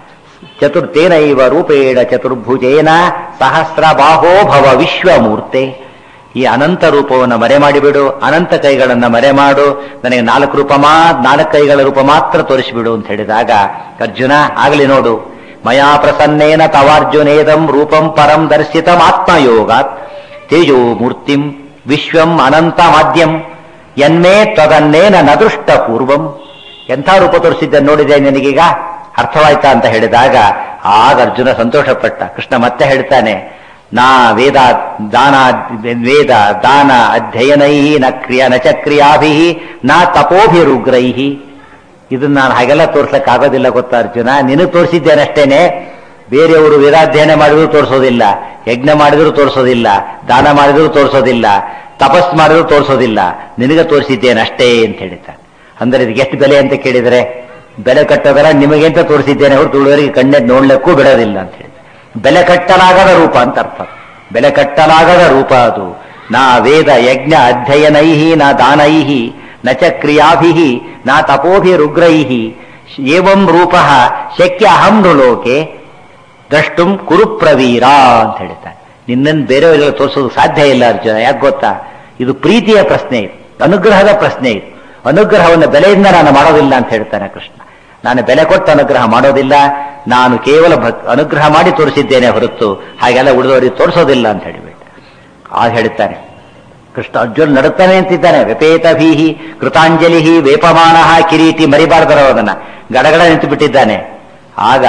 ಚತುರ್ಥೇನೈವ ರೂಪೇಣ ಚತುರ್ಭುಜೇನ ಸಹಸ್ರ ಬಾಹೋ ಭವ ವಿಶ್ವಮೂರ್ತೆ ಈ ಅನಂತ ರೂಪವನ್ನು ಮರೆ ಮಾಡಿಬಿಡು ಅನಂತ ಕೈಗಳನ್ನ ಮರೆ ಮಾಡು ನನಗೆ ನಾಲ್ಕು ರೂಪ ಮಾ ನಾಲ್ಕು ಕೈಗಳ ರೂಪ ಮಾತ್ರ ತೋರಿಸಿಬಿಡು ಅಂತ ಹೇಳಿದಾಗ ಅರ್ಜುನ ಆಗಲಿ ನೋಡು ಮಯಾ ಪ್ರಸನ್ನೇನ ತವಾರ್ಜುನೇದಂ ರೂಪಂ ಪರಂ ದರ್ಶಿತಂ ಆತ್ಮಯೋಗಾತ್ ತೇಜೋ ಮೂರ್ತಿಂ ವಿಶ್ವಂ ಅನಂತ ಮಾಧ್ಯಂ ಎನ್ಮೇ ತ್ವದನ್ನೇನ ನದೃಷ್ಟ ಪೂರ್ವಂ ಎಂಥ ರೂಪ ತೋರಿಸಿದ್ದೆ ನೋಡಿದೆ ನಿನಗೀಗ ಅರ್ಥವಾಯ್ತಾ ಅಂತ ಹೇಳಿದಾಗ ಆಗ ಅರ್ಜುನ ಸಂತೋಷಪಟ್ಟ ಕೃಷ್ಣ ಮತ್ತೆ ಹೇಳ್ತಾನೆ ನಾ ವೇದ ದಾನ ವೇದ ದಾನ ಅಧ್ಯಯನೈ ನ ಕ್ರಿಯ ನ ಚ ಕ್ರಿಯಾಭಿ ನಾ ತಪೋಭಿರುಗ್ರೈ ಇದನ್ನ ನಾನು ಹಾಗೆಲ್ಲ ತೋರ್ಸಕ್ ಆಗೋದಿಲ್ಲ ಗೊತ್ತಾ ಅರ್ಜುನ ನಿನಗೆ ತೋರಿಸಿದ್ದೇನಷ್ಟೇನೆ ಬೇರೆಯವರು ವೇದಾಧ್ಯಯನ ಮಾಡಿದ್ರು ತೋರಿಸೋದಿಲ್ಲ ಯಜ್ಞ ಮಾಡಿದ್ರು ತೋರಿಸೋದಿಲ್ಲ ದಾನ ಮಾಡಿದ್ರು ತೋರಿಸೋದಿಲ್ಲ ತಪಸ್ ಮಾಡಿದ್ರು ತೋರಿಸೋದಿಲ್ಲ ನಿನಗೆ ತೋರಿಸಿದ್ದೇನಷ್ಟೇ ಅಂತ ಹೇಳಿದ್ದಾನೆ ಅಂದ್ರೆ ಇದಕ್ಕೆ ಎಷ್ಟು ಬೆಲೆ ಅಂತ ಕೇಳಿದರೆ ಬೆಲೆ ಕಟ್ಟೋದರ ನಿಮಗೆ ಅಂತ ತೋರಿಸಿದ್ದೇನೆ ಹೊರತು ಉಳಿದವರಿಗೆ ಕಣ್ಣೆ ನೋಡ್ಲಿಕ್ಕೂ ಬಿಡೋದಿಲ್ಲ ಅಂತ ಹೇಳಿ ಬೆಲೆ ಕಟ್ಟಲಾಗದ ರೂಪ ಅಂತ ಅರ್ಥ ಬೆಲೆ ಕಟ್ಟಲಾಗದ ರೂಪ ಅದು ನಾ ವೇದ ಯಜ್ಞ ಅಧ್ಯಯನೈಹಿ ನಾ ದಾನೈಹಿ ನ ಚ ಕ್ರಿಯಾಭಿ ನಾ ತಪೋಭಿರುಗ್ರೈಹಿ ಏವಂ ರೂಪ ಶಕ್ಯ ಅಹಂ ನೃಲೋಕೆ ದ್ರಷ್ಟುಂ ಕುರು ಪ್ರವೀರ ಅಂತ ಹೇಳ್ತಾನೆ ನಿನ್ನನ್ನು ಬೇರೆಯವರೆಲ್ಲ ತೋರಿಸೋದು ಸಾಧ್ಯ ಇಲ್ಲ ಅರ್ಜುನ ಯಾಕೆ ಗೊತ್ತಾ ಇದು ಪ್ರೀತಿಯ ಪ್ರಶ್ನೆ ಇದು ಅನುಗ್ರಹದ ಪ್ರಶ್ನೆ ಇದು ಅನುಗ್ರಹವನ್ನು ಬೆಲೆಯಿಂದ ನಾನು ಮಾಡೋದಿಲ್ಲ ಅಂತ ಹೇಳ್ತಾನೆ ಕೃಷ್ಣ ನಾನು ಬೆಲೆ ಕೊಟ್ಟು ಅನುಗ್ರಹ ಮಾಡೋದಿಲ್ಲ ನಾನು ಕೇವಲ ಭಕ್ ಅನುಗ್ರಹ ಮಾಡಿ ತೋರಿಸಿದ್ದೇನೆ ಹೊರತು ಹಾಗೆಲ್ಲ ಉಳಿದವರಿಗೆ ತೋರಿಸೋದಿಲ್ಲ ಅಂತ ಹೇಳಿಬಿಟ್ಟು ಆಗ ಹೇಳ್ತಾನೆ ಕೃಷ್ಣ ಅರ್ಜುನ್ ನಡುತ್ತಾನೆ ಅಂತಿದ್ದಾನೆ ವ್ಯಪೇತ ಭೀಹಿ ಕೃತಾಂಜಲಿ ವೇಪಮಾನ ಕಿರೀಟಿ ಮರಿಬಾರ್ದರ ಅದನ್ನ ಗಡಗಡ ನಿಂತು ಬಿಟ್ಟಿದ್ದಾನೆ ಆಗ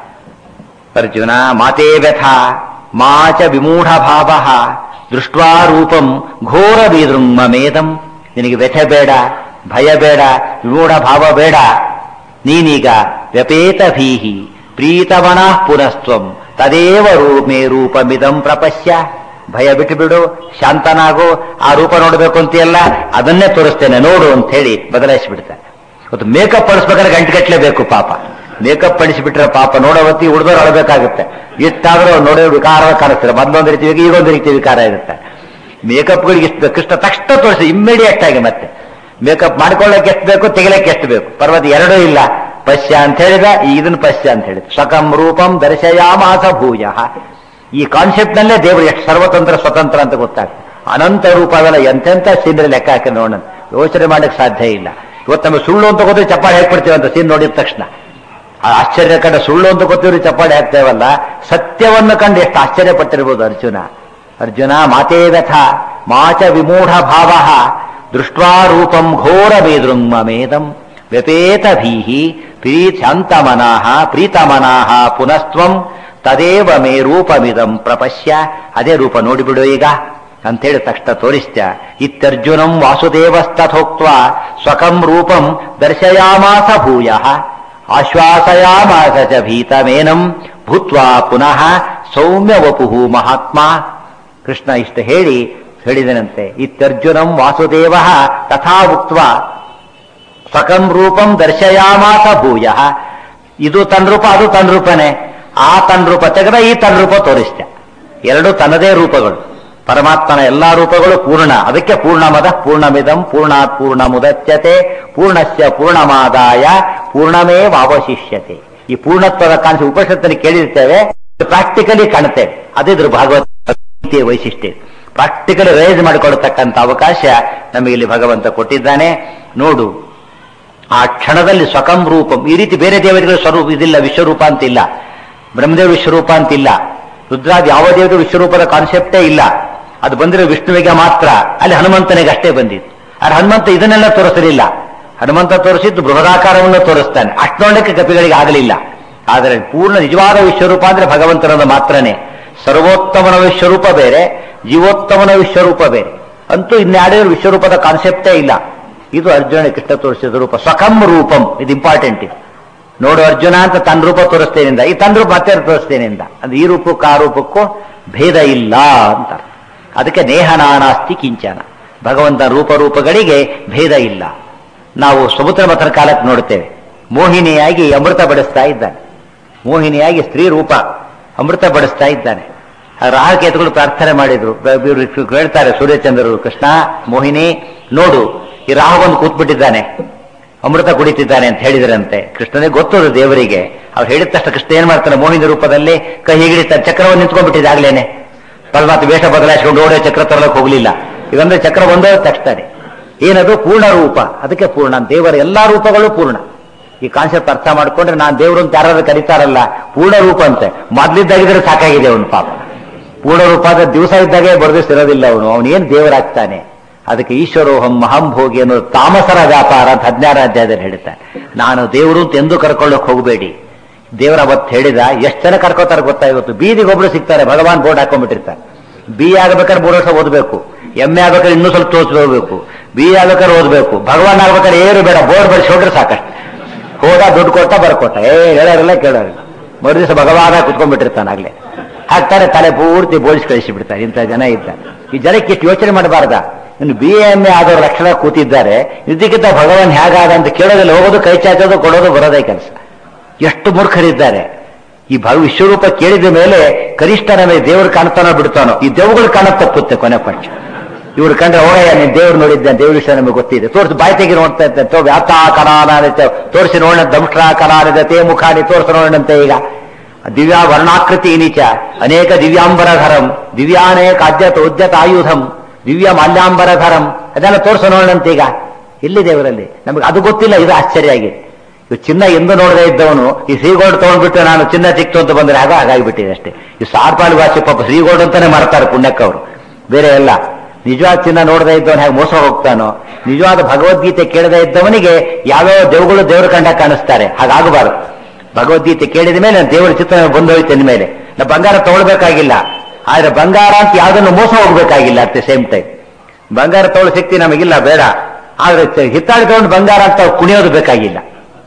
ಅರ್ಜುನ ಮಾತೇ ವ್ಯಥ ಮಾಚ ವಿಮೂಢ ಭಾವ ದೃಷ್ಟ್ವಾ ರೂಪಂ ಘೋರ ಮೇದಂ ನಿನಗೆ ವ್ಯಥೆ ಬೇಡ ಭಯ ಬೇಡ ವಿಮೂಢ ಭಾವ ಬೇಡ ನೀನೀಗ ವ್ಯಪೇತ ಭೀಹಿ ಪ್ರೀತಮನಃ ಪುನಸ್ತ್ವಂ ತದೇವ ರೂಪೇ ರೂಪಮಿದಂ ಪ್ರಪಶ್ಯ ಭಯ ಬಿಟ್ಟು ಬಿಡು ಶಾಂತನಾಗು ಆ ರೂಪ ನೋಡಬೇಕು ಅಂತೀಯಲ್ಲ ಅದನ್ನೇ ತೋರಿಸ್ತೇನೆ ನೋಡು ಅಂತ ಹೇಳಿ ಬದಲಾಯಿಸಿಬಿಡ್ತಾನೆ ಇವತ್ತು ಮೇಕಪ್ ಅಳಿಸ್ಬೇಕಾದ್ರೆ ಗಂಟೆಗಟ್ಟಲೆ ಬೇಕು ಪಾಪ ಮೇಕಪ್ ಅಳಿಸಿಬಿಟ್ರೆ ಪಾಪ ನೋಡೋ ಹೊತ್ತಿ ಹುಡುಗರು ಅಳಬೇಕಾಗುತ್ತೆ ಇಷ್ಟಾದ್ರೂ ನೋಡೋ ವಿಕಾರ ಕಾಣಿಸ್ತಾರೆ ಮೊದಲೊಂದು ರೀತಿ ಈಗ ಈಗೊಂದು ರೀತಿ ವಿಕಾರ ಇರುತ್ತೆ ಮೇಕಪ್ಗಳಿಗೆ ಇಷ್ಟು ಕೃಷ್ಣ ತಕ್ಷಣ ತೋರಿಸಿ ಇಮ್ಮಿಡಿಯೇಟ್ ಆಗಿ ಮತ್ತೆ ಮೇಕಪ್ ಮಾಡ್ಕೊಳ್ಳೋಕೆ ಎಷ್ಟು ಬೇಕು ತೆಗಿಲಕ್ಕೆ ಎಷ್ಟು ಬೇಕು ಪರ್ವತ ಎರಡೂ ಇಲ್ಲ ಪಶ್ಯ ಅಂತ ಹೇಳಿದ ಇದನ್ನು ಪಶ್ಯ ಅಂತ ಹೇಳಿದ ಸ್ವಕಂ ರೂಪಂ ದರ್ಶಯಾಮಾಸ ಭೂಯ ಈ ಕಾನ್ಸೆಪ್ಟ್ ನಲ್ಲೇ ದೇವರು ಎಷ್ಟು ಸರ್ವತಂತ್ರ ಸ್ವತಂತ್ರ ಅಂತ ಗೊತ್ತಾಗ್ತದೆ ಅನಂತ ರೂಪ ಅವೆಲ್ಲ ಎಂತೆಂಥ ಸೀನ್ರೆ ಲೆಕ್ಕ ಹಾಕಿ ನೋಡೋಣ ಯೋಚನೆ ಮಾಡಕ್ಕೆ ಸಾಧ್ಯ ಇಲ್ಲ ಇವತ್ತು ನಮಗೆ ಸುಳ್ಳು ಅಂತ ಗೊತ್ತಿದ್ರೆ ಚಪ್ಪಾಳೆ ಹಾಕ್ಬಿಡ್ತೀವಿ ಅಂತ ಸೀನ್ ನೋಡಿದ ತಕ್ಷಣ ಆ ಆಶ್ಚರ್ಯ ಕಂಡ ಸುಳ್ಳು ಅಂತ ಗೊತ್ತಿದ್ರು ಚಪ್ಪಾಳೆ ಹಾಕ್ತೇವಲ್ಲ ಸತ್ಯವನ್ನು ಕಂಡು ಎಷ್ಟು ಆಶ್ಚರ್ಯ ಪಟ್ಟಿರ್ಬೋದು ಅರ್ಜುನ ಅರ್ಜುನ ಮಾತೇ ವ್ಯಥ ಮಾಚ ವಿಮೂಢ ಭಾವ ದೃಷ್ಟ್ವಾ ರೂಪಂ ಘೋರ ಮೇದೃಂಗಮೇದಂ ವ್ಯಪೇತ ಭೀಹಿ ಪ್ರೀತ್ಯಂತಮನಾಹ ಪ್ರೀತಮನಾಹ ಪುನಸ್ತ್ವಂ ತದೇವ ಮೇ ರೂಪಮಿದಂ ಪ್ರಪಶ್ಯ ಅದೇ ರೂಪ ನೋಡಿಬಿಡು ಈಗ ಅಂತೇಳಿ ತಕ್ಷಣ ತೋರಿಸ್ತ್ಯ ಇತ್ಯರ್ಜುನಂ ವಾಸುದೇವಸ್ತಥೋಕ್ತ ಸ್ವಕಂ ರೂಪಂ ದರ್ಶಯಾಮಾಸ ಭೂಯ ಆಶ್ವಾಸಯಾಮಾಸ ಚ ಭೀತಮೇನಂ ಭೂತ್ವಾ ಪುನಃ ಸೌಮ್ಯ ವಪುಹು ಮಹಾತ್ಮ ಕೃಷ್ಣ ಇಷ್ಟ ಹೇಳಿ ಹೇಳಿದನಂತೆ ಇತ್ಯರ್ಜುನಂ ವಾಸುದೇವ ತಥಾ ಉಕ್ತ ಸ್ವಕಂ ರೂಪಂ ದರ್ಶಯಾಮಾಸ ಭೂಯ ಇದು ತನ್ನ ರೂಪ ಅದು ತನ್ನ ರೂಪನೇ ಆ ತನ್ನ ರೂಪ ತೆಗೆದ ಈ ತನ್ನ ರೂಪ ತೋರಿಸ್ತ ಎರಡು ತನ್ನದೇ ರೂಪಗಳು ಪರಮಾತ್ಮನ ಎಲ್ಲಾ ರೂಪಗಳು ಪೂರ್ಣ ಅದಕ್ಕೆ ಪೂರ್ಣಮದ ಪೂರ್ಣಮಿದಂ ಪೂರ್ಣಾತ್ ಪೂರ್ಣ ಮುದಚ್ಯತೆ ಪೂರ್ಣಸ್ಯ ಪೂರ್ಣಮಾದಾಯ ಪೂರ್ಣಮೇ ಅವಶಿಷ್ಯತೆ ಈ ಪೂರ್ಣತ್ವದ ಕಾಣಿಸಿ ಉಪನಿಷತ್ತಲ್ಲಿ ಕೇಳಿರ್ತೇವೆ ಪ್ರಾಕ್ಟಿಕಲಿ ಕಾಣುತ್ತೇವೆ ಅದಿದ್ರು ಭಾಗವತ ವೈಶಿಷ್ಟ್ಯ ಪ್ರಾಕ್ಟಿಕಲಿ ರೈಸ್ ಮಾಡಿಕೊಡತಕ್ಕಂಥ ಅವಕಾಶ ನಮಗೆ ಇಲ್ಲಿ ಭಗವಂತ ಕೊಟ್ಟಿದ್ದಾನೆ ನೋಡು ಆ ಕ್ಷಣದಲ್ಲಿ ಸ್ವಕಂ ರೂಪಂ ಈ ರೀತಿ ಬೇರೆ ದೇವತೆಗಳ ಸ್ವರೂಪ ಇದಿಲ್ಲ ವಿಶ್ವರೂಪ ಅಂತಿಲ್ಲ ಬ್ರಹ್ಮದೇವ ವಿಶ್ವರೂಪ ಅಂತಿಲ್ಲ ರುದ್ರಾದ್ ಯಾವ ದೇವತೆ ವಿಶ್ವರೂಪದ ಕಾನ್ಸೆಪ್ಟೇ ಇಲ್ಲ ಅದು ಬಂದಿರೋ ವಿಷ್ಣುವಿಗೆ ಮಾತ್ರ ಅಲ್ಲಿ ಹನುಮಂತನಿಗೆ ಅಷ್ಟೇ ಬಂದಿತ್ತು ಆದ್ರೆ ಹನುಮಂತ ಇದನ್ನೆಲ್ಲ ತೋರಿಸಲಿಲ್ಲ ಹನುಮಂತ ತೋರಿಸಿದ್ದು ಬೃಹದಾಕಾರವನ್ನು ತೋರಿಸ್ತಾನೆ ಅಷ್ಟು ನೋಡಲಿಕ್ಕೆ ಕಪಿಗಳಿಗೆ ಆಗಲಿಲ್ಲ ಆದರೆ ಪೂರ್ಣ ನಿಜವಾದ ವಿಶ್ವರೂಪ ಅಂದ್ರೆ ಭಗವಂತನದು ಮಾತ್ರನೇ ಸರ್ವೋತ್ತಮನ ವಿಶ್ವರೂಪ ಬೇರೆ ಜೀವೋತ್ತಮನ ವಿಶ್ವರೂಪ ಬೇರೆ ಅಂತೂ ಇನ್ಯಾಡಿದ್ರು ವಿಶ್ವರೂಪದ ಕಾನ್ಸೆಪ್ಟೇ ಇಲ್ಲ ಇದು ಅರ್ಜುನ ಕೃಷ್ಣ ತೋರಿಸಿದ ರೂಪ ಸ್ವಕಂ ರೂಪಂ ಇದು ಇಂಪಾರ್ಟೆಂಟ್ ಇದು ನೋಡು ಅರ್ಜುನ ಅಂತ ತನ್ನ ರೂಪ ತೋರಿಸ್ತೇನಿಂದ ಈ ತನ್ನ ರೂಪ ಮತ್ತೆ ತೋರಿಸ್ತೇನಿಂದ ಅಂದ್ರೆ ಈ ರೂಪಕ್ಕೂ ಆ ರೂಪಕ್ಕೂ ಭೇದ ಇಲ್ಲ ಅಂತ ಅದಕ್ಕೆ ನೇಹನಾನಾಸ್ತಿ ಕಿಂಚನ ಭಗವಂತನ ರೂಪರೂಪಗಳಿಗೆ ಭೇದ ಇಲ್ಲ ನಾವು ಸಮುದ್ರ ಮಥನ ಕಾಲಕ್ಕೆ ನೋಡ್ತೇವೆ ಮೋಹಿನಿಯಾಗಿ ಅಮೃತ ಬಡಿಸ್ತಾ ಇದ್ದಾನೆ ಮೋಹಿನಿಯಾಗಿ ಸ್ತ್ರೀ ರೂಪ ಅಮೃತ ಬಡಿಸ್ತಾ ಇದ್ದಾನೆ ಆ ರಾಹಕೇತುಗಳು ಪ್ರಾರ್ಥನೆ ಮಾಡಿದ್ರು ಬ- ಇವ್ರು ಹೇಳ್ತಾರೆ ಸೂರ್ಯಚಂದ್ರರು ಕೃಷ್ಣ ಮೋಹಿನಿ ನೋಡು ಈ ರಾಹ ಬಂದು ಕೂತ್ಬಿಟ್ಟಿದ್ದಾನೆ ಅಮೃತ ಕುಡಿತಿದ್ದಾನೆ ಅಂತ ಹೇಳಿದ್ರಂತೆ ಕೃಷ್ಣನಿಗೆ ಗೊತ್ತದು ದೇವರಿಗೆ ಅವ್ರು ಹೇಳಿದ ತಕ್ಷಣ ಕೃಷ್ಣ ಏನ್ ಮಾಡ್ತಾನೆ ಮೋಹಿನಿ ರೂಪದಲ್ಲಿ ಕೈ ಹಿಡಿತಾನೆ ಚಕ್ರವನ್ನು ನಿಂತ್ಕೊಂಡ್ಬಿಟ್ಟಿದೆ ಆಗ್ಲೇನೆ ಪರಮಾತ್ಮ ವೇಷ ಬದಲಾಯಿಸ್ಕೊಂಡು ಓಡೋ ಚಕ್ರ ತರಲಕ್ಕೆ ಹೋಗ್ಲಿಲ್ಲ ಇದಂದ್ರೆ ಚಕ್ರ ಒಂದೋ ತಕ್ಷಣ ಏನದು ಪೂರ್ಣ ರೂಪ ಅದಕ್ಕೆ ಪೂರ್ಣ ದೇವರ ಎಲ್ಲಾ ರೂಪಗಳು ಪೂರ್ಣ ಈ ಕಾನ್ಸೆಪ್ಟ್ ಅರ್ಥ ಮಾಡ್ಕೊಂಡ್ರೆ ನಾನು ದೇವರು ಅಂತ ಯಾರಾದ್ರೂ ಕರೀತಾರಲ್ಲ ಪೂರ್ಣ ರೂಪ ಅಂತೆ ಮೊದ್ಲಿದ್ದಾಗಿದ್ರೆ ಸಾಕಾಗಿದೆ ಅವನು ಪಾಪ ಪೂರ್ಣ ರೂಪ ಆದ್ರೆ ದಿವಸ ಇದ್ದಾಗೆ ಬರೆದಿರೋದಿಲ್ಲ ಅವನು ಅವನೇನು ದೇವರಾಗ್ತಾನೆ ಅದಕ್ಕೆ ಈಶ್ವರೋಹಂ ಮಹಂಭೋಗಿ ಅನ್ನೋ ತಾಮಸರ ವ್ಯಾಪಾರ ಅಂತ ಹದಿನಾರ ಅಧ್ಯಾಯದಲ್ಲಿ ಹೇಳ್ತಾರೆ ನಾನು ದೇವರು ಅಂತ ಎಂದೂ ಕರ್ಕೊಳ್ಳೋಕೆ ಹೋಗಬೇಡಿ ದೇವರ ಅವತ್ತು ಹೇಳಿದ ಎಷ್ಟು ಜನ ಕರ್ಕೋತಾರೆ ಗೊತ್ತಾ ಇವತ್ತು ಬೀದಿಗೆ ಒಬ್ರು ಸಿಗ್ತಾರೆ ಭಗವಾನ್ ಬೋರ್ಡ್ ಹಾಕೊಂಡ್ಬಿಟ್ಟಿರ್ತಾರೆ ಬಿ ಆಗ್ಬೇಕಾದ್ರೆ ಮೂರು ವರ್ಷ ಓದಬೇಕು ಎಂ ಎ ಆಗ್ಬೇಕಾದ್ರೆ ಇನ್ನೂ ಸ್ವಲ್ಪ ತೋರಿಸ್ಬೇಕು ಬಿ ಆಗ್ಬೇಕಾದ್ರೆ ಓದಬೇಕು ಭಗವಾನ್ ಆಗ್ಬೇಕಾದ್ರೆ ಏನು ಬೇಡ ಬೋರ್ಡ್ ಬರೆಸಿ ಹೋದ್ರೆ ಸಾಕಷ್ಟು ಹೋದ ದುಡ್ಡು ಕೊಟ್ಟ ಬರ್ಕೊಟ್ಟ ಏ ಹೇಳೋರಿಲ್ಲ ಕೇಳೋರಿಲ್ಲ ಮರು ದಿವಸ ಭಗವಾನ ಕುತ್ಕೊಂಡ್ಬಿಟ್ಟಿರ್ತಾನೆ ಆಗ್ಲೇ ಹಾಕ್ತಾರೆ ತಲೆ ಪೂರ್ತಿ ಬೋಳಿಸಿ ಕಳಿಸಿ ಬಿಡ್ತಾರೆ ಇಂಥ ಜನ ಇದ್ದಾರೆ ಈ ಜನಕ್ಕೆ ಇಷ್ಟು ಯೋಚನೆ ಮಾಡಬಾರ್ದ ಇನ್ನು ಬಿ ಎಂ ಎ ಆದವ್ರ ಲಕ್ಷಣ ಕೂತಿದ್ದಾರೆ ಇದಕ್ಕಿಂತ ಭಗವಾನ್ ಹೇಗಾದ ಅಂತ ಕೇಳೋದಿಲ್ಲ ಹೋಗೋದು ಕೈ ಚಾಚೋದು ಕೊಡೋದು ಬರೋದೇ ಕೆಲಸ ಎಷ್ಟು ಮೂರ್ಖರಿದ್ದಾರೆ ಈ ಭಗ ವಿಶ್ವರೂಪ ಕೇಳಿದ ಮೇಲೆ ಕನಿಷ್ಠ ನಮಗೆ ದೇವರು ಕಾಣ್ತಾನೋ ಬಿಡ್ತಾನೋ ಈ ದೇವುಗಳು ಕಾಣೋದು ತಪ್ಪುತ್ತೆ ಕೊನೆ ಪಕ್ಷ ಇವ್ರು ಕಂಡ್ರೆ ಹೋಗಯ್ಯ ನೀನ್ ದೇವ್ರು ನೋಡಿದ್ದೆ ದೇವ್ರ ವಿಷಯ ನಮಗೆ ಗೊತ್ತಿದೆ ತೋರಿಸಿ ಬಾಯಿ ತೆಗಿ ನೋಡ್ತಾ ಇದ್ದೆ ತೋ ವ್ಯಾತ ಕಲಾನಿತ ತೋರಿಸಿ ನೋಡ ದಂಷ್ಟ್ರ ಕಲಾನಿದ ತೇ ಮುಖಾನಿ ತೋರಿಸಿ ನೋಡಂತೆ ಈಗ ದಿವ್ಯಾ ವರ್ಣಾಕೃತಿ ನೀಚ ಅನೇಕ ದಿವ್ಯಾಂಬರಧರಂ ದಿವ್ಯಾನೇಕ ಅದ್ಯತ ಉದ್ಯತ ಆಯುಧಂ ದಿವ್ಯ ಮಾಲ್ಯಾಂಬರಧರಂ ಅದೆಲ್ಲ ತೋರಿಸಿ ನೋಡಂತೆ ಈಗ ಎಲ್ಲಿ ದೇವರಲ್ಲಿ ನಮಗೆ ಅದು ಗೊತ್ತಿಲ್ಲ ಇದು ಆಶ್ಚರ್ಯ ಆಗಿದೆ ಇವ್ ಚಿನ್ನ ಎಂದು ನೋಡದೇ ಇದ್ದವನು ಈ ಶ್ರೀಗೋಲ್ಡ್ ತಗೊಂಡ್ಬಿಟ್ಟು ನಾನು ಚಿನ್ನ ಸಿಕ್ತು ಅಂತ ಬಂದ್ರೆ ಆಗ ಹಾಗಾಗಿಬಿಟ್ಟಿದೆ ಅಷ್ಟೇ ಈ ಸಾರ್ಪಾಲಿ ವಾಸಿ ಪಾಪ ಶ್ರೀಗೋಲ್ಡ್ ಅಂತಾನೆ ಮಾಡ್ತಾರೆ ಪುಣ್ಯಕ್ಕವರು ಬೇರೆ ಎಲ್ಲ ನಿಜವಾದ ಚಿನ್ನ ನೋಡದೇ ಇದ್ದವನು ಹೇಗೆ ಮೋಸ ಹೋಗ್ತಾನೋ ನಿಜವಾದ ಭಗವದ್ಗೀತೆ ಕೇಳದೇ ಇದ್ದವನಿಗೆ ಯಾವ್ಯಾವ ದೇವಗಳು ದೇವರು ಕಂಡ ಕಾಣಿಸ್ತಾರೆ ಹಾಗಾಗಬಾರದು ಭಗವದ್ಗೀತೆ ಕೇಳಿದ ಮೇಲೆ ದೇವರ ಚಿತ್ರ ಬಂದೋಯ್ತು ಮೇಲೆ ನಾ ಬಂಗಾರ ತಗೊಳ್ಬೇಕಾಗಿಲ್ಲ ಆದ್ರೆ ಬಂಗಾರ ಅಂತ ಯಾವ್ದನ್ನು ಮೋಸ ಹೋಗ್ಬೇಕಾಗಿಲ್ಲ ಅಟ್ ದ ಸೇಮ್ ಟೈಮ್ ಬಂಗಾರ ತಗೊಳ್ಳೋ ಶಕ್ತಿ ನಮಗಿಲ್ಲ ಬೇಡ ಆದ್ರೆ ಚ- ಹಿತ್ತಾಳಿ ತಗೊಂಡು ಬಂಗಾರ ಅಂತ ಕುಣಿಯೋದು ಬೇಕಾಗಿಲ್ಲ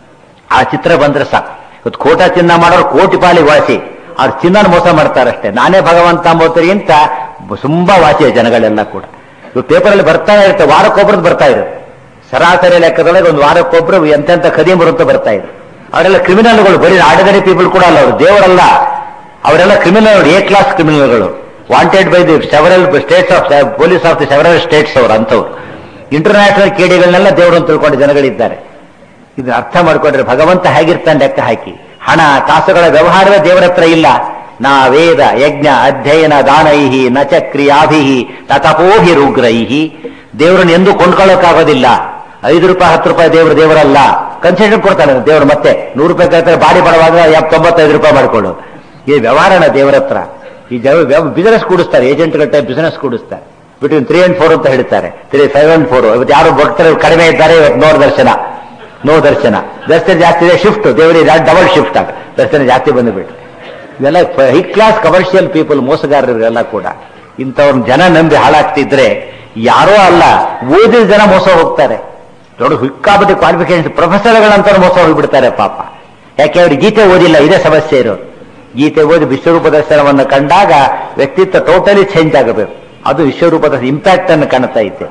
ಆ ಚಿತ್ರ ಬಂದ್ರೆ ಸಾಕು ಇವತ್ತು ಕೋಟ ಚಿನ್ನ ಮಾಡೋರು ಕೋಟಿ ಪಾಲಿಗೆ ವಾಸಿ ಅವ್ರು ಚಿನ್ನನ ಮೋಸ ಮಾಡ್ತಾರಷ್ಟೇ ನಾನೇ ಭಗವಂತ ಅಂಬೋತರಿ ಅಂತ ತುಂಬಾ ವಾಸಿಯ ಜನಗಳೆಲ್ಲ ಕೂಡ ಇವು ಪೇಪರಲ್ಲಿ ಬರ್ತಾ ಇರುತ್ತೆ ವಾರಕ್ಕೊಬ್ರದ್ದು ಬರ್ತಾ ಇರುತ್ತೆ ಸರಾಸರಿ ಲೆಕ್ಕದೊಳಗೆ ಒಂದು ವಾರಕ್ಕೊಬ್ರು ಎಂತೆಂತ ಖದೀಮರು ಅಂತ ಬರ್ತಾ ಇದೆ ಅವರೆಲ್ಲ ಕ್ರಿಮಿನಲ್ಗಳು ಬರೀ ಆರ್ಡಿನರಿ ಪೀಪಲ್ ಕೂಡ ಅಲ್ಲ ಅವರು ದೇವರಲ್ಲ ಅವರೆಲ್ಲ ಕ್ರಿಮಿನಲ್ ಎ ಕ್ಲಾಸ್ ಕ್ರಿಮಿನಲ್ಗಳು wanted by the several states of police of the several states ಅವರು ಅಂತವ್ರು ಇಂಟರ್ನ್ಯಾಷನಲ್ ಕೇಡಿಗಳನ್ನೆಲ್ಲ ದೇವರು ಅಂತ ತಿಳ್ಕೊಂಡು ಜನಗಳಿದ್ದಾರೆ ಇದು ಅರ್ಥ ಮಾಡ್ಕೊಂಡ್ರೆ ಭಗವಂತ ಹೇಗಿರ್ತಾನೆ ಲೆಕ್ಕ ಹಾಕಿ ಹಣ ಕಾಸುಗಳ ವ್ಯವಹಾರವೇ ದೇವರ ಹತ್ರ ಇಲ್ಲ ನಾ ವೇದ ಯಜ್ಞ ಅಧ್ಯಯನ ದಾನೈಹಿ ನ ಚ ಕ್ರಿಯಾಭಿಹಿ ನ ತಪೋಹಿ ರುಗ್ರೈಹಿ ದೇವರನ್ನು ಎಂದೂ ಕೊಂಡ್ಕೊಳ್ಳೋಕ್ಕಾಗೋದಿಲ್ಲ ಐದು ರೂಪಾಯಿ ಹತ್ತು ರೂಪಾಯಿ ದೇವರು ದೇವರಲ್ಲ ಕನ್ಸೆಷನ್ ಕೊಡ್ತಾನೆ ದೇವರು ಮತ್ತೆ ನೂರು ರೂಪಾಯಿ ಕೇಳ್ತಾರೆ ಬಾಡಿ ಬಡವಾಗ ಎಪ್- ತೊಂಬತ್ತೈದು ರೂಪಾಯಿ ಮಾಡ್ಕೊಳ್ಳು ಈ ವ್ಯವಹಾರನ ದೇವರ ಹತ್ರ ಈ ಬಿಸಿನೆಸ್ ಕೂಡಿಸ್ತಾರೆ ಏಜೆಂಟ್ಗಳ ಟೈಪ್ ಬಿಸಿನೆಸ್ ಕೂಡಿಸ್ತಾರೆ ಬಿಟ್ವೀನ್ ತ್ರೀ ಅಂಡ್ ಫೋರ್ ಅಂತ ಹೇಳ್ತಾರೆ ತ್ರೀ ಫೈವ್ ಅಂಡ್ ಫೋರ್ ಇವತ್ತು ಯಾರು ಭಕ್ತರು ಕಡಿಮೆ ಇದ್ದಾರೆ ಇವತ್ತು ನೋಡ್ ದರ್ಶನ ನೋ ದರ್ಶನ ದರ್ಶನ ಜಾಸ್ತಿ ಇದೆ ಶಿಫ್ಟ್ ದೇವರಿಗೆ ಡಬಲ್ ಶಿಫ್ಟ್ ಆಗ ದರ್ಶನ ಜಾಸ್ತಿ ಬಂದುಬಿಟ್ಟು ಇವೆಲ್ಲ ಹೈ ಕ್ಲಾಸ್ ಕಮರ್ಷಿಯಲ್ ಪೀಪಲ್ ಮೋಸಗಾರರಿಗೆಲ್ಲ ಕೂಡ ಇಂಥವ್ರನ್ನ ಜನ ನಂಬಿ ಹಾಳಾಗ್ತಿದ್ರೆ ಯಾರೋ ಅಲ್ಲ ಓದಿದ ಜನ ಮೋಸ ಹೋಗ್ತಾರೆ ದೊಡ್ಡ ಹುಕ್ಕಾಬಟ್ಟಿ ಕ್ವಾಲಿಫಿಕೇಶನ್ ಪ್ರೊಫೆಸರ್ಗಳಂತ ಮೋಸ ಹೋಗ್ಬಿಡ್ತಾರೆ ಪಾಪ ಯಾಕೆ ಅವ್ರಿಗೆ ಗೀತೆ ಓದಿಲ್ಲ ಇದೇ ಸಮಸ್ಯೆ ಇರೋದು ಗೀತೆ ಓದಿ ವಿಶ್ವರೂಪ ದರ್ಶನವನ್ನು ಕಂಡಾಗ ವ್ಯಕ್ತಿತ್ವ ಟೋಟಲಿ ಚೇಂಜ್ ಆಗಬೇಕು ಅದು ವಿಶ್ವರೂಪದ ಇಂಪ್ಯಾಕ್ಟ್ ಅನ್ನು ಕಾಣ್ತಾ ಇದ್ದೆ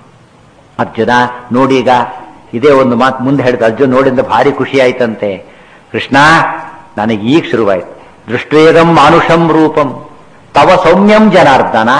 ಅರ್ಜುನ ನೋಡೀಗ ಇದೇ ಒಂದು ಮಾತು ಮುಂದೆ ಹೇಳಿದ ಅರ್ಜುನ್ ನೋಡಿಂದ ಭಾರಿ ಖುಷಿ ಆಯ್ತಂತೆ ಕೃಷ್ಣ ನನಗೆ ಈಗ ಶುರುವಾಯ್ತು ದೃಷ್ಟೇದಂ ಮಾನುಷಂ ರೂಪಂ ತವ ಸೌಮ್ಯಂ ಜನಾರ್ದನ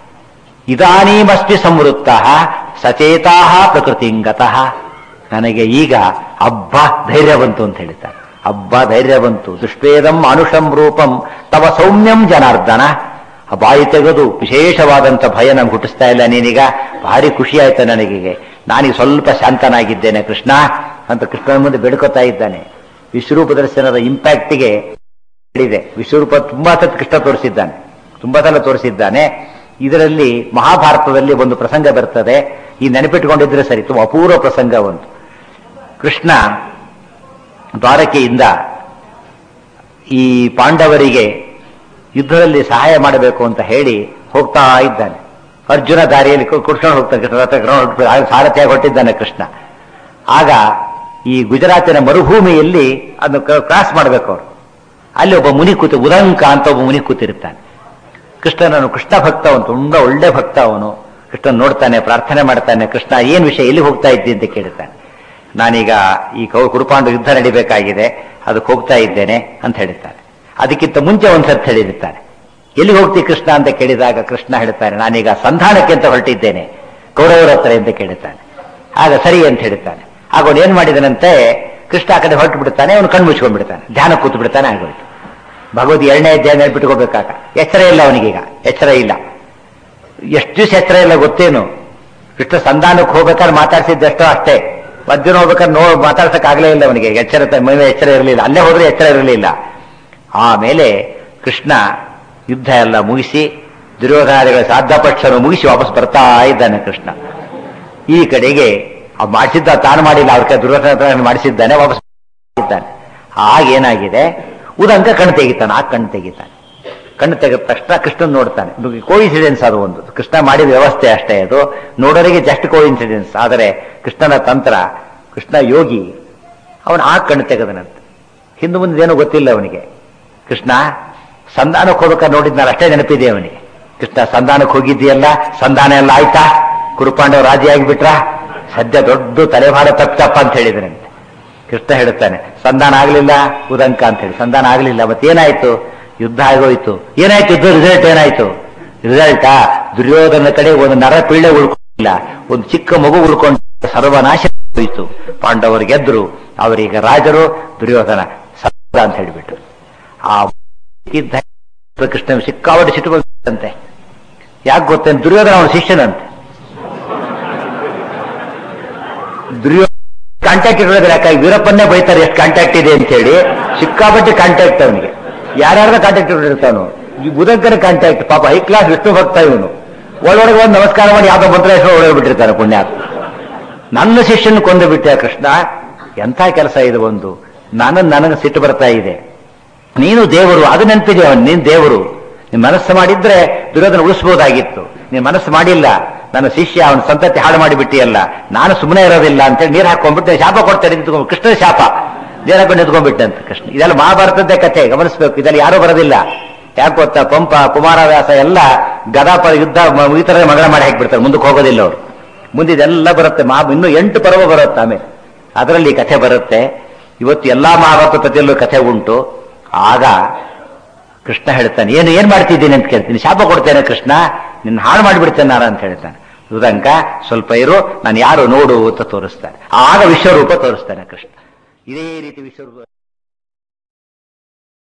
ಇದಾನೀಮಸ್ತಿ ಸಂವೃತ್ತ ಸಚೇತಾ ಪ್ರಕೃತಿಂಗತಃ ನನಗೆ ಈಗ ಹಬ್ಬ ಧೈರ್ಯ ಬಂತು ಅಂತ ಹೇಳ್ತಾರೆ ಹಬ್ಬ ಧೈರ್ಯ ಬಂತು ದೃಷ್ಟೇದಂ ಮಾನುಷಂ ರೂಪಂ ತವ ಸೌಮ್ಯಂ ಜನಾರ್ದನ ಆ ಬಾಯಿ ತೆಗೆದು ವಿಶೇಷವಾದಂತ ಭಯ ನಂಗೆ ಹುಟ್ಟಿಸ್ತಾ ಇಲ್ಲ ನೀನೀಗ ಭಾರಿ ಖುಷಿ ಆಯ್ತು ನನಗೀಗ ನಾನೀಗ ಸ್ವಲ್ಪ ಶಾಂತನಾಗಿದ್ದೇನೆ ಕೃಷ್ಣ ಅಂತ ಕೃಷ್ಣನ ಮುಂದೆ ಬೇಡ್ಕೋತಾ ಇದ್ದಾನೆ ವಿಶ್ವರೂಪ ದರ್ಶನದ ಇಂಪ್ಯಾಕ್ಟ್ಗೆ ಹೇಳಿದೆ ವಿಶ್ವರೂಪ ತುಂಬಾ ಸತ್ ಕೃಷ್ಣ ತೋರಿಸಿದ್ದಾನೆ ತುಂಬಾ ಸಲ ತೋರಿಸಿದ್ದಾನೆ ಇದರಲ್ಲಿ ಮಹಾಭಾರತದಲ್ಲಿ ಒಂದು ಪ್ರಸಂಗ ಬರ್ತದೆ ಈ ನೆನಪಿಟ್ಟುಕೊಂಡಿದ್ರೆ ಸರಿ ತುಂಬ ಅಪೂರ್ವ ಪ್ರಸಂಗ ಒಂದು ಕೃಷ್ಣ ದ್ವಾರಕೆಯಿಂದ ಈ ಪಾಂಡವರಿಗೆ ಯುದ್ಧದಲ್ಲಿ ಸಹಾಯ ಮಾಡಬೇಕು ಅಂತ ಹೇಳಿ ಹೋಗ್ತಾ ಇದ್ದಾನೆ ಅರ್ಜುನ ದಾರಿಯಲ್ಲಿ ಕು- ಕುಡ್ಸ್ಕೊಂಡು ಹೋಗ್ತಾನೆ ಕೃಷ್ಣ ರಥ ಕರ್ಕೊಂಡು ಹೊರಟ್ಬಿಟ್ಟು ಆಗ ಸಾರಥಿಯಾಗಿ ಹೊಟ್ಟಿದ್ದಾನೆ ಕೃಷ್ಣ ಆಗ ಈ ಗುಜರಾತಿನ ಮರುಭೂಮಿಯಲ್ಲಿ ಅದನ್ನು ಕ್ರಾಸ್ ಮಾಡಬೇಕು ಅವರು ಅಲ್ಲಿ ಒಬ್ಬ ಮುನಿ ಕೂತು ಉದಂಕ ಅಂತ ಒಬ್ಬ ಮುನಿ ಕೂತಿರ್ತಾನೆ ಕೃಷ್ಣನನ್ನು ಕೃಷ್ಣ ಭಕ್ತ ಅವನು ತುಂಬಾ ಒಳ್ಳೆ ಭಕ್ತ ಅವನು ಕೃಷ್ಣನ್ ನೋಡ್ತಾನೆ ಪ್ರಾರ್ಥನೆ ಮಾಡ್ತಾನೆ ಕೃಷ್ಣ ಏನ್ ವಿಷಯ ಎಲ್ಲಿ ಹೋಗ್ತಾ ಇದ್ದಿ ಅಂತ ಕೇಳ್ತಾನೆ ನಾನೀಗ ಈ ಕೌ ಕುರುಪಾಂಡು ಯುದ್ಧ ನಡಿಬೇಕಾಗಿದೆ ಅದಕ್ಕೆ ಹೋಗ್ತಾ ಇದ್ದೇನೆ ಅಂತ ಹೇಳ್ತಾನೆ ಅದಕ್ಕಿಂತ ಮುಂಚೆ ಒಂದ್ಸರ್ತಿ ಹೇಳಿರ್ತಾನೆ ಎಲ್ಲಿ ಹೋಗ್ತಿ ಕೃಷ್ಣ ಅಂತ ಕೇಳಿದಾಗ ಕೃಷ್ಣ ಹೇಳ್ತಾನೆ ನಾನೀಗ ಸಂಧಾನಕ್ಕೆ ಅಂತ ಹೊರಟಿದ್ದೇನೆ ಕೌರವರ ಹತ್ರ ಅಂತ ಕೇಳ್ತಾನೆ ಆಗ ಸರಿ ಅಂತ ಹೇಳ್ತಾನೆ ಆಗ ಅವನು ಏನ್ ಮಾಡಿದನಂತೆ ಕೃಷ್ಣ ಆ ಕಡೆ ಹೊರಟು ಬಿಡ್ತಾನೆ ಅವನು ಕಣ್ಣು ಮುಚ್ಕೊಂಡ್ಬಿಡ್ತಾನೆ ಧ್ಯಾನ ಕೂತು ಬಿಡ್ತಾನೆ ಆಗೋಯ್ತು ಭಗವದ್ ಎರಡನೇ ಅಧ್ಯಾಯ ಬಿಟ್ಕೋಬೇಕಾಗ ಎಚ್ಚರ ಇಲ್ಲ ಅವನಿಗೀಗ ಎಚ್ಚರ ಇಲ್ಲ ಎಷ್ಟು ದಿವಸ ಎಚ್ಚರ ಇಲ್ಲ ಗೊತ್ತೇನು ಕೃಷ್ಣ ಸಂಧಾನಕ್ಕೆ ಹೋಗ್ಬೇಕಾದ್ರೆ ಮಾತಾಡ್ಸಿದ್ದೆಷ್ಟೋ ಅಷ್ಟೇ ಮಧ್ಯಾಹ್ನ ಹೋಗ್ಬೇಕಾದ್ರೆ ನೋ ಮಾತಾಡ್ಸಕ್ ಆಗ್ಲೇ ಇಲ್ಲ ಅವನಿಗೆ ಎಚ್ಚರ ಮೈ ಮೇಲೆ ಎಚ್ಚರ ಇರಲಿಲ್ಲ ಅಲ್ಲೇ ಹೋದ್ರೆ ಎಚ್ಚರ ಇರಲಿಲ್ಲ ಆಮೇಲೆ ಕೃಷ್ಣ ಯುದ್ಧ ಎಲ್ಲ ಮುಗಿಸಿ ದುರ್ಯೋಧನಾದಿಗಳ ಸಾಧ್ಯ ಪಕ್ಷನು ಮುಗಿಸಿ ವಾಪಸ್ ಬರ್ತಾ ಇದ್ದಾನೆ ಕೃಷ್ಣ ಈ ಕಡೆಗೆ ಅವ್ ಮಾಡಿಸಿದ್ದ ತಾನು ಮಾಡಿಲ್ಲ ಅವ್ರ ಕೈ ದುರ್ಯೋಧನ ಮಾಡಿಸಿದ್ದಾನೆ ವಾಪಸ್ ಇದ್ದಾನೆ ಆಗೇನಾಗಿದೆ ಉದಂಕ ಕಣ್ಣು ತೆಗಿತಾನೆ ಆ ಕಣ್ಣು ತೆಗಿತಾನೆ ಕಣ್ಣು ತೆಗೆದ ತಕ್ಷಣ ಕೃಷ್ಣನ್ ನೋಡ್ತಾನೆ ಕೋಇನ್ಸಿಡೆನ್ಸ್ ಅದು ಒಂದು ಕೃಷ್ಣ ಮಾಡಿದ ವ್ಯವಸ್ಥೆ ಅಷ್ಟೇ ಅದು ನೋಡೋರಿಗೆ ಜಸ್ಟ್ ಕೋಇನ್ಸಿಡೆನ್ಸ್ ಆದರೆ ಕೃಷ್ಣನ ತಂತ್ರ ಕೃಷ್ಣ ಯೋಗಿ ಅವನು ಆ ಕಣ್ಣು ತೆಗೆದನಂತೆ ಹಿಂದೆ ಮುಂದೆ ಏನೂ ಗೊತ್ತಿಲ್ಲ ಅವನಿಗೆ ಕೃಷ್ಣ ಸಂಧಾನಕ್ಕೆ ಹೋಗ್ಬೇಕಾದ್ರೆ ನೋಡಿದ್ನಲ್ಲ ಅಷ್ಟೇ ನೆನಪಿದೆ ಅವನಿಗೆ ಕೃಷ್ಣ ಸಂಧಾನಕ್ಕೆ ಹೋಗಿದ್ದೀಯಲ್ಲ ಸಂಧಾನ ಎಲ್ಲ ಆಯ್ತಾ ಕುರುಪಾಂಡವ ರಾಜಿಯಾಗಿ ಬಿಟ್ರ ಸದ್ಯ ದೊಡ್ಡ ತಲೆಭಾರ ತಪ್ಪಪ್ಪ ಅಂತ ಹೇಳಿದನಂತೆ ಕೃಷ್ಣ ಹೇಳುತ್ತಾನೆ ಸಂಧಾನ ಆಗಲಿಲ್ಲ ಉದಂಕ ಅಂತ ಹೇಳಿ ಸಂಧಾನ ಆಗಲಿಲ್ಲ ಮತ್ತೇನಾಯ್ತು ಯುದ್ಧ ಆಗೋಯ್ತು ಏನಾಯ್ತು ಯುದ್ಧ ರಿಸಲ್ಟ್ ಏನಾಯ್ತು ರಿಸಲ್ಟಾ ದುರ್ಯೋಧನ ಕಡೆ ಒಂದು ನರ ಪೀಳೆ ಉಳ್ಕೊಂಡಿಲ್ಲ ಒಂದು ಚಿಕ್ಕ ಮಗು ಉಳ್ಕೊಂಡು ಸರ್ವನಾಶ ಹೋಯಿತು ಪಾಂಡವರು ಗೆದ್ರು ಅವರೀಗ ರಾಜರು ದುರ್ಯೋಧನ ಸತ್ತ ಅಂತ ಹೇಳಿಬಿಟ್ಟು ಆ ಇದ್ದ ಕೃಷ್ಣ ಸಿಕ್ಕಾಪಟ್ಟೆ ಸಿಟ್ಟು ಬಂದಂತೆ ಯಾಕೆ ಗೊತ್ತೇನು ದುರ್ಯೋಧನ ಅವನ ಶಿಷ್ಯನಂತೆ ದುರ್ಯೋಧನ ಕಾಂಟ್ಯಾಕ್ಟ್ ಇರೋದ್ರೆ ಯಾಕಾಗಿ ವೀರಪ್ಪನ್ನೇ ಬೈತಾರೆ ಎಷ್ಟು ಕಾಂಟ್ಯಾಕ್ಟ್ ಇದೆ ಅಂತ ಹೇಳಿ ಸಿಕ್ಕಾಪಟ್ಟೆ ಕಾಂಟ್ಯಾಕ್ಟ್ ಅವನಿಗೆ ಯಾರ್ಯಾರ ಕಾಂಟ್ಯಾಕ್ಟ್ ಇರ್ತಾನು ಈ ಬುಧಕರ ಕಾಂಟ್ಯಾಕ್ಟ್ ಪಾಪ ಹೈ ಕ್ಲಾಸ್ ವಿಷ್ಣು ಭಕ್ತ ಇವನು ಒಳಗಡೆ ಒಂದು ನಮಸ್ಕಾರ ಮಾಡಿ ಯಾವ್ದೋ ಮಂತ್ರ ಹೆಸರು ಒಳಗೆ ಬಿಟ್ಟಿರ್ತಾನೆ ಪುಣ್ಯಾತ್ಮ ನನ್ನ ಶಿಷ್ಯನ ಕೊಂದು ಬಿಟ್ಟೆ ಕೃಷ್ಣ ಎಂಥ ಕೆಲಸ ಇದು ಒಂದು ನಾನು ನನಗೆ ಸಿಟ್ಟು ಬರ್ತಾ ಇದೆ ನೀನು ದೇವರು ಅದು ನೆನಪಿದೆ ಅವನು ನೀನು ದೇವರು ನೀನ್ ಮನಸ್ಸು ಮಾಡಿದ್ರೆ ದುರ್ಯೋಧನ ಉಳಿಸ್ಬೋದಾಗಿತ್ತು ನೀನ್ ಮನಸ್ಸು ಮಾಡಿಲ್ಲ ನನ್ನ ಶಿಷ್ಯ ಅವನ ಸಂತತಿ ಹಾಳು ಮಾಡಿಬಿಟ್ಟಿಯಲ್ಲ ನಾನು ಸುಮ್ಮನೆ ಇರೋದಿಲ್ಲ ಅಂತೇಳಿ ನೀರು ಹಾಕೊಂಡ್ಬಿಟ್ಟು ಶಾಪ ಕೊಡ್ತೇನೆ ನಿಂತ್ಕೊಂಡು ಕೃಷ್ಣನ ಶಾಪ ನೀರು ಹಾಕೊಂಡು ನಿಂತ್ಕೊಂಡ್ಬಿಟ್ಟೆ ಅಂತ ಕೃಷ್ಣ ಇದೆಲ್ಲ ಮಹಾಭಾರತದ್ದೇ ಕಥೆ ಗಮನಿಸಬೇಕು ಇದೆಲ್ಲ ಯಾರೂ ಬರೋದಿಲ್ಲ ಯಾಕೆ ಗೊತ್ತಾ ಪಂಪ ಕುಮಾರವ್ಯಾಸ ಎಲ್ಲ ಗದಾಪ ಯುದ್ಧ ಈ ತರ ಮಗಳ ಮಾಡಿ ಹಾಕಿಬಿಡ್ತಾರೆ ಮುಂದಕ್ಕೆ ಹೋಗೋದಿಲ್ಲ ಅವರು ಮುಂದೆ ಇದೆಲ್ಲ ಬರುತ್ತೆ ಮಹಾ ಇನ್ನೂ ಎಂಟು ಪರ್ವ ಬರುತ್ತೆ ಆಮೇಲೆ ಅದರಲ್ಲಿ ಈ ಕಥೆ ಬರುತ್ತೆ ಇವತ್ತು ಎಲ್ಲಾ ಮಹಾಭಾರತ ಕಥೆಯಲ್ಲೂ ಕಥೆ ಉಂಟು ಆಗ ಕೃಷ್ಣ ಹೇಳ್ತಾನೆ ಏನು ಏನ್ ಮಾಡ್ತಿದ್ದೀನಿ ಅಂತ ಕೇಳ್ತೀನಿ ಶಾಪ ಕೊಡ್ತೇನೆ ಕೃಷ್ಣ ನಿನ್ನ ಹಾಳು ಮಾಡಿಬಿಡ್ತೇನೆ ನಾನು ಅಂತ ಹೇಳ್ತಾನೆ ಉದಂಕ ಸ್ವಲ್ಪ ಇರು ನಾನು ಯಾರು ನೋಡು ಅಂತ ತೋರಿಸ್ತಾನೆ ಆಗ ವಿಶ್ವರೂಪ ತೋರಿಸ್ತಾನೆ ಕೃಷ್ಣ ಇದೇ ರೀತಿ ವಿಶ್ವರೂಪ